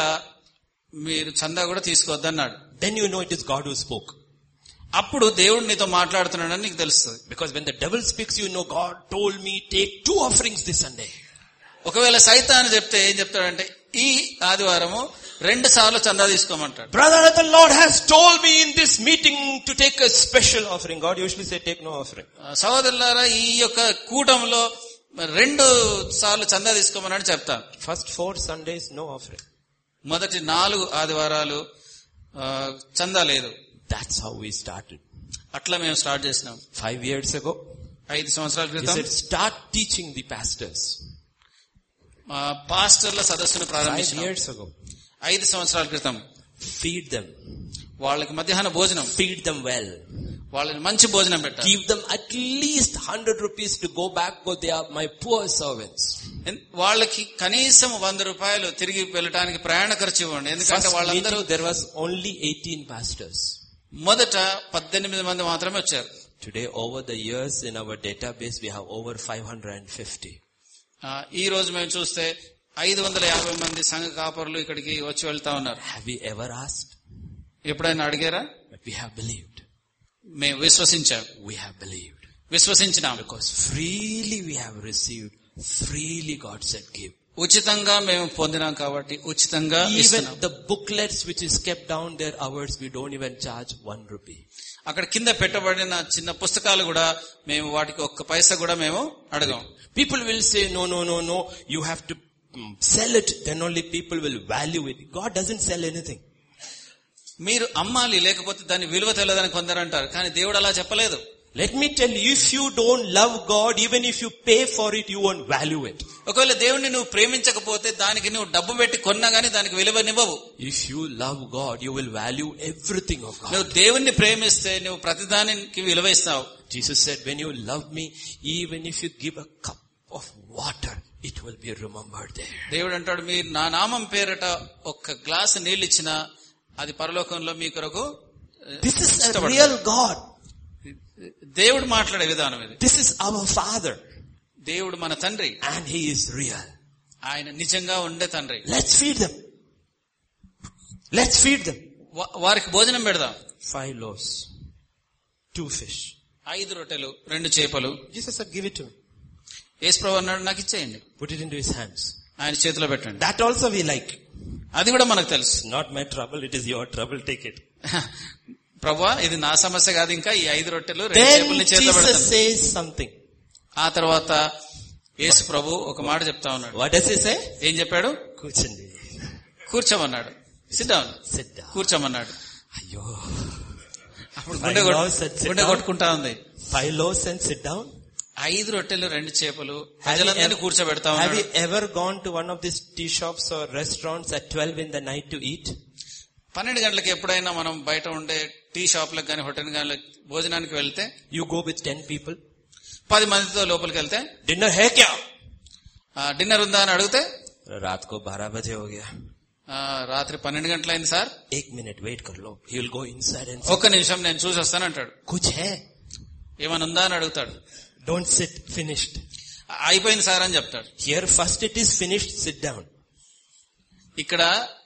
Speaker 2: మీరు చందా కూడా తీసుకోవద్దన్నాడు
Speaker 1: Then you know it is God who spoke.
Speaker 2: అప్పుడు దేవుడు నీతో మాట్లాడుతున్నాడని నీకు తెలుస్తుంది
Speaker 1: Because when the devil speaks, you know God told me take two offerings this Sunday.
Speaker 2: ఒకవేళ సైతాన్ని చెప్తే ఏం చెప్తాడంటే ఈ ఆదివారము రెండు సార్లు చందా తీసుకోమంటాడు
Speaker 1: Brother, the Lord has told me in this meeting to take a special offering. God usually say take no offering.
Speaker 2: ఆ, సహోదరులారా ఈ యొక్క కూటంలో రెండు సార్లు చందా తీసుకోమని చెప్తాను
Speaker 1: First four Sundays, no offering.
Speaker 2: మొదటి నాలుగు ఆదివారాలు ఆ, చందా లేదు
Speaker 1: That's how we started.
Speaker 2: అట్లా మేము స్టార్ట్ చేసినాం
Speaker 1: Five years ago,
Speaker 2: ఐదు సంవత్సరాల
Speaker 1: he
Speaker 2: క్రితం
Speaker 1: said start teaching the pastors.
Speaker 2: ఆ, పాస్టర్ల సదస్సును
Speaker 1: Five
Speaker 2: ప్రారంభించాం
Speaker 1: years ago.
Speaker 2: ఐదు సంవత్సరాల క్రితం
Speaker 1: Feed them.
Speaker 2: వాళ్ళకి మధ్యాహ్న భోజనం
Speaker 1: Feed them well.
Speaker 2: వాళ్ళని మంచి భోజనం పెట్టాలి
Speaker 1: Give them at least 100 rupees to go back because they are my poor servants.
Speaker 2: ఎన్- వాళ్ళకి కనీసం వంద రూపాయలు తిరిగి వెళ్ళటానికి ప్రయాణ ఖర్చు ఇవ్వండి ఎందుకంటే
Speaker 1: First
Speaker 2: వాళ్ళందరూ
Speaker 1: meeting, there was only 18 pastors.
Speaker 2: మొదట పద్దెనిమిది మంది మాత్రమే వచ్చారు
Speaker 1: Today, over the years in our database, we have over 550.
Speaker 2: ఆ, ఈ రోజు మేము చూస్తే ఐదు వందల యాభై మంది సంఘ కాపరులు ఇక్కడికి వచ్చి వెళ్తా ఉన్నారు
Speaker 1: Have we ever asked?
Speaker 2: ఎప్పుడైనా అడిగారా
Speaker 1: But we have believed.
Speaker 2: మేము విశ్వసించాం
Speaker 1: We have believed.
Speaker 2: విశ్వసించినాం
Speaker 1: Because freely we have received, freely God said give.
Speaker 2: ఉచితంగా మేము పొందినాం కాబట్టి ఉచితంగా
Speaker 1: Even
Speaker 2: ఇస్తున్నాం
Speaker 1: the booklets which is kept down there ours, we don't even charge one rupee.
Speaker 2: అక్కడ కింద పెట్టబడిన చిన్న పుస్తకాలు కూడా మేము వాటికి ఒక్క పైసా కూడా మేము అడగాం
Speaker 1: People will say, no, no, no, no, you have to mm, sell it, then only people will value it. God doesn't sell anything.
Speaker 2: మీరు అమ్మాలి లేకపోతే దాని విలువ తెలియదని కొందరు అంటారు కానీ దేవుడు అలా చెప్పలేదు
Speaker 1: Let me tell you, if you don't love God, even if you pay for it, you won't value it.
Speaker 2: ఒకవేళ దేవుణ్ణి నువ్వు ప్రేమించకపోతే దానికి నువ్వు డబ్బు పెట్టి కొన్నా గానీ దానికి విలువనివ్వవు
Speaker 1: If you love God, you will value everything of God.
Speaker 2: నువ్వు దేవుణ్ణి ప్రేమిస్తే నువ్వు ప్రతిదానికి విలువ ఇస్తావు
Speaker 1: Jesus said, when you love me, even if you give a cup of water, it will be remembered there.
Speaker 2: దేవుడు అంటాడు మీరు నా నామం పేరట ఒక్క గ్లాసు నీళ్ళు ఇచ్చినా అది పరలోకంలో మీ కొరకు ఆ,
Speaker 1: This is a
Speaker 2: ఇష్టపడతాడు.
Speaker 1: real God.
Speaker 2: దేవుడు మాట్లాడే విధానం ఇది
Speaker 1: This is our Father.
Speaker 2: దేవుడు మన తండ్రి
Speaker 1: And He is real.
Speaker 2: ఆయన నిజంగా ఉండే తండ్రి
Speaker 1: Let's feed them. Let's feed them.
Speaker 2: వా- వారికి భోజనం పెడదాం
Speaker 1: Five loaves. Two fish.
Speaker 2: ఐదు రొట్టెలు రెండు చేపలు
Speaker 1: Jesus said, give it to me.
Speaker 2: యేసుప్రభు అన్నాడు నాకు ఇచ్చేయండి
Speaker 1: Put it into His hands.
Speaker 2: ఆయన చేతిలో పెట్టండి
Speaker 1: That also we like.
Speaker 2: అది కూడా మనకు తెలుసు
Speaker 1: It's not my trouble, it is your trouble, take it.
Speaker 2: ప్రభా ఇది నా సమస్య కాదు ఇంకా ఈ ఐదు రొట్టెలు రెండు
Speaker 1: Then
Speaker 2: చేపల్ని చేతిలో
Speaker 1: Jesus
Speaker 2: పెడతాను
Speaker 1: says something.
Speaker 2: ఆ తర్వాత యేసు ప్రభు ఒక మాట చెప్తా ఉన్నాడు
Speaker 1: What does He say?
Speaker 2: ఏం చెప్పాడు
Speaker 1: కూర్చోండి
Speaker 2: కూర్చోమన్నాడు సిట్ డౌన్
Speaker 1: Sit down.
Speaker 2: కూర్చోమన్నాడు
Speaker 1: అయ్యో
Speaker 2: అప్పుడు
Speaker 1: Five
Speaker 2: గుండె కొట్టు-
Speaker 1: loaves and sit
Speaker 2: గుండె
Speaker 1: down.
Speaker 2: కొట్టుకుంటా ఉంది
Speaker 1: Five loaves and sit down.
Speaker 2: ఐదు రొట్టెలు రెండు చేపలు
Speaker 1: Have you,
Speaker 2: ప్రజలందరినీ
Speaker 1: ever,
Speaker 2: కూర్చోబెడతా
Speaker 1: have
Speaker 2: ఉన్నాడు
Speaker 1: you ever gone to one of these tea shops or restaurants at 12 in the night to eat?
Speaker 2: పన్నెండు గంటలకు ఎప్పుడైనా మనం బయట ఉండే టీ షాప్లకు కానీ హోటల్ కానీ భోజనానికి వెళ్తే
Speaker 1: You go with 10 people.
Speaker 2: పది మందితో లోపలికి వెళ్తే
Speaker 1: Dinner hai kya?
Speaker 2: ఆ, డిన్నర్ ఉందా అని అడిగితే
Speaker 1: रात को 12 बजे हो गया.
Speaker 2: ఆ, రాత్రి పన్నెండు గంటలైంది సార్
Speaker 1: एक मिनट वेट कर लो. He will go inside and say,
Speaker 2: ఒక్క నిమిషం నేను చూసి వస్తాను అంటాడు
Speaker 1: कुछ है?
Speaker 2: ఏమైనా ఉందా అని అడుగుతాడు
Speaker 1: Don't sit. Finished.
Speaker 2: "ఆ, అయిపోయింది సార్ అని చెప్తాడు
Speaker 1: Here first it is finished. Sit down.
Speaker 2: ఇక్కడ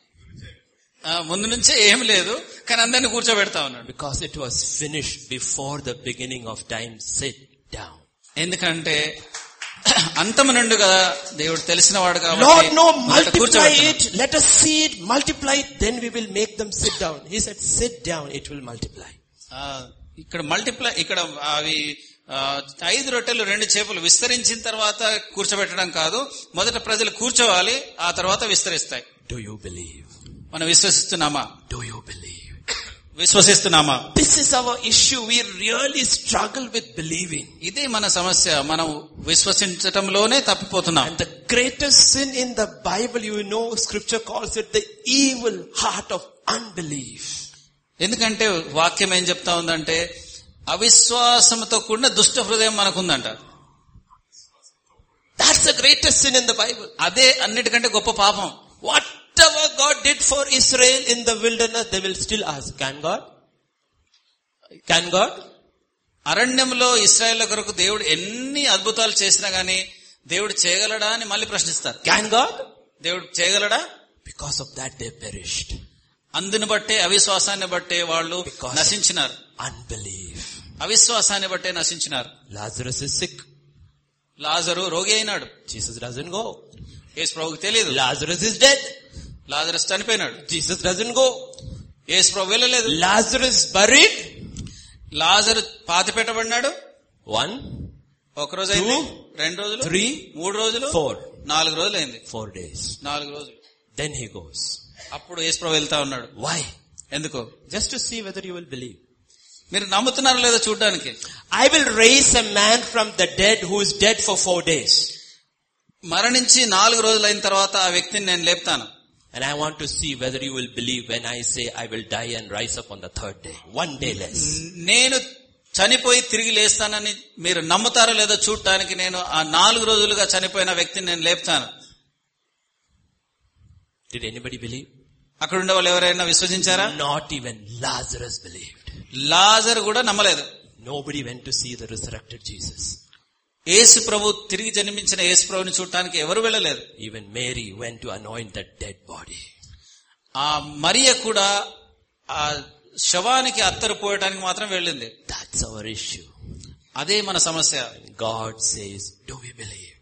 Speaker 2: ఆ, ముందు నుంచే ఏం లేదు కానీ అందరిని కూర్చోబెడతా ఉన్నాడు
Speaker 1: Because it was finished before the beginning of time. Sit down.
Speaker 2: ఎందుకంటే అంతము నుండిగా దేవుడు తెలిసిన వాడు
Speaker 1: Lord,
Speaker 2: కాబట్టి
Speaker 1: no,
Speaker 2: మొదట
Speaker 1: multiply
Speaker 2: కూర్చోబెడుతున్నాడు.
Speaker 1: it. Let us see it. Multiply it. Then we will make them sit down. He said, sit down. It will multiply.
Speaker 2: ఆ, ఇక్కడ multiply ఇక్కడ అవి ఆ, ఐదు రొట్టెలు రెండు చేపలు విస్తరించిన తర్వాత కూర్చోబెట్టడం కాదు మొదట ప్రజలు కూర్చోవాలి ఆ తర్వాత విస్తరిస్తాయి
Speaker 1: Do you believe?
Speaker 2: మనం విశ్వసిస్తున్నామా
Speaker 1: Do you believe?
Speaker 2: విశ్వసిస్తున్నామా
Speaker 1: This is our issue. We really struggle with believing.
Speaker 2: ఇదే మన సమస్య మనం విశ్వసించటంలోనే తప్పిపోతున్నాం
Speaker 1: And the greatest sin in the Bible, you know, scripture calls it the evil heart of unbelief.
Speaker 2: ఎందుకంటే వాక్యం ఏం చెప్తా ఉందంటే అవిశ్వాసంతో కూడిన దుష్ట హృదయం మనకుందంట
Speaker 1: That's the greatest sin in the Bible.
Speaker 2: అదే అన్నిటికంటే గొప్ప పాపం
Speaker 1: Whatever God did for Israel in the wilderness, they will still ask, can God? Can God?
Speaker 2: అరణ్యంలో ఇస్రాయేల్ కొరకు దేవుడు ఎన్ని అద్భుతాలు చేసినా గాని దేవుడు చేయగలడా అని మళ్ళీ ప్రశ్నిస్తారు
Speaker 1: Can God?
Speaker 2: దేవుడు చేయగలడా
Speaker 1: Because of that they perished.
Speaker 2: అందుని బట్టే అవిశ్వాసాన్ని బట్టే వాళ్ళు
Speaker 1: Because-
Speaker 2: నశించినారు
Speaker 1: Unbelief.
Speaker 2: అవిశ్వాసాన్ని బట్టే నశించినారు
Speaker 1: Lazarus is sick.
Speaker 2: లాజరు రోగి అయినాడు
Speaker 1: Jesus doesn't go.
Speaker 2: యేసు ప్రభుకి తెలియదు
Speaker 1: Lazarus is dead.
Speaker 2: లాజరస్ చనిపోయినాడు
Speaker 1: Jesus doesn't go.
Speaker 2: యేసు ప్రభు వెళ్ళలేదు
Speaker 1: Lazarus buried.
Speaker 2: లాజరు పాతి పెట్టబడినాడు
Speaker 1: One,
Speaker 2: ఒక రోజు అయింది
Speaker 1: Two,
Speaker 2: రెండు రోజులు
Speaker 1: three,
Speaker 2: మూడు రోజులు
Speaker 1: four.
Speaker 2: నాలుగు రోజులు అయింది
Speaker 1: Four days.
Speaker 2: నాలుగు రోజులు
Speaker 1: Then he goes.
Speaker 2: అప్పుడు యేసు ప్రభు వెళ్తా ఉన్నాడు
Speaker 1: Why?
Speaker 2: ఎందుకు
Speaker 1: Just to see whether you will believe.
Speaker 2: మీరు నమ్ముతున్నారో లేదో చూడడానికి
Speaker 1: I will raise a man from the dead who is dead for four days.
Speaker 2: మరణించి నాలుగు రోజులు అయిన తర్వాత ఆ వ్యక్తిని నేను లేపుతాను
Speaker 1: And I want to see whether you will believe when I say I will die and rise up on the third day. One day less.
Speaker 2: నేను చనిపోయి తిరిగి లేస్తానని మీరు నమ్ముతారో లేదో చూడటానికి నేను ఆ నాలుగు రోజులుగా చనిపోయిన వ్యక్తిని నేను లేపుతాను
Speaker 1: Did anybody believe?
Speaker 2: అక్కడ ఉండే వాళ్ళు ఎవరైనా విశ్వసించారా
Speaker 1: Not even Lazarus believed.
Speaker 2: Lazar కూడా నమ్మలేదు
Speaker 1: Nobody went to see the resurrected Jesus.
Speaker 2: యేసు ప్రభు తిరిగి జన్మించిన యేసు ప్రభుని చూడటానికి ఎవరు వెళ్ళలేదు
Speaker 1: Even Mary went to anoint that dead body.
Speaker 2: ఆ మరియ కూడా ఆ శవానికి అత్తరు పోయటానికి మాత్రం వెళ్ళింది
Speaker 1: That's our issue.
Speaker 2: అదే మన సమస్య
Speaker 1: God says, do we believe?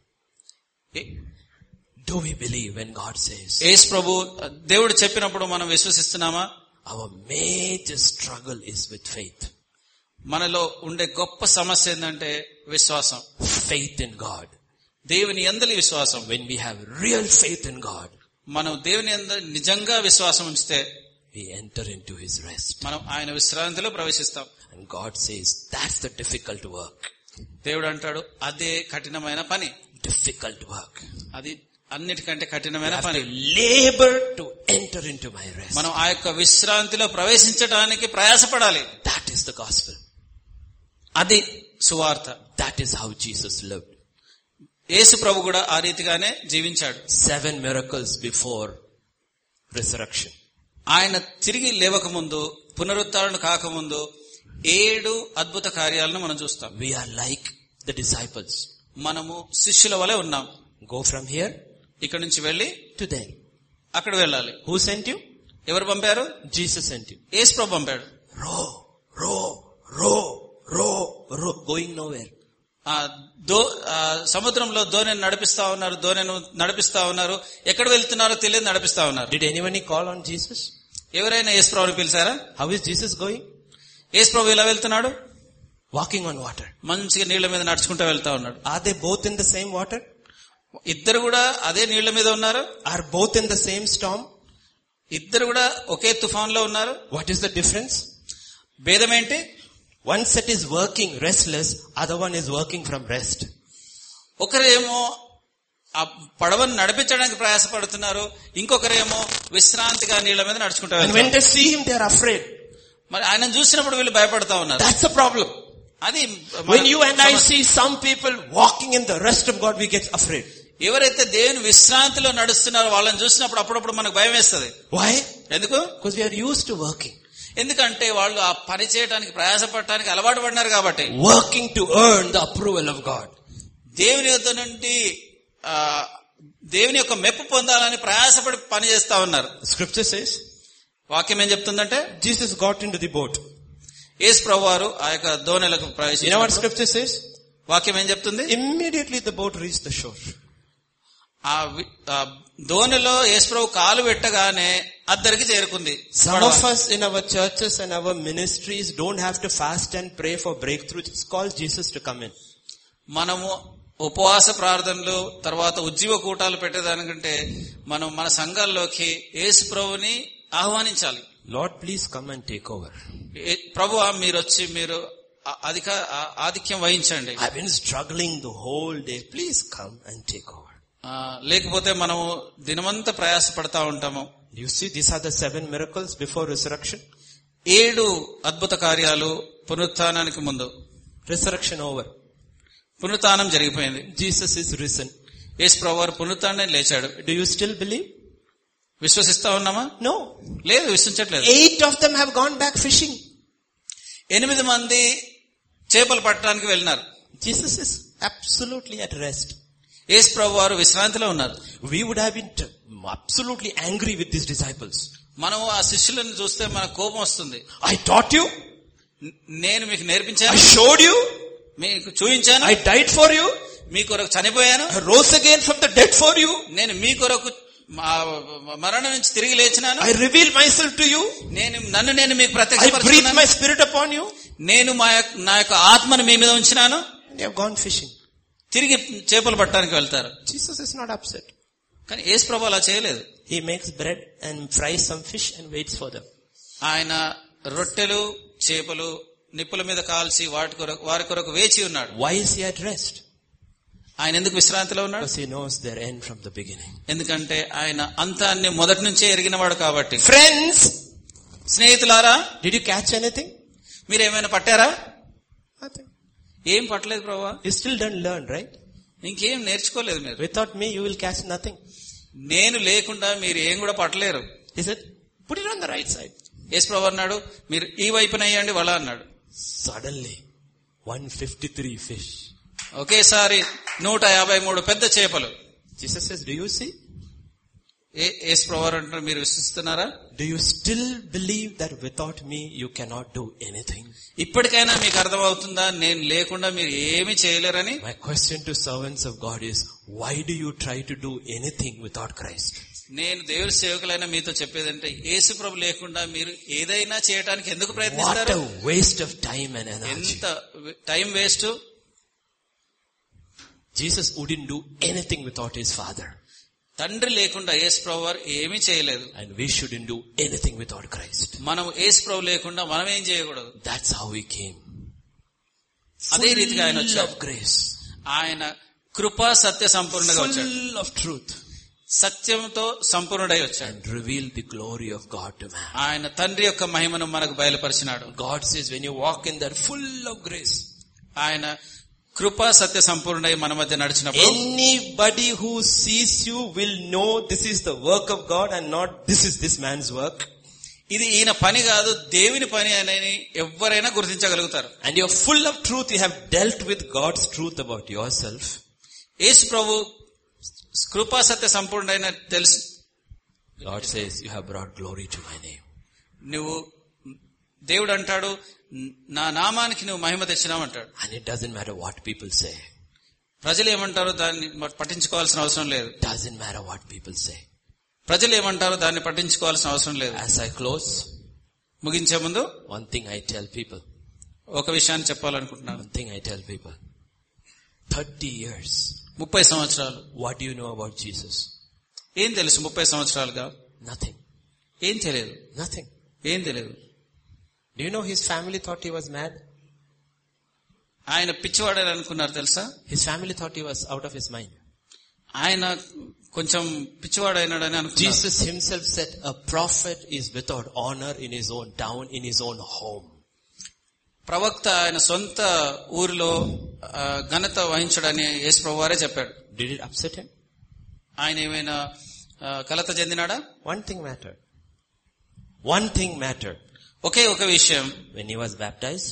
Speaker 2: A-
Speaker 1: Do we believe when God says?
Speaker 2: యేసు ప్రభు దేవుడు చెప్పినప్పుడు మనం విశ్వసిస్తున్నామా
Speaker 1: Our major struggle is with faith.
Speaker 2: మనలో ఉండే గొప్ప సమస్య ఏంటంటే విశ్వాసం
Speaker 1: Faith in God.
Speaker 2: దేవుని ఎందలి విశ్వాసం
Speaker 1: When we have real faith in God,
Speaker 2: మనం దేవుని ఎందు నిజంగా విశ్వాసం ఉంచితే
Speaker 1: we enter into His rest.
Speaker 2: మనం ఆయన విశ్రాంతిలో ప్రవేశిస్తాం
Speaker 1: And God says, that's the difficult work.
Speaker 2: దేవుడు అంటాడు అదే కఠినమైన పని
Speaker 1: Difficult work.
Speaker 2: అది అన్నిటికంటే
Speaker 1: I
Speaker 2: కఠినమైన
Speaker 1: have
Speaker 2: పని
Speaker 1: to labor to enter into my rest.
Speaker 2: మనం ఆ యొక్క విశ్రాంతిలో ప్రవేశించడానికి ప్రయాసపడాలి
Speaker 1: That is the gospel.
Speaker 2: అది సువార్త
Speaker 1: That is how Jesus lived.
Speaker 2: యేసు ప్రభు కూడా ఆ రీతిగానే జీవించాడు
Speaker 1: Seven miracles before resurrection.
Speaker 2: ఆయన తిరిగి లేవక ముందు పునరుద్ధరణ కాకముందు ఏడు అద్భుత కార్యాలను మనం చూస్తాం
Speaker 1: We are like the disciples.
Speaker 2: మనము శిష్యుల వలె ఉన్నాం
Speaker 1: Go from here
Speaker 2: ఇక్కడ నుంచి వెళ్లి
Speaker 1: to there.
Speaker 2: అక్కడ వెళ్ళాలి
Speaker 1: Who sent you?
Speaker 2: ఎవరు పంపారు
Speaker 1: Jesus sent you.
Speaker 2: యేసు ప్రభు పంపాడు
Speaker 1: Row, row, row, row, row. Going nowhere.
Speaker 2: ఆ దో ఆ సముద్రంలో దోణిని నడిపిస్తా ఉన్నారు దోణిను నడిపిస్తా ఉన్నారు ఎక్కడ వెళ్తున్నారో తెలియదు నడిపిస్తా ఉన్నారు
Speaker 1: Did anyone call on Jesus?
Speaker 2: ఎవరైనా యేసు ప్రభుని పిలిచారా
Speaker 1: How is Jesus going?
Speaker 2: యేసు ప్రభు ఎలా వెళ్తున్నాడు
Speaker 1: Walking on water.
Speaker 2: మంచిగా నీళ్ల మీద నడుచుకుంటూ వెళ్తా ఉన్నాడు
Speaker 1: Are they both in the same water?
Speaker 2: ఇద్దరు కూడా అదే నీళ్ల మీద ఉన్నారు
Speaker 1: Are both in the same storm?
Speaker 2: ఇద్దరు కూడా ఒకే తుఫాన్ లో ఉన్నారు
Speaker 1: What is the difference?
Speaker 2: భేదం ఏంటి
Speaker 1: One set is working restless, other one is working from rest.
Speaker 2: ఒకరేమో ఆ పడవను నడిపించడానికి ప్రయాసపడుతున్నారు ఇంకొకరేమో విశ్రాంతిగా నీళ్ల మీద నడుచుకుంటూ
Speaker 1: And when
Speaker 2: వెళ్తారు
Speaker 1: they see him, they are afraid.
Speaker 2: మరి ఆయన చూసినప్పుడు వీళ్ళు భయపడతా ఉన్నారు
Speaker 1: That's the problem.
Speaker 2: అది మన
Speaker 1: When you and I
Speaker 2: సమస్య.
Speaker 1: see some people walking in the rest of God, we get afraid.
Speaker 2: ఎవరైతే దేవుని విశ్రాంతిలో నడుస్తున్నారో వాళ్ళని చూసినప్పుడు అప్పుడప్పుడు మనకు భయం వేస్తుంది
Speaker 1: Why?
Speaker 2: ఎందుకు
Speaker 1: Because we are used to working.
Speaker 2: ఎందుకంటే వాళ్ళు ఆ పని చేయడానికి ప్రయాసపడటానికి అలవాటు పడినారు కాబట్టి
Speaker 1: Working to earn the approval of God.
Speaker 2: దేవుని యొద్ద నుండి ఆ, దేవుని యొక్క మెప్పు పొందాలని ప్రయాసపడి పని చేస్తా ఉన్నారు
Speaker 1: Scripture says,
Speaker 2: వాక్యం ఏం చెప్తుందంటే
Speaker 1: Jesus got into the boat.
Speaker 2: యేసు ప్రభు వారు ఆ యొక్క దోణిలకు
Speaker 1: You know what
Speaker 2: ప్రవేశించారు
Speaker 1: scripture says?
Speaker 2: వాక్యం ఏం చెప్తుంది
Speaker 1: Immediately the boat reached the shore.
Speaker 2: ఆ వి- ఆ దోణిలో యేసు ప్రభు కాలు పెట్టగానే అద్దరికి చేరుకుంది
Speaker 1: Some of us in our churches and our ministries don't have to fast and pray for breakthrough. Just call Jesus to come in.
Speaker 2: మనము ఉపవాస ప్రార్థనలు తర్వాత ఉజ్జీవ కూటాలు పెట్టేదానికంటే మనం మన సంఘాల్లోకి యేసు ప్రభుని ఆహ్వానించాలి
Speaker 1: Lord, please come and take over.
Speaker 2: ఏ- ప్రభువా మీరు వచ్చి మీరు ఆ- అధిక ఆ- ఆధిక్యం వహించండి
Speaker 1: I've been struggling the whole day. Please come and take over.
Speaker 2: ఆ, లేకపోతే మనము దినమంతా ప్రయాస పడతా ఉంటాము
Speaker 1: Do you see these are the seven miracles before resurrection?
Speaker 2: ఏడు అద్భుత కార్యాలు పునరుత్థానానికి ముందు
Speaker 1: Resurrection over.
Speaker 2: పునరుత్థానం జరిగిపోయింది
Speaker 1: Jesus is risen.
Speaker 2: యేసు ప్రభు వారు పునరుత్థానం లేచాడు
Speaker 1: Do you still believe?
Speaker 2: విశ్వసిస్తా ఉన్నామా
Speaker 1: No.
Speaker 2: లేదు విశ్వసించట్లేదు
Speaker 1: Eight of them have gone back fishing.
Speaker 2: ఎనిమిది మంది చేపలు పట్టడానికి వెళ్ళినారు
Speaker 1: Jesus is absolutely at rest.
Speaker 2: యేసు ప్రభు వారు విశ్రాంతిలో ఉన్నారు
Speaker 1: We would have been t- absolutely angry with these disciples.
Speaker 2: మనం ఆ శిష్యులను చూస్తే మన కోపం వస్తుంది
Speaker 1: I taught you.
Speaker 2: న- నేను మీకు
Speaker 1: I
Speaker 2: నేర్పించాను
Speaker 1: showed you.
Speaker 2: మీకు చూపించాను
Speaker 1: I died for you.
Speaker 2: మీ కొరకు చనిపోయాను
Speaker 1: I rose again from the dead for you.
Speaker 2: నేను మీ కొరకు మా- మరణం నుంచి తిరిగి లేచినాను
Speaker 1: I reveal myself to you.
Speaker 2: నేను నన్ను నేను మీకు
Speaker 1: I breathe
Speaker 2: ప్రత్యక్షపరుచుకున్నాను
Speaker 1: my spirit upon you.
Speaker 2: నేను మా యొక్క- నా యొక్క ఆత్మను మీ మీద ఉంచినాను
Speaker 1: And you have gone fishing.
Speaker 2: తిరిగి చేపలు పట్టడానికి వెళ్తారు
Speaker 1: Jesus is not upset.
Speaker 2: కానీ యేసు ప్రభు అలా చేయలేదు
Speaker 1: He makes bread and fries some fish and waits for them.
Speaker 2: ఆయన రొట్టెలు చేపలు నిప్పుల మీద కాల్చి వాటి కొరకు వారి కొరకు వేచి ఉన్నాడు
Speaker 1: Why is he at rest?
Speaker 2: ఆయన ఎందుకు విశ్రాంతిలో ఉన్నాడు
Speaker 1: Because he knows their end from the beginning.
Speaker 2: ఎందుకంటే ఆయన అంతాన్ని మొదటి నుంచే ఎరిగినవాడు కాబట్టి
Speaker 1: Friends,
Speaker 2: స్నేహితులారా
Speaker 1: did you catch anything?
Speaker 2: మీరు ఏమైనా పట్టారా
Speaker 1: Nothing.
Speaker 2: ఏం పట్టలేదు ప్రభా
Speaker 1: You still don't learn, right?
Speaker 2: ఇంకేం నేర్చుకోలేదు మీరు
Speaker 1: Without me, you will catch nothing.
Speaker 2: నేను లేకుండా మీరు ఏం కూడా పట్టలేరు
Speaker 1: He said, put it on the right side.
Speaker 2: యేసు ప్రభు అన్నాడు మీరు ఈ వైపున అయ్యండి వల అన్నాడు
Speaker 1: Suddenly, 153 fish.
Speaker 2: ఒకేసారి నూట యాభై మూడు పెద్ద చేపలు
Speaker 1: Jesus says, do you see?
Speaker 2: ఏ యేసు ప్రభు అంటారు మీరు విశ్వసిస్తున్నారా
Speaker 1: Do you still believe that without me, you cannot do anything?
Speaker 2: ఇప్పటికైనా మీకు అర్థమవుతుందా నేను లేకుండా మీరు ఏమి చేయలేరని
Speaker 1: My question to servants of God is, why do you try to do anything without Christ?
Speaker 2: నేను దేవుడి సేవకులైన మీతో చెప్పేదంటే యేసు ప్రభు లేకుండా మీరు ఏదైనా చేయడానికి ఎందుకు
Speaker 1: What
Speaker 2: ప్రయత్నిస్తారు
Speaker 1: a waste of time and energy.
Speaker 2: ఎంత time waste
Speaker 1: Jesus wouldn't do anything without his Father.
Speaker 2: తండ్రి లేకుండా యేసు ప్రభు వారు ఏమీ చేయలేదు
Speaker 1: And we shouldn't do anything without Christ.
Speaker 2: మనం యేసు ప్రభు లేకుండా మనం ఏం చేయకూడదు
Speaker 1: That's how he came.
Speaker 2: అదే రీతిగా ఆయన
Speaker 1: Full
Speaker 2: వచ్చాడు
Speaker 1: of grace.
Speaker 2: ఆయన కృపా సత్య సంపూర్ణగా వచ్చాడు
Speaker 1: Full of truth.
Speaker 2: సత్యంతో సంపూర్ణుడై వచ్చాడు
Speaker 1: And revealed the glory of God to man.
Speaker 2: ఆయన తండ్రి యొక్క మహిమను మనకు బయలుపరిచినాడు
Speaker 1: God says when you walk in there full of grace,
Speaker 2: ఆయన కృపా సత్య సంపూర్ణై మన మధ్య నడిచినప్పుడు
Speaker 1: anybody who sees you will know this is the work of God and not this is this man's work.
Speaker 2: ఇది ఈయన పని కాదు దేవుని పని అని ఎవరైనా గుర్తించగలుగుతారు
Speaker 1: And you're full of truth. You have dealt with God's truth about yourself.
Speaker 2: యేసు ప్రభు కృపా సత్య సంపూర్ణైన తెలుసు
Speaker 1: God says you have brought glory to my name.
Speaker 2: నువ్వు దేవుడు అంటాడు నా నామానికి నువ్వు మహిమ తెచ్చినావు అంటాడు
Speaker 1: And it doesn't matter what people say.
Speaker 2: ప్రజలు ఏమంటారో దాన్ని పట్టించుకోవాల్సిన అవసరం లేదు
Speaker 1: Doesn't matter what people say.
Speaker 2: ప్రజలు ఏమంటారో దాన్ని పట్టించుకోవాల్సిన అవసరం లేదు
Speaker 1: As I close,
Speaker 2: ముగించే ముందు
Speaker 1: one thing I tell people.
Speaker 2: ఒక విషయాన్ని చెప్పాలనుకుంటున్నాను
Speaker 1: One thing I tell people. 30 years.
Speaker 2: ముప్పై సంవత్సరాలు
Speaker 1: What do you know about Jesus?
Speaker 2: ఏం తెలుసు ముప్పై సంవత్సరాలుగా
Speaker 1: Nothing.
Speaker 2: ఏం తెలియదు
Speaker 1: Nothing.
Speaker 2: ఏం తెలియదు
Speaker 1: Do you know his family thought he was mad?
Speaker 2: ఆయన పిచ్చివాడని అనుకున్నారు తెలుసా
Speaker 1: His family thought he was out of his mind.
Speaker 2: ఆయన కొంచెం పిచ్చివాడైనాడని అనుకున్నారు
Speaker 1: Jesus himself said a prophet is without honor in his own town, in his own home.
Speaker 2: ప్రవక్త ఆయన సొంత ఊరిలో ఆ, ఘనత వహించడని యేసు ప్రభు వారే చెప్పాడు
Speaker 1: Did it upset him?
Speaker 2: ఆయన ఏమైనా ఆ, కలత చెందినాడా
Speaker 1: One thing mattered. One thing mattered.
Speaker 2: ఒకే ఒక విషయం
Speaker 1: When he was baptized,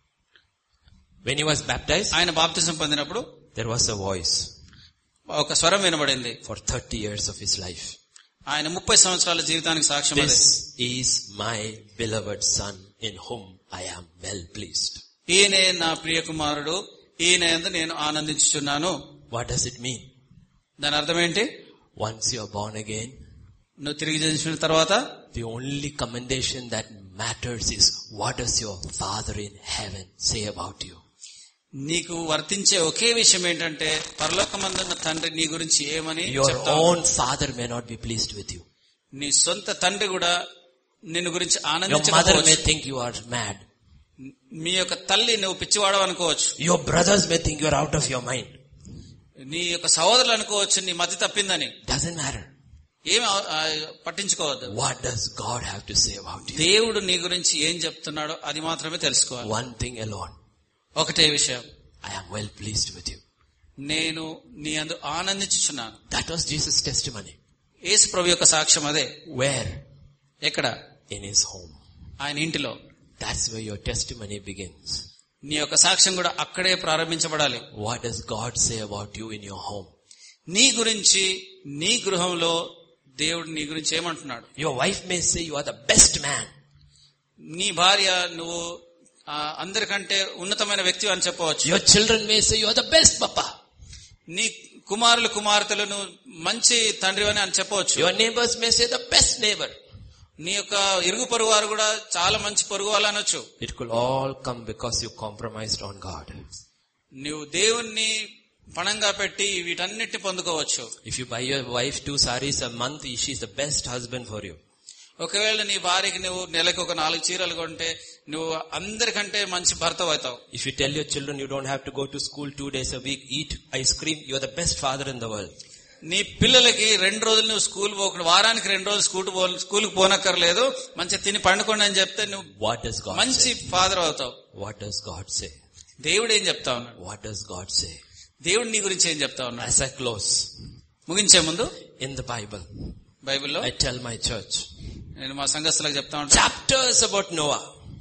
Speaker 1: when he was baptized,
Speaker 2: ఆయన బాప్తిజం పొందినప్పుడు
Speaker 1: there was a voice
Speaker 2: ఒక స్వరం వినబడింది
Speaker 1: for 30 years of his life.
Speaker 2: ఆయన ముప్పై సంవత్సరాల జీవితానికి సాక్ష్యం అదే
Speaker 1: This is my beloved son in whom I am well pleased.
Speaker 2: ఈయనే నా ప్రియ కుమారుడు ఈయన యందు నేను ఆనందించుచున్నాను
Speaker 1: What does it mean?
Speaker 2: దాని అర్థం ఏంటి
Speaker 1: Once you are born again,
Speaker 2: నువ్వు తిరిగి జన్మించిన తర్వాత
Speaker 1: the only commendation that matters is what does your father in heaven say about you?
Speaker 2: నీకు వర్తించే ఒకే విషయం ఏంటంటే పరలోకమందున్న తండ్రి నీ గురించి ఏమని
Speaker 1: Your
Speaker 2: చెప్తాడు
Speaker 1: own father may not be pleased with you.
Speaker 2: నీ సొంత తండ్రి కూడా నిన్ను గురించి
Speaker 1: Your mother may
Speaker 2: ఆనందించకపోవచ్చు
Speaker 1: think you are mad.
Speaker 2: మీ యొక్క తల్లి నువ్వు పిచ్చివాడవు అనుకోవచ్చు
Speaker 1: Your brothers may think you are out of your mind.
Speaker 2: నీ యొక్క సహోదరులు అనుకోవచ్చు నీ మతి తప్పిందని
Speaker 1: Doesn't matter.
Speaker 2: ఏమి ఆ- ఆ పట్టించుకోవద్దు
Speaker 1: What does God have to say about you?
Speaker 2: దేవుడు నీ గురించి ఏం చెప్తున్నాడో అది మాత్రమే తెలుసుకోవాలి
Speaker 1: One thing alone.
Speaker 2: ఒకటే విషయం
Speaker 1: I am well pleased with you.
Speaker 2: నేను నీ అందు ఆనందించుచున్నాను
Speaker 1: That was Jesus' testimony.
Speaker 2: యేసు ప్రభు యొక్క సాక్ష్యం అదే
Speaker 1: Where?
Speaker 2: ఎక్కడ
Speaker 1: In his home.
Speaker 2: ఆయన ఇంటిలో
Speaker 1: That's where your testimony begins.
Speaker 2: నీ యొక్క సాక్ష్యం కూడా అక్కడే ప్రారంభించబడాలి
Speaker 1: What does God say about you in your home?
Speaker 2: నీ గురించి నీ గృహంలో దేవుడు నీ గురించి ఏమంటున్నాడు
Speaker 1: Your wife may say you are the best man.
Speaker 2: నీ భార్య నువ్వు ఆ, అందరికంటే ఉన్నతమైన వ్యక్తి అని చెప్పవచ్చు
Speaker 1: Your children may say you are the best papa.
Speaker 2: నీ కుమారులు కుమార్తెలను మంచి తండ్రి అని అని చెప్పవచ్చు
Speaker 1: Your neighbors may say the best neighbor.
Speaker 2: నీ యొక్క ఇరుగు పొరుగు వారు కూడా చాలా మంచి పొరుగు వాళ్ళు అనొచ్చు
Speaker 1: It could all come because you compromised on God.
Speaker 2: నువ్వు దేవుణ్ణి పణంగా పెట్టి వీటన్నిటిని పొందుకోవచ్చు
Speaker 1: If you buy your wife two saris a month, she's the best husband for you.
Speaker 2: ఒకవేళ నీ భార్యకి నువ్వు నెలకు ఒక నాలుగు చీరలు కొంటే నువ్వు అందరికంటే మంచి భర్త అవుతావు
Speaker 1: If you tell your children you don't have to go to school two days a week, eat ice cream, you're the best father in the world.
Speaker 2: నీ పిల్లలకి రెండు రోజులు నువ్వు స్కూల్ పోకుండా వారానికి రెండు రోజులు స్కూల్ స్కూల్కి పోనక్కర్లేదు మంచిగా తిని పండుకోండి అని చెప్తే నువ్వు
Speaker 1: What does God
Speaker 2: మంచి
Speaker 1: say?
Speaker 2: ఫాదర్ అవుతావు
Speaker 1: What does God say?
Speaker 2: దేవుడు ఏం చెప్తా ఉన్నాడు
Speaker 1: What does God say?
Speaker 2: దేవుడు నీ గురించి ఏం చెప్తా ఉన్నాడు
Speaker 1: As I close,
Speaker 2: ముగించే ముందు
Speaker 1: in the Bible,
Speaker 2: బైబిల్లో
Speaker 1: I tell my church,
Speaker 2: నేను మా సంఘస్థులకు చెప్తా ఉంటాను
Speaker 1: chapters about Noah.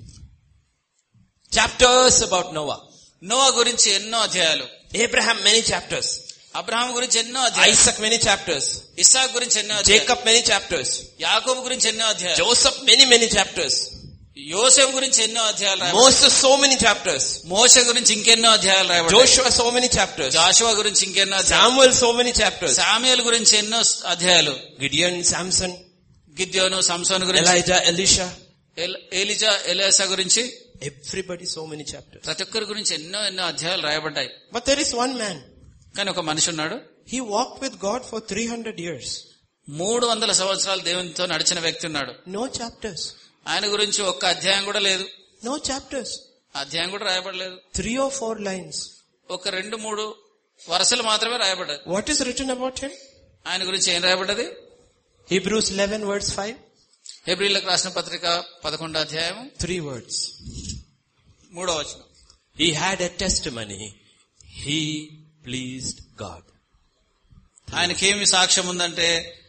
Speaker 1: Chapters about Noah.
Speaker 2: Noah గురించి ఎన్నో అధ్యాయాలు
Speaker 1: Abraham, many chapters.
Speaker 2: అబ్రహాం గురించి ఎన్నో అధ్యాయాలు
Speaker 1: Isaac, many chapters.
Speaker 2: ఇస్సాక్ గురించి ఎన్నో అధ్యాయాలు
Speaker 1: Jacob, many chapters.
Speaker 2: యాకోబు గురించి ఎన్నో అధ్యాయాలు
Speaker 1: Joseph, many, many chapters.
Speaker 2: యోసేపు గురించి ఎన్నో అధ్యాయాలు రాయబడ్డాయి.
Speaker 1: Moses, so many chapters.
Speaker 2: మోస గురించి ఇంకెన్నో అధ్యాయాలు రాయబడ్డాయి
Speaker 1: Joshua, so many chapters.
Speaker 2: Jashuva గురించి ఇంకెన్నో అధ్యాయాలు
Speaker 1: Samuel, so many chapters.
Speaker 2: Samuel గురించి ఎన్నో అధ్యాయాలు
Speaker 1: Gideon, Samson,
Speaker 2: గిద్యోను సంసోను గురించి
Speaker 1: Elijah, Elisha.
Speaker 2: ఎల్- ఏలిజా ఎలియాసా గురించి
Speaker 1: Everybody, so many chapters.
Speaker 2: ప్రతి ఒక్కరి గురించి ఎన్నో ఎన్నో అధ్యాయాలు రాయబడ్డాయి
Speaker 1: But there is one man.
Speaker 2: కానీ ఒక మనిషి ఉన్నాడు
Speaker 1: He walked with God for 300 years.
Speaker 2: మూడు వందల సంవత్సరాలు దేవునితో నడిచిన వ్యక్తి ఉన్నాడు
Speaker 1: No chapters.
Speaker 2: ఆయన గురించి ఒక్క అధ్యాయం కూడా లేదు
Speaker 1: No chapters.
Speaker 2: అధ్యాయం కూడా రాయబడలేదు
Speaker 1: Three or four lines.
Speaker 2: ఒక రెండు మూడు వరుసలు మాత్రమే రాయబడ్డాయి
Speaker 1: What is written about him?
Speaker 2: ఆయన గురించి ఏం రాయబడ్డది
Speaker 1: Hebrews 11 verse 5.
Speaker 2: ఏప్రిల్కి రాసిన పత్రిక పదకొండో అధ్యాయం
Speaker 1: Three words.
Speaker 2: మూడో వచనం
Speaker 1: He had a testimony. He pleased God.
Speaker 2: ఆయనకేమి సాక్ష్యం ఉందంటే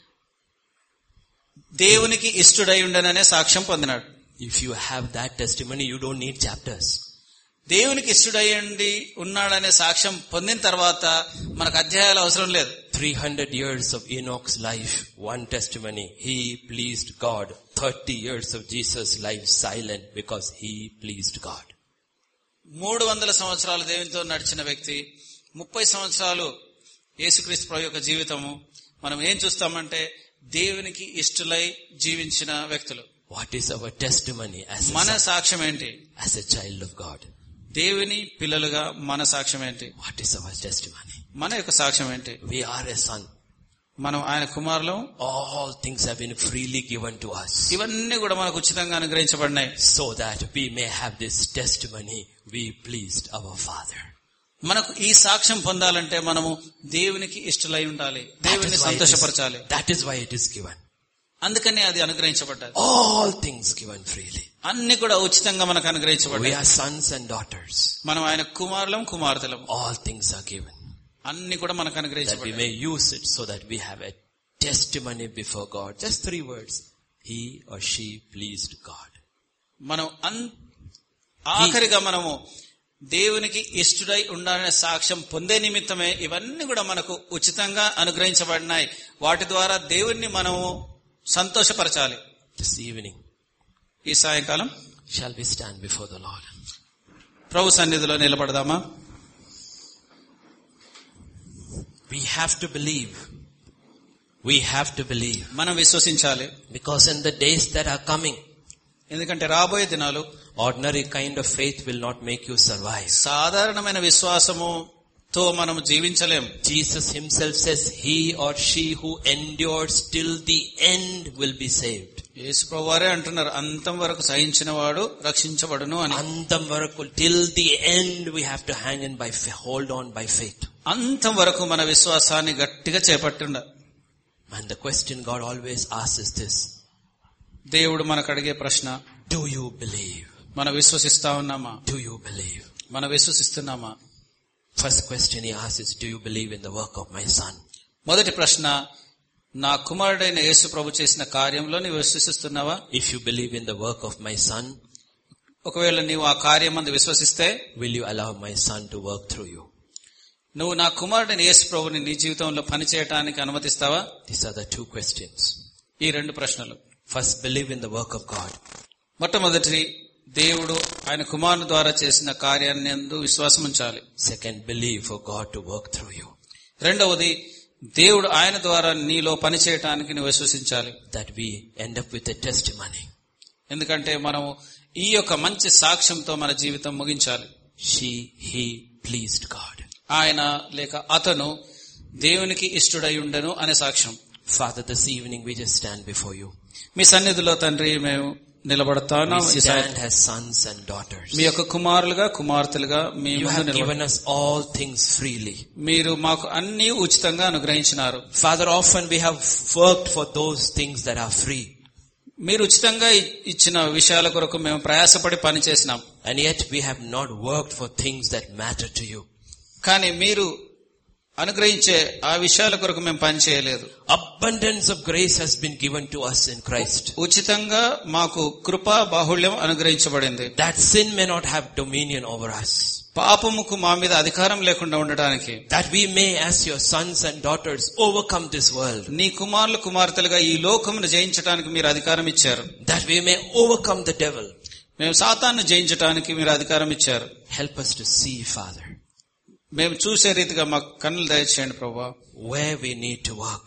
Speaker 2: దేవునికి ఇష్టడై ఉండననే సాక్ష్యం పొందినాడు
Speaker 1: If you have that testimony, you don't need chapters.
Speaker 2: దేవునికి ఇష్టడై ఉండి ఉన్నాడనే సాక్ష్యం పొందిన తర్వాత మనకు అధ్యాయాలు అవసరం లేదు
Speaker 1: 300 years of Enoch's life, one testimony. He pleased God. 30 years of Jesus' life silent because he pleased God.
Speaker 2: మూడు వందల సంవత్సరాలు దేవునితో నడిచిన వ్యక్తి ముప్పై సంవత్సరాలు యేసుక్రీస్తు ప్రభు యొక్క జీవితము మనం ఏం చూస్తామంటే దేవునికి ఇష్టలై జీవించిన వ్యక్తులు
Speaker 1: What is our testimony as a,
Speaker 2: మన
Speaker 1: son-
Speaker 2: సాక్ష్యం ఏంటి
Speaker 1: as a child of God?
Speaker 2: దేవుని పిల్లలుగా మన సాక్ష్యం ఏంటి
Speaker 1: What is our testimony?
Speaker 2: మన యొక్క సాక్ష్యం ఏంటి
Speaker 1: We are a son.
Speaker 2: మనం ఆయన కుమారులం
Speaker 1: All things have been freely given to us
Speaker 2: ఇవన్నీ కూడా మనకు ఉచితంగా అనుగ్రహించబడినాయి
Speaker 1: so that we may have this testimony. We pleased our Father.
Speaker 2: మనకు ఈ సాక్ష్యం పొందాలంటే మనము దేవునికి ఇష్టలై ఉండాలి
Speaker 1: That
Speaker 2: దేవుని
Speaker 1: is, why it
Speaker 2: సంతోషపరచాలి
Speaker 1: is, that is why it is given.
Speaker 2: అందుకనే అది అనుగ్రహించబడ్డది
Speaker 1: All things given freely.
Speaker 2: అన్ని కూడా ఉచితంగా మనకు
Speaker 1: We
Speaker 2: అనుగ్రహించబడ్డాయి
Speaker 1: are sons and daughters.
Speaker 2: మనం ఆయన కుమారులం కుమార్తెలం
Speaker 1: All things are given.
Speaker 2: అన్ని కూడా మనకు
Speaker 1: That we
Speaker 2: అనుగ్రహించబడ్డాయి
Speaker 1: may use it so that we have a testimony before God. Just three words. He or she pleased God.
Speaker 2: మనం అన్ ఆఖరిగా మనము దేవునికి ఇష్టడై ఉండాలనే సాక్ష్యం పొందే నిమిత్తమే ఇవన్నీ కూడా మనకు ఉచితంగా అనుగ్రహించబడినాయి వాటి ద్వారా దేవుణ్ణి మనము సంతోషపరచాలి
Speaker 1: This evening,
Speaker 2: ఈ సాయంకాలం
Speaker 1: shall we stand before the Lord?
Speaker 2: ప్రభు సన్నిధిలో నిలబడదామా
Speaker 1: We have to believe. We have to believe.
Speaker 2: మనం విశ్వసించాలి
Speaker 1: Because in the days that are coming,
Speaker 2: ఎందుకంటే రాబోయే దినాలు
Speaker 1: ordinary kind of faith will not make you survive.
Speaker 2: సాధారణమైన విశ్వాసముతో మనం జీవించలేం
Speaker 1: Jesus himself says, he or she who endures till the end will be saved.
Speaker 2: యేసు వారే అంటున్నారు అంతం వరకు సహించిన వాడు రక్షించబడును అని
Speaker 1: Antam varaku, till the end we have to hang in by, fa- hold on by faith.
Speaker 2: అంతం వరకు మన విశ్వాసాన్ని గట్టిగా చేపట్టుండ
Speaker 1: And the question God always asks is this,
Speaker 2: దేవుడు మనకు అడిగే ప్రశ్న
Speaker 1: do you believe?
Speaker 2: మనం విశ్వసిస్తా ఉన్నామా
Speaker 1: Do you believe?
Speaker 2: మనం విశ్వసిస్తున్నామా
Speaker 1: First question he asks is, do you believe in the work of my son?
Speaker 2: మొదటి ప్రశ్న నా కుమారుడైన యేసు ప్రభు చేసిన కార్యంలో నీవు విశ్వసిస్తున్నావా
Speaker 1: If you believe in the work of my son,
Speaker 2: ఒకవేళ నీవు ఆ కార్యం మందు విశ్వసిస్తే
Speaker 1: will you allow my son to work through you?
Speaker 2: నువ్వు నా కుమారుడైన యేసు ప్రభుని నీ జీవితంలో పని చేయటానికి అనుమతిస్తావా
Speaker 1: These are the two questions.
Speaker 2: ఈ రెండు ప్రశ్నలు
Speaker 1: First, believe in the work of God.
Speaker 2: మొట్టమొదటి దేవుడు ఆయన కుమారుని ద్వారా చేసిన కార్యాన్ని ఎందు విశ్వాసం ఉంచాలి
Speaker 1: Second, believe for God to work through you.
Speaker 2: రెండవది దేవుడు ఆయన ద్వారా నీలో పని చేయటానికి నువ్వు విశ్వసించాలి
Speaker 1: that we end up with a testimony.
Speaker 2: ఎందుకంటే మనం ఈ యొక్క మంచి సాక్ష్యంతో మన జీవితం ముగించాలి
Speaker 1: She, he pleased God.
Speaker 2: ఆయన లేక అతను దేవునికి ఇష్టడై ఉండను అనే సాక్ష్యం
Speaker 1: Father, this evening we just stand before you.
Speaker 2: మీ సన్నిధిలో తండ్రి మేము నిలబడతాను
Speaker 1: We stand as sons and daughters.
Speaker 2: మీ యొక్క కుమారులుగా కుమార్తెలుగా మీ
Speaker 1: You
Speaker 2: ముందు
Speaker 1: have
Speaker 2: నిలబడ
Speaker 1: given us all things freely.
Speaker 2: మీరు మాకు అన్ని ఉచితంగా అనుగ్రహించినారు
Speaker 1: Father, often we have worked for those things that are free.
Speaker 2: మీరు ఉచితంగా ఇ- ఇచ్చిన విషయాల కొరకు మేము ప్రయాసపడి పని చేసినాం
Speaker 1: And yet we have not worked for things that matter to you.
Speaker 2: కానీ మీరు అనుగ్రహించే ఆ విషయాల కొరకు మేము పని చేయలేదు
Speaker 1: Abundance of grace has been given to us in Christ.
Speaker 2: ఉచితంగా మాకు కృపా బాహుళ్యం అనుగ్రహించబడింది
Speaker 1: That sin may not have dominion over us.
Speaker 2: పాపముకు మా మీద అధికారం లేకుండా ఉండటానికి
Speaker 1: That we may, as your sons and daughters, overcome this world.
Speaker 2: నీ కుమారులు కుమార్తెలుగా ఈ లోకమును జయించడానికి మీరు అధికారం ఇచ్చారు
Speaker 1: That we may overcome the devil.
Speaker 2: మేము సాతాన్ని జయించడానికి మీరు అధికారం ఇచ్చారు
Speaker 1: Help us to see, Father,
Speaker 2: మేము చూసే రీతిగా మాకు కన్నులు దయచేయండి ప్రభా
Speaker 1: where we need to work.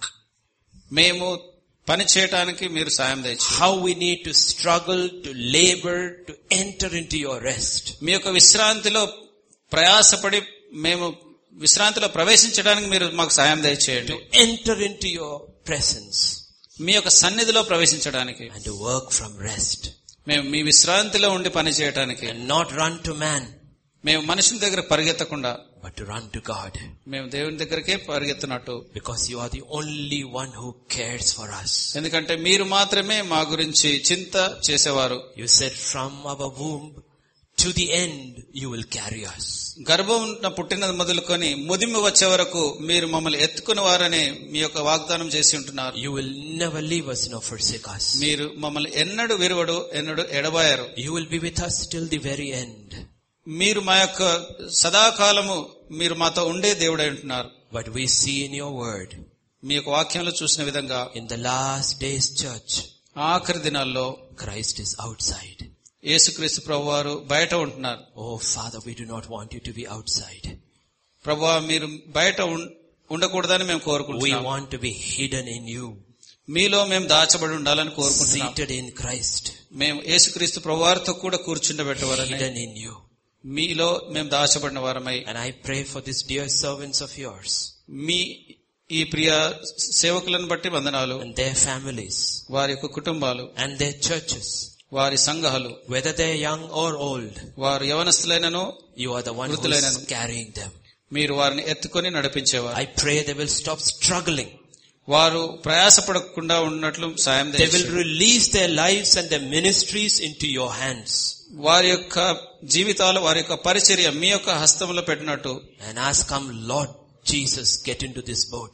Speaker 2: మేము పని చేయటానికి మీరు సాయం దయచేయండి
Speaker 1: How we need to struggle, to labor, to enter into your rest.
Speaker 2: మీ యొక్క విశ్రాంతిలో ప్రయాసపడి మేము విశ్రాంతిలో ప్రవేశించడానికి మీరు మాకు సాయం దయచేయండి
Speaker 1: To enter into your presence
Speaker 2: మీ యొక్క సన్నిధిలో ప్రవేశించడానికి
Speaker 1: and to work from rest.
Speaker 2: మేము మీ విశ్రాంతిలో ఉండి పని చేయటానికి
Speaker 1: And not run to man,
Speaker 2: మేము మనుషుల దగ్గర పరిగెత్తకుండా
Speaker 1: but to run to God.
Speaker 2: మేము దేవుని దగ్గరకే పరిగెత్తినట్టు
Speaker 1: Because you are the only one who cares for us.
Speaker 2: ఎందుకంటే మీరు మాత్రమే మా గురించి చింత చేసేవారు
Speaker 1: You said from our womb to the end you will carry us.
Speaker 2: గర్భం పుట్టినది మొదలుకొని ముదిమి వచ్చే వరకు మీరు మమ్మల్ని ఎత్తుకుని వారని మీ యొక్క వాగ్దానం చేసి ఉంటున్నారు
Speaker 1: You will never leave us nor forsake us.
Speaker 2: మీరు మమ్మల్ని ఎన్నడు విరువడు ఎన్నడు ఎడబాయరు
Speaker 1: You will be with us till the very end.
Speaker 2: మీరు మా యొక్క సదాకాలము మీరు మాతో ఉండే దేవుడై ఉంటున్నారు
Speaker 1: But we see in your word,
Speaker 2: మీ యొక్క వాక్యంలో చూసిన విధంగా
Speaker 1: in the last days church,
Speaker 2: ఆఖరి దినాల్లో
Speaker 1: Christ is outside.
Speaker 2: యేసుక్రీస్తు ప్రభు వారు బయట ఉంటున్నారు
Speaker 1: Oh Father, we do not want you to be outside.
Speaker 2: ప్రభు మీరు బయట ఉం- ఉండకూడదని మేము
Speaker 1: We
Speaker 2: కోరుకుంటున్నాం
Speaker 1: want to be hidden in you,
Speaker 2: మీలో మేము దాచబడి ఉండాలని కోరుకుంటున్నాం
Speaker 1: seated in Christ,
Speaker 2: మేము యేసుక్రీస్తు ప్రభువారితో కూడా కూర్చుండబెట్టవారని
Speaker 1: hidden in you.
Speaker 2: మీలో మేము దాచబడిన వారమై
Speaker 1: And I pray for these dear servants of yours
Speaker 2: మీ ఈ ప్రియ సేవకులను బట్టి వందనాలు
Speaker 1: and their families
Speaker 2: వారి యొక్క కుటుంబాలు
Speaker 1: and their churches,
Speaker 2: వారి సంఘాలు
Speaker 1: whether they're young or old,
Speaker 2: వారు యవనస్తులైనను
Speaker 1: you are the one who is
Speaker 2: వృద్ధులైనను.
Speaker 1: carrying them.
Speaker 2: మీరు వారిని ఎత్తుకొని నడిపించేవారు
Speaker 1: I pray they will stop struggling.
Speaker 2: వారు ప్రయాసపడకుండా ఉన్నట్లు సాయం
Speaker 1: They will
Speaker 2: దయచేయండి.
Speaker 1: release their lives and their ministries into your hands
Speaker 2: వారి యొక్క జీవితాలు వారి యొక్క పరిచర్య మీ యొక్క హస్తంలో పెట్టినట్టు
Speaker 1: and ask, come Lord Jesus, get into this boat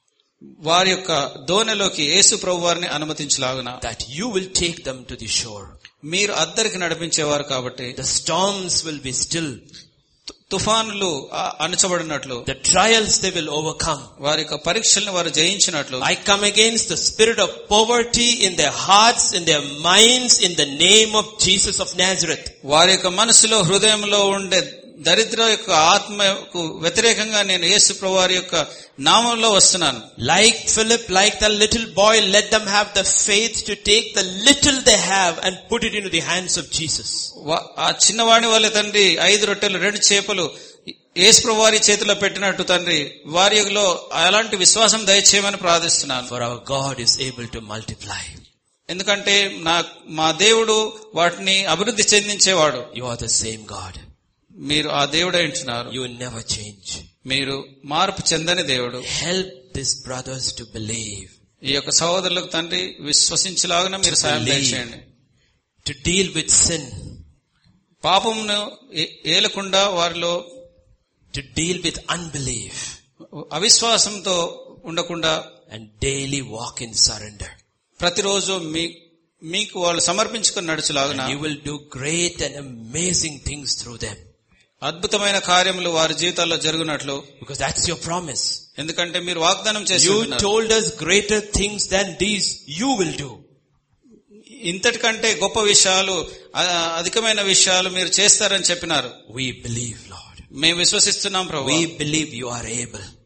Speaker 2: వారి యొక్క దోణిలోకి యేసు ప్రభు వారిని అనుమతించలాగున
Speaker 1: that you will take them to the shore.
Speaker 2: మీరు అద్దరికి నడిపించేవారు కాబట్టి
Speaker 1: The storms will be still.
Speaker 2: తు- తుఫానులు ఆ- అణచబడినట్లు
Speaker 1: The trials they will overcome.
Speaker 2: వారి యొక్క పరీక్షల్ని వారు జయించినట్లు
Speaker 1: I come against the spirit of poverty in their hearts, in their minds, in the name of Jesus of Nazareth.
Speaker 2: వారి యొక్క మనసులో హృదయంలో ఉండే దరిద్ర యొక్క ఆత్మకు వ్యతిరేకంగా నేను యేసు ప్రభు వారి యొక్క నామంలో వస్తున్నాను
Speaker 1: Like Philip, like the little boy, let them have the faith to take the little they have and put it into the hands of Jesus.
Speaker 2: వా- ఆ చిన్నవాడి వాళ్ళ తండ్రి ఐదు రొట్టెలు రెండు చేపలు యేసు ప్రభు వారి చేతిలో పెట్టినట్టు తండ్రి వారిలో అలాంటి విశ్వాసం దయచేయమని ప్రార్థిస్తున్నాను
Speaker 1: For our God is able to multiply.
Speaker 2: ఎందుకంటే నా మా దేవుడు వాటిని అభివృద్ధి చెందించేవాడు
Speaker 1: You are the same God.
Speaker 2: మీరు ఆ దేవుడు అంటున్నారు
Speaker 1: You will never change.
Speaker 2: మీరు మార్పు చెందని దేవుడు
Speaker 1: Help these brothers to believe,
Speaker 2: ఈ యొక్క సహోదరులకు తండ్రి విశ్వసించలాగా మీరు సాయం
Speaker 1: Believe.
Speaker 2: దయచేయండి
Speaker 1: to deal with sin,
Speaker 2: పాపమును ఏ- ఏలకుండా వారిలో
Speaker 1: to deal with unbelief,
Speaker 2: అవిశ్వాసంతో ఉండకుండా
Speaker 1: and daily walk in surrender.
Speaker 2: ప్రతిరోజు మీ మీకు వాళ్ళు సమర్పించుకుని నడుచులాగున
Speaker 1: And you will do great and amazing things through them.
Speaker 2: అద్భుతమైన కార్యములు వారి జీవితాల్లో జరుగునట్లు
Speaker 1: Because that's your promise.
Speaker 2: ఎందుకంటే మీరు వాగ్దానం చేసి
Speaker 1: You
Speaker 2: ఉంటున్నారు.
Speaker 1: told us greater things than these you will do.
Speaker 2: ఇంతటికంటే గొప్ప విషయాలు ఆ, అధికమైన విషయాలు మీరు చేస్తారని చెప్పినారు
Speaker 1: We believe, Lord.
Speaker 2: మేము విశ్వసిస్తున్నాం ప్రభు
Speaker 1: We believe you are able.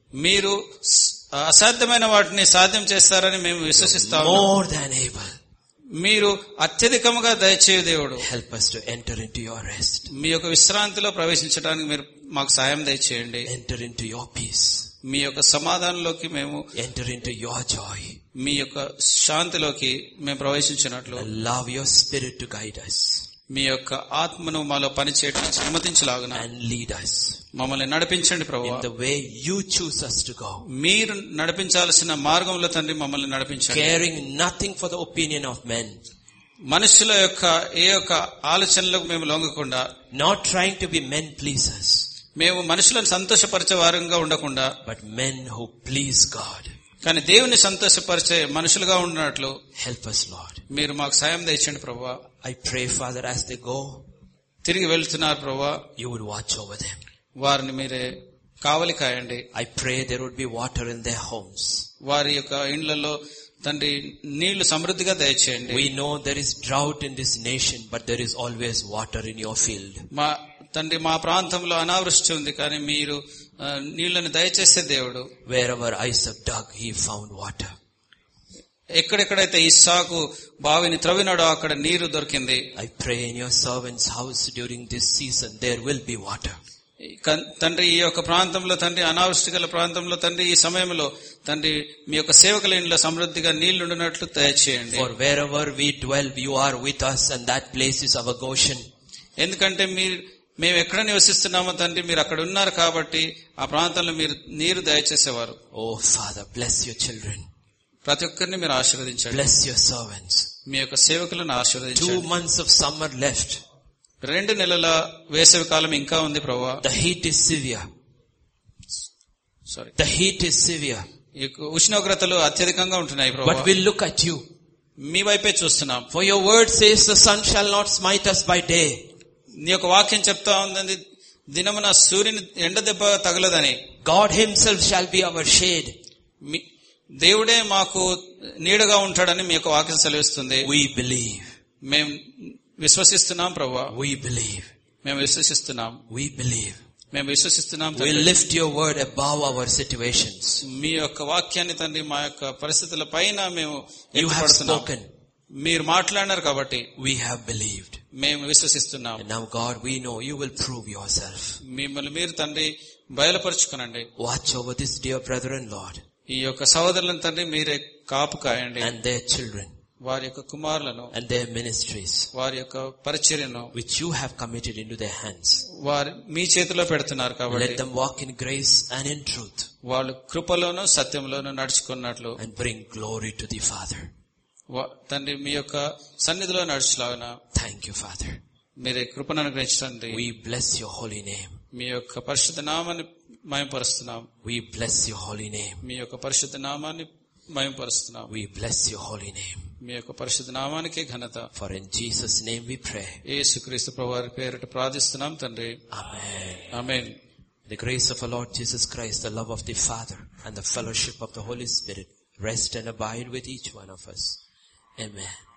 Speaker 2: మీరు స్- అసాధ్యమైన వాటిని సాధ్యం చేస్తారని మేము విశ్వసిస్తాము
Speaker 1: More than able.
Speaker 2: మీరు అత్యధికముగా దయచేయ దేవుడు
Speaker 1: Help us to enter into your rest.
Speaker 2: మీ యొక్క విశ్రాంతిలో ప్రవేశించడానికి మీరు మాకు సాయం దయచేయండి
Speaker 1: Enter into your peace.
Speaker 2: మీ యొక్క సమాధానంలోకి మేము
Speaker 1: Enter into your joy.
Speaker 2: మీ యొక్క శాంతిలోకి మేము ప్రవేశించినట్లు
Speaker 1: Allow your spirit to guide us
Speaker 2: మీ యొక్క ఆత్మను మాలో పనిచేయడానికి అనుమతించలాగున
Speaker 1: and lead us
Speaker 2: మమ్మల్ని నడిపించండి ప్రభు
Speaker 1: in the way you choose us to go.
Speaker 2: మీరు నడిపించాల్సిన మార్గంలో తండ్రి మమ్మల్ని నడిపించండి
Speaker 1: Caring nothing for the opinion of men.
Speaker 2: మనుషుల యొక్క ఏ యొక్క ఆలోచనలకు మేము లొంగకుండా
Speaker 1: Not trying to be men pleasers,
Speaker 2: మేము మనుషులను సంతోషపరిచే వారంగా ఉండకుండా
Speaker 1: but men who please God.
Speaker 2: కానీ దేవుని సంతోషపరిచే మనుషులుగా ఉన్నట్లు
Speaker 1: Help us, Lord.
Speaker 2: మీరు మాకు సాయం దయచండి ప్రభు
Speaker 1: I pray, Father, as they go,
Speaker 2: తిరిగి వెళ్తున్నారు ప్రభు
Speaker 1: you would watch over them.
Speaker 2: వారిని మీరే కావలి కాయండి
Speaker 1: I pray there would be water in their homes.
Speaker 2: వారి యొక్క ఇండ్లలో తండ్రి నీళ్లు సమృద్ధిగా దయచేయండి
Speaker 1: We know there is drought in this nation, but there is always water in your field.
Speaker 2: మా తండ్రి మా ప్రాంతంలో అనావృష్టి ఉంది కానీ మీరు ఆ, నీళ్లను దయచేసే దేవుడు
Speaker 1: Wherever Isaac dug, he found water.
Speaker 2: ఎక్కడెక్కడైతే ఇస్సాకు బావిని త్రవ్వినాడో అక్కడ నీరు దొరికింది
Speaker 1: I pray in your servant's house during this season, there will be water.
Speaker 2: కన్- తండ్రి ఈ యొక్క ప్రాంతంలో తండ్రి అనావృష్టి గల ప్రాంతంలో తండ్రి ఈ సమయంలో తండ్రి మీ యొక్క సేవకుల ఇంట్లో సమృద్ధిగా నీళ్లుండినట్లు దయచేయండి
Speaker 1: For wherever we dwell, you are with us and that place is our Goshen.
Speaker 2: ఎందుకంటే మీరు మేము ఎక్కడ నివసిస్తున్నామో తండ్రి మీరు అక్కడ ఉన్నారు కాబట్టి ఆ ప్రాంతంలో మీరు నీరు దయచేసేవారు
Speaker 1: Oh Father, bless your children.
Speaker 2: ప్రతి ఒక్కరిని మీరు ఆశీర్వదించండి
Speaker 1: Bless your servants.
Speaker 2: మీ యొక్క సేవకులను
Speaker 1: Two
Speaker 2: ఆశీర్వదించండి
Speaker 1: months of summer left.
Speaker 2: రెండు నెలల వేసవి కాలం ఇంకా ఉంది ప్రభా
Speaker 1: The heat is severe.
Speaker 2: Sorry
Speaker 1: The heat is severe.
Speaker 2: ఈ యొక్క ఉష్ణోగ్రతలు అత్యధికంగా ఉంటున్నాయి ప్రభా
Speaker 1: But we look at you.
Speaker 2: మీ వైపే చూస్తున్నాం
Speaker 1: For your word says the sun shall not smite us by day,
Speaker 2: నీ యొక్క వాక్యం చెప్తా ఉందండి దినమున సూర్యుని ఎండ దెబ్బ తగలదని
Speaker 1: God himself shall be our shade.
Speaker 2: మీ- దేవుడే మాకు నీడగా ఉంటాడని మీ యొక్క వాక్యం సెలవిస్తుంది
Speaker 1: We believe.
Speaker 2: మేము విశ్వసిస్తున్నాం ప్రభా
Speaker 1: We believe.
Speaker 2: మేము విశ్వసిస్తున్నాం
Speaker 1: We believe.
Speaker 2: మేము విశ్వసిస్తున్నాం
Speaker 1: We
Speaker 2: తండ్రి.
Speaker 1: lift your word above our situations.
Speaker 2: మీ యొక్క వాక్యాన్ని తండ్రి మా యొక్క పరిస్థితుల పైన మేము
Speaker 1: You have
Speaker 2: ఎత్తిపడుతున్నాం.
Speaker 1: spoken.
Speaker 2: మీరు మాట్లాడినారు కాబట్టి
Speaker 1: We have believed.
Speaker 2: మేము విశ్వసిస్తున్నాం
Speaker 1: And now God, we know you will prove yourself.
Speaker 2: మిమ్మల్ని మీరు తండ్రి బయలుపరుచుకునండి
Speaker 1: Watch over this dear brethren, Lord,
Speaker 2: ఈ యొక్క సహోదరులను తండ్రి మీరే కాపు కాయండి
Speaker 1: and their children,
Speaker 2: వారి యొక్క కుమారులను
Speaker 1: and their ministries,
Speaker 2: వారి యొక్క పరిచర్యను
Speaker 1: which you have committed into their hands.
Speaker 2: వారి మీ చేతిలో పెడుతున్నారు
Speaker 1: Let
Speaker 2: కాబట్టి
Speaker 1: them walk in grace and in truth,
Speaker 2: వాళ్ళు కృపలోను సత్యంలోను నడుచుకున్నట్లు
Speaker 1: and bring glory to the Father.
Speaker 2: వా- తండ్రి మీ యొక్క సన్నిధిలో నడుచులాగిన
Speaker 1: Thank you, Father.
Speaker 2: మీరే కృపను అనుగ్రహించండి
Speaker 1: We bless your holy name.
Speaker 2: మీ యొక్క పరిశుద్ధ నామాన్ని మయంపరుస్తున్నాం
Speaker 1: We bless your holy name.
Speaker 2: మీ యొక్క పరిశుద్ధ నామాన్ని మయంపరుస్తున్నాం
Speaker 1: We bless your holy name.
Speaker 2: మీ యొక్క పరిశుద్ధ నామానికే ఘనత
Speaker 1: For in Jesus' name we pray.
Speaker 2: యేసుక్రీస్తు ప్రభువారి పేరిట ప్రార్థిస్తున్నాం తండ్రి
Speaker 1: Amen.
Speaker 2: Amen
Speaker 1: The grace of our Lord Jesus Christ, the love of the Father, and the fellowship of the Holy Spirit rest and abide with each one of us. Amen.